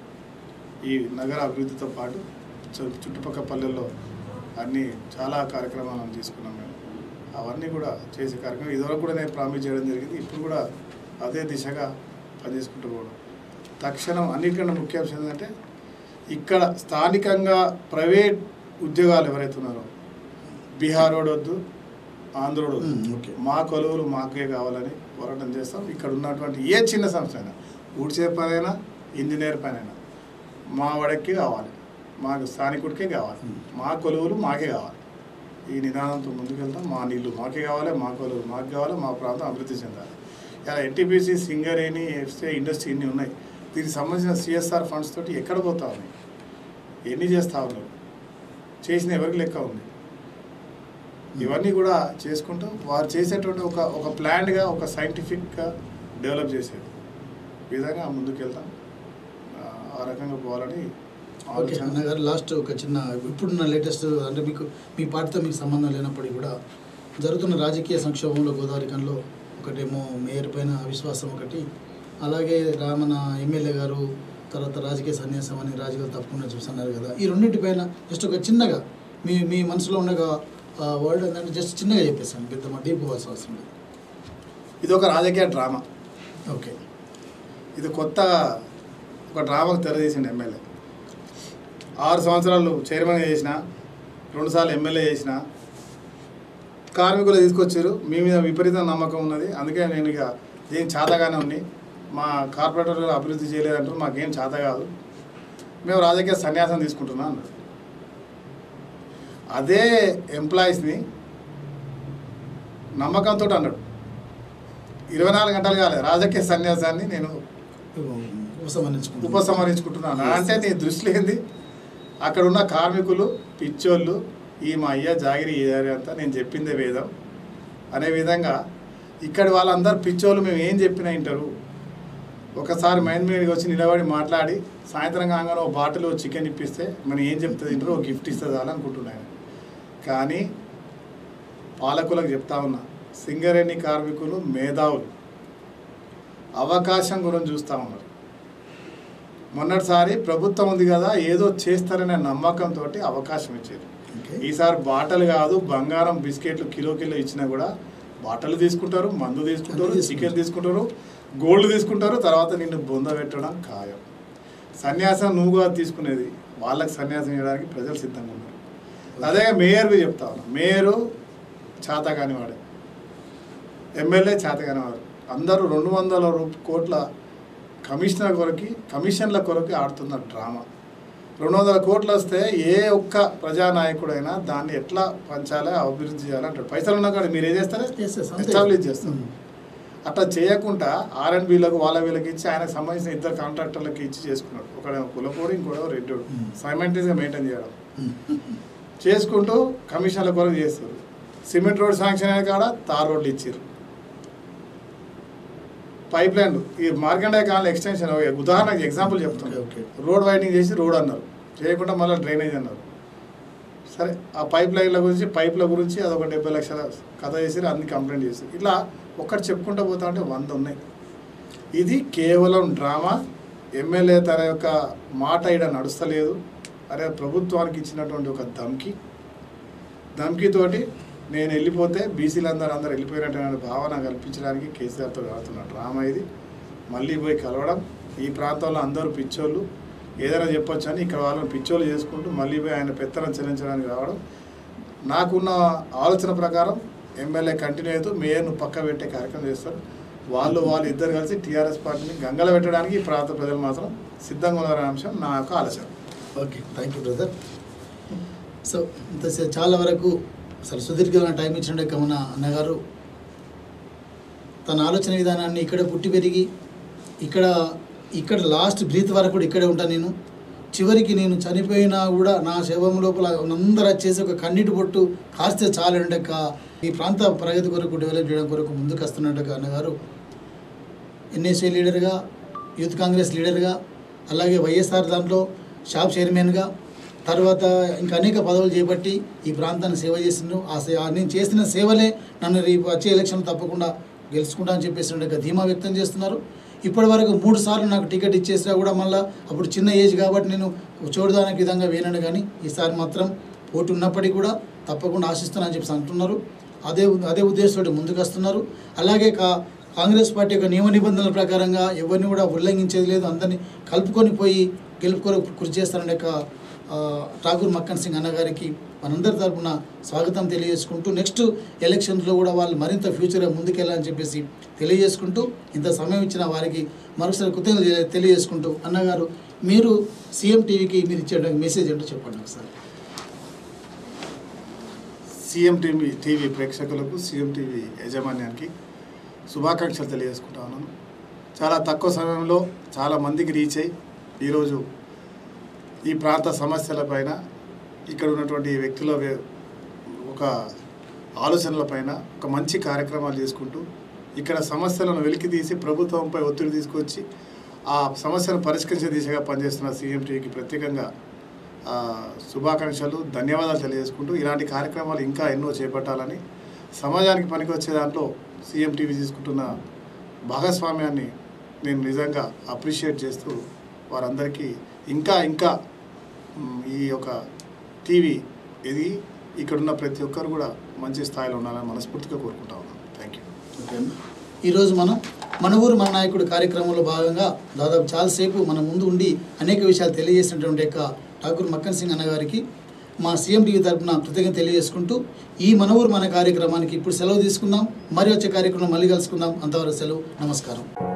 ఈ నగర అభివృద్ధితో పాటు చు- చుట్టుపక్కల పల్లెల్లో అన్ని చాలా కార్యక్రమాలను తీసుకున్నాం మేము అవన్నీ కూడా చేసే కార్యక్రమం ఇదివరకు కూడా నేను ప్రామిస్ చేయడం జరిగింది ఇప్పుడు కూడా అదే దిశగా పనిచేసుకుంటూ పోవడం తక్షణం అన్నిటికన్నా ముఖ్య అంశం ఏంటంటే ఇక్కడ స్థానికంగా ప్రైవేట్ ఉద్యోగాలు ఎవరైతే ఉన్నారో బీహార్ వాడు వద్దు ఆంధ్రోడు వద్దు ఉమ్, ఓకే. మా కొలువులు మాకే కావాలని పోరాటం చేస్తాం ఇక్కడ ఉన్నటువంటి ఏ చిన్న సంస్థ అయినా ఊడ్చే పనైనా ఇంజనీర్ పనైనా మా వాడికి కావాలి మాకు స్థానికుడికే కావాలి Hmm. మా కొలువులు మాకే కావాలి ఈ నిదానంతో ముందుకెళ్తాం మా నీళ్లు మాకే కావాలి మా కొలువులు మాకు కావాలి మా ప్రాంతం అభివృద్ధి చెందాలి ఇలా ఎన్టీపీసీ సింగరేణి ఎఫ్సీ ఇండస్ట్రీ ఇన్ని ఉన్నాయి దీనికి సంబంధించిన సిఎస్ఆర్ ఫండ్స్ తోటి ఎక్కడ పోతా ఉన్నాయి ఎన్ని చేస్తా ఉన్నారు చేసిన ఎవరికి లెక్క ఉంది ఇవన్నీ కూడా చేసుకుంటూ వారు చేసేటువంటి ఒక ఒక ప్లాన్డ్గా ఒక సైంటిఫిక్గా డెవలప్ చేసేది ఈ విధంగా ముందుకు వెళ్తాం ఆ, ఆ రకంగా పోవాలని ఓకే ఆలోచన అన్నగారు లాస్ట్ ఒక చిన్న ఇప్పుడున్న లేటెస్ట్ అంటే మీకు మీ పార్టీతో మీకు సంబంధం లేనప్పటికీ కూడా జరుగుతున్న రాజకీయ సంక్షోభంలో గోదావరికంలో ఒకటేమో మేయర్ పైన అవిశ్వాసం ఒకటి అలాగే రామన ఎమ్మెల్యే గారు తర్వాత రాజకీయ సన్యాసం అని రాజకీయాలు తప్పకుండా చూస్తున్నారు కదా ఈ రెండింటిపైన జస్ట్ ఒక చిన్నగా మీ మీ మనసులో ఉన్న వర్డ్ ఏంటంటే జస్ట్ చిన్నగా చెప్పేసాను పెద్ద మా డీప్ పోవాల్సిన అవసరం లేదు ఇది ఒక రాజకీయ డ్రామా ఓకే ఇది కొత్త ఒక డ్రామాకు తెరదీసిండు ఎమ్మెల్యే ఆరు సంవత్సరాలు చైర్మన్ చేసిన రెండుసార్లు ఎమ్మెల్యే చేసిన కార్మికులు తీసుకొచ్చారు మీ మీద విపరీత నమ్మకం ఉన్నది అందుకే నేను ఇక ఏం చేతగానే ఉంది మా కార్పొరేటర్లు అభివృద్ధి చేయలేదంటారు మాకేం చేత కాదు మేము రాజకీయ సన్యాసం తీసుకుంటున్నాం అన్నారు అదే ఎంప్లాయీస్ని నమ్మకంతో అన్నాడు ఇరవై నాలుగు గంటలు కాలేదు రాజకీయ సన్యాసాన్ని నేను ఉపసంహరించుకుంటున్నాను ఉపసంహరించుకుంటున్నాను అంటే నీ దృష్టిలో ఏంది అక్కడ ఉన్న కార్మికులు పిచ్చోళ్ళు ఈ మా అయ్య జాగిరి ఇదారి అంతా నేను చెప్పిందే వేదం అనే విధంగా ఇక్కడ వాళ్ళందరూ పిచ్చోళ్ళు మేము ఏం చెప్పినా వింటారు ఒకసారి మైండ్ మీదకి వచ్చి నిలబడి మాట్లాడి సాయంత్రం కాగానే ఒక బాటిల్ చికెన్ ఇప్పిస్తే మనం ఏం చెప్తుంది తింటారో ఒక గిఫ్ట్ ఇస్తుంది అనుకుంటున్నాను కానీ పాలకులకు చెప్తా ఉన్నా సింగరేణి కార్మికులు మేధావులు అవకాశం గురించి చూస్తూ ఉన్నారు మొన్నటిసారి ప్రభుత్వం ఉంది కదా ఏదో చేస్తారనే నమ్మకంతో అవకాశం ఇచ్చారు ఓకే ఈసారి బాటలు కాదు బంగారం బిస్కెట్లు కిలో కిలో ఇచ్చినా కూడా బాటలు తీసుకుంటారు మందు తీసుకుంటారు అన్నీ చికెన్ తీసుకుంటారు గోల్డ్ తీసుకుంటారు తర్వాత నిన్ను బొంద పెట్టడం ఖాయం సన్యాసం నువ్వు కాదు తీసుకునేది వాళ్ళకి సన్యాసం చేయడానికి ప్రజలు సిద్ధంగా ఉన్నారు అదే మేయర్కి చెప్తా ఉన్నా మేయరు చాత కాని వాడే ఎమ్మెల్యే చేతగానే వారు అందరూ రెండు వందల రూ- కోట్ల కమిషనర్ కొరకి కమిషన్ల కొరకి ఆడుతున్న డ్రామా రెండు వందల కోట్లు వస్తే ఏ ఒక్క ప్రజానాయకుడైనా దాన్ని ఎట్లా పంచాలి అభివృద్ధి చేయాలి అంటారు పైసలు ఉన్నా కాదు మీరు ఏం చేస్తారు Yes, yes, అంతే. ఎస్టాబ్లిష్ చేస్తారు ఉమ్. అట్లా చేయకుండా ఆర్ అండ్ బీలకు వాళ్ళ వీళ్ళకి ఇచ్చి ఆయనకు సంబంధించిన ఇద్దరు కాంట్రాక్టర్లకి ఇచ్చి చేసుకున్నాడు ఒకడేమో కులపోడు ఇంకోడో రెడ్డోడు Hmm. సైమెంటరీస్గా మెయింటైన్ చేయడం ఉమ్. చేసుకుంటూ కమిషన్ల కొరకు చేస్తారు సిమెంట్ రోడ్ శాంక్షన్ అయిన కాడ తార్ రోడ్లు ఇచ్చారు పైప్ లైన్ ఈ మార్కండే కాలం ఎక్స్టెన్షన్ ఉదాహరణకి ఎగ్జాంపుల్ చెప్తాను ఓకే, ఓకే. రోడ్ వైండింగ్ చేసి రోడ్ అన్నారు చేయకుండా మళ్ళీ డ్రైనేజ్ అన్నారు సరే ఆ పైప్ లైన్ల గురించి పైప్ల గురించి అదొక డెబ్బై లక్షల కథ చేసి అన్ని కంప్లైంట్ చేసి ఇట్లా ఒక్కటి చెప్పుకుంటూ పోతా ఉంటే వంద ఉన్నాయి ఇది కేవలం డ్రామా ఎమ్మెల్యే తన యొక్క మాట ఇక్కడ నడుస్తలేదు అరే ప్రభుత్వానికి ఇచ్చినటువంటి ఒక ధమ్కి ధమ్కీతోటి నేను వెళ్ళిపోతే బీసీలు అందరూ అందరూ వెళ్ళిపోయినటువంటి భావన కల్పించడానికి కేసీఆర్తో ఆడుతున్న డ్రామా ఇది మళ్ళీ పోయి కలవడం ఈ ప్రాంతంలో అందరూ పిచ్చోళ్ళు ఏదైనా చెప్పొచ్చు అని ఇక్కడ వాళ్ళని పిచ్చోళ్ళు చేసుకుంటూ మళ్ళీ పోయి ఆయన పెత్తనం చెల్లించడానికి రావడం నాకున్న ఆలోచన ప్రకారం ఎమ్మెల్యే కంటిన్యూ అవుతూ మేయర్ను పక్క పెట్టే కార్యక్రమం చేస్తారు వాళ్ళు వాళ్ళు ఇద్దరు కలిసి టీఆర్ఎస్ పార్టీని గంగల పెట్టడానికి ఈ ప్రాంత ప్రజలు మాత్రం సిద్ధంగా ఉన్నారనే అంశం నా యొక్క ఆలోచన okay thank you brother so ఇంత సే- చాలా వరకు అసలు సుదీర్ఘమైన టైం ఇచ్చినట్టు మన అన్నగారు తన ఆలోచన విధానాన్ని ఇక్కడ పుట్టి పెరిగి ఇక్కడ ఇక్కడ లాస్ట్ బ్రీత్ వరకు కూడా ఇక్కడే ఉంటాను నేను చివరికి నేను చనిపోయినా కూడా నా శవం లోపల అందరూ చేసి ఒక కన్నీటి బొట్టు కాస్తే చాలండక ఈ ప్రాంత ప్రగతి కొరకు డెవలప్ చేయడం కొరకు ముందుకు వస్తున్నట్టు అన్నగారు ఎన్ఎస్ఏ లీడర్గా యూత్ కాంగ్రెస్ లీడర్గా అలాగే వైఎస్ఆర్ దాంట్లో షాప్ చైర్మన్గా తర్వాత ఇంకా అనేక పదవులు చేపట్టి ఈ ప్రాంతాన్ని సేవ చేసిండు ఆ సే ఆ నేను చేసిన సేవలే నన్ను రేపు వచ్చే ఎలక్షన్ తప్పకుండా గెలుచుకుంటా అని చెప్పేసి ఒక ధీమా వ్యక్తం చేస్తున్నారు ఇప్పటి వరకు మూడు సార్లు నాకు టికెట్ ఇచ్చేసినా కూడా మళ్ళీ అప్పుడు చిన్న ఏజ్ కాబట్టి నేను చూడడానికి విధంగా వేయను కానీ ఈసారి మాత్రం పోటీ ఉన్నప్పటికీ కూడా తప్పకుండా ఆశిస్తానని చెప్పేసి అంటున్నారు అదే అదే ఉద్దేశంతో ముందుకు వస్తున్నారు అలాగే కా కాంగ్రెస్ పార్టీ యొక్క నియమ నిబంధనల ప్రకారంగా ఎవరిని కూడా ఉల్లంఘించేది లేదు అందరినీ కలుపుకొని పోయి గెలుపుకోరు కృషి చేస్తారనే యొక్క ఆ, ఠాకూర్ మక్కన్ సింగ్ అన్నగారికి మనందరి తరపున స్వాగతం తెలియజేసుకుంటూ నెక్స్ట్ ఎలక్షన్స్లో కూడా వాళ్ళు మరింత ఫ్యూచర్గా ముందుకెళ్ళాలని చెప్పేసి తెలియజేసుకుంటూ ఇంత సమయం ఇచ్చిన వారికి మరొకసారి కృతజ్ఞతలు తెలియ- తెలియజేసుకుంటూ అన్నగారు మీరు సీఎం టీవీకి మీరు ఇచ్చే మెసేజ్ ఏంటో చెప్పండి ఒకసారి సీఎం టీవీ టీవీ ప్రేక్షకులకు సీఎం టీవీ యాజమాన్యానికి శుభాకాంక్షలు తెలియజేసుకుంటా ఉన్నాను చాలా తక్కువ సమయంలో చాలా మందికి రీచ్ అయ్యి ఈరోజు ఈ ప్రాంత సమస్యలపైన ఇక్కడ ఉన్నటువంటి వ్యక్తుల వే- ఒక ఆలోచనలపైన ఒక మంచి కార్యక్రమాలు చేసుకుంటూ ఇక్కడ సమస్యలను వెలికి తీసి ప్రభుత్వంపై ఒత్తిడి తీసుకొచ్చి ఆ సమస్యను పరిష్కరించే దిశగా పనిచేస్తున్న సీఎం టీవీకి ప్రత్యేకంగా ఆ, శుభాకాంక్షలు ధన్యవాదాలు తెలియజేసుకుంటూ ఇలాంటి కార్యక్రమాలు ఇంకా ఎన్నో చేపట్టాలని సమాజానికి పనికొచ్చే దాంట్లో సీఎం టీవీ తీసుకుంటున్న భాగస్వామ్యాన్ని నేను నిజంగా అప్రిషియేట్ చేస్తూ వారందరికీ ఇంకా ఇంకా మ్, ఈ యొక్క టీవీ ఇది ఇక్కడున్న ప్రతి ఒక్కరు కూడా మంచి స్థాయిలో ఉండాలని మనస్ఫూర్తిగా కోరుకుంటా ఉన్నాను థ్యాంక్ యూ ఓకే అన్న. ఈరోజు మనం మన ఊరు మన నాయకుడు కార్యక్రమంలో భాగంగా దాదాపు చాలాసేపు మన ముందు ఉండి అనేక విషయాలు తెలియజేసినటువంటి యొక్క ఠాకూర్ మక్కన్ సింగ్ అన్నగారికి మా సీఎం టీవీ తరపున కృతజ్ఞత తెలియజేసుకుంటూ ఈ మన ఊరు మన కార్యక్రమానికి ఇప్పుడు సెలవు తీసుకుందాం మరి వచ్చే కార్యక్రమం మళ్ళీ కలుసుకుందాం అంతవరకు సెలవు నమస్కారం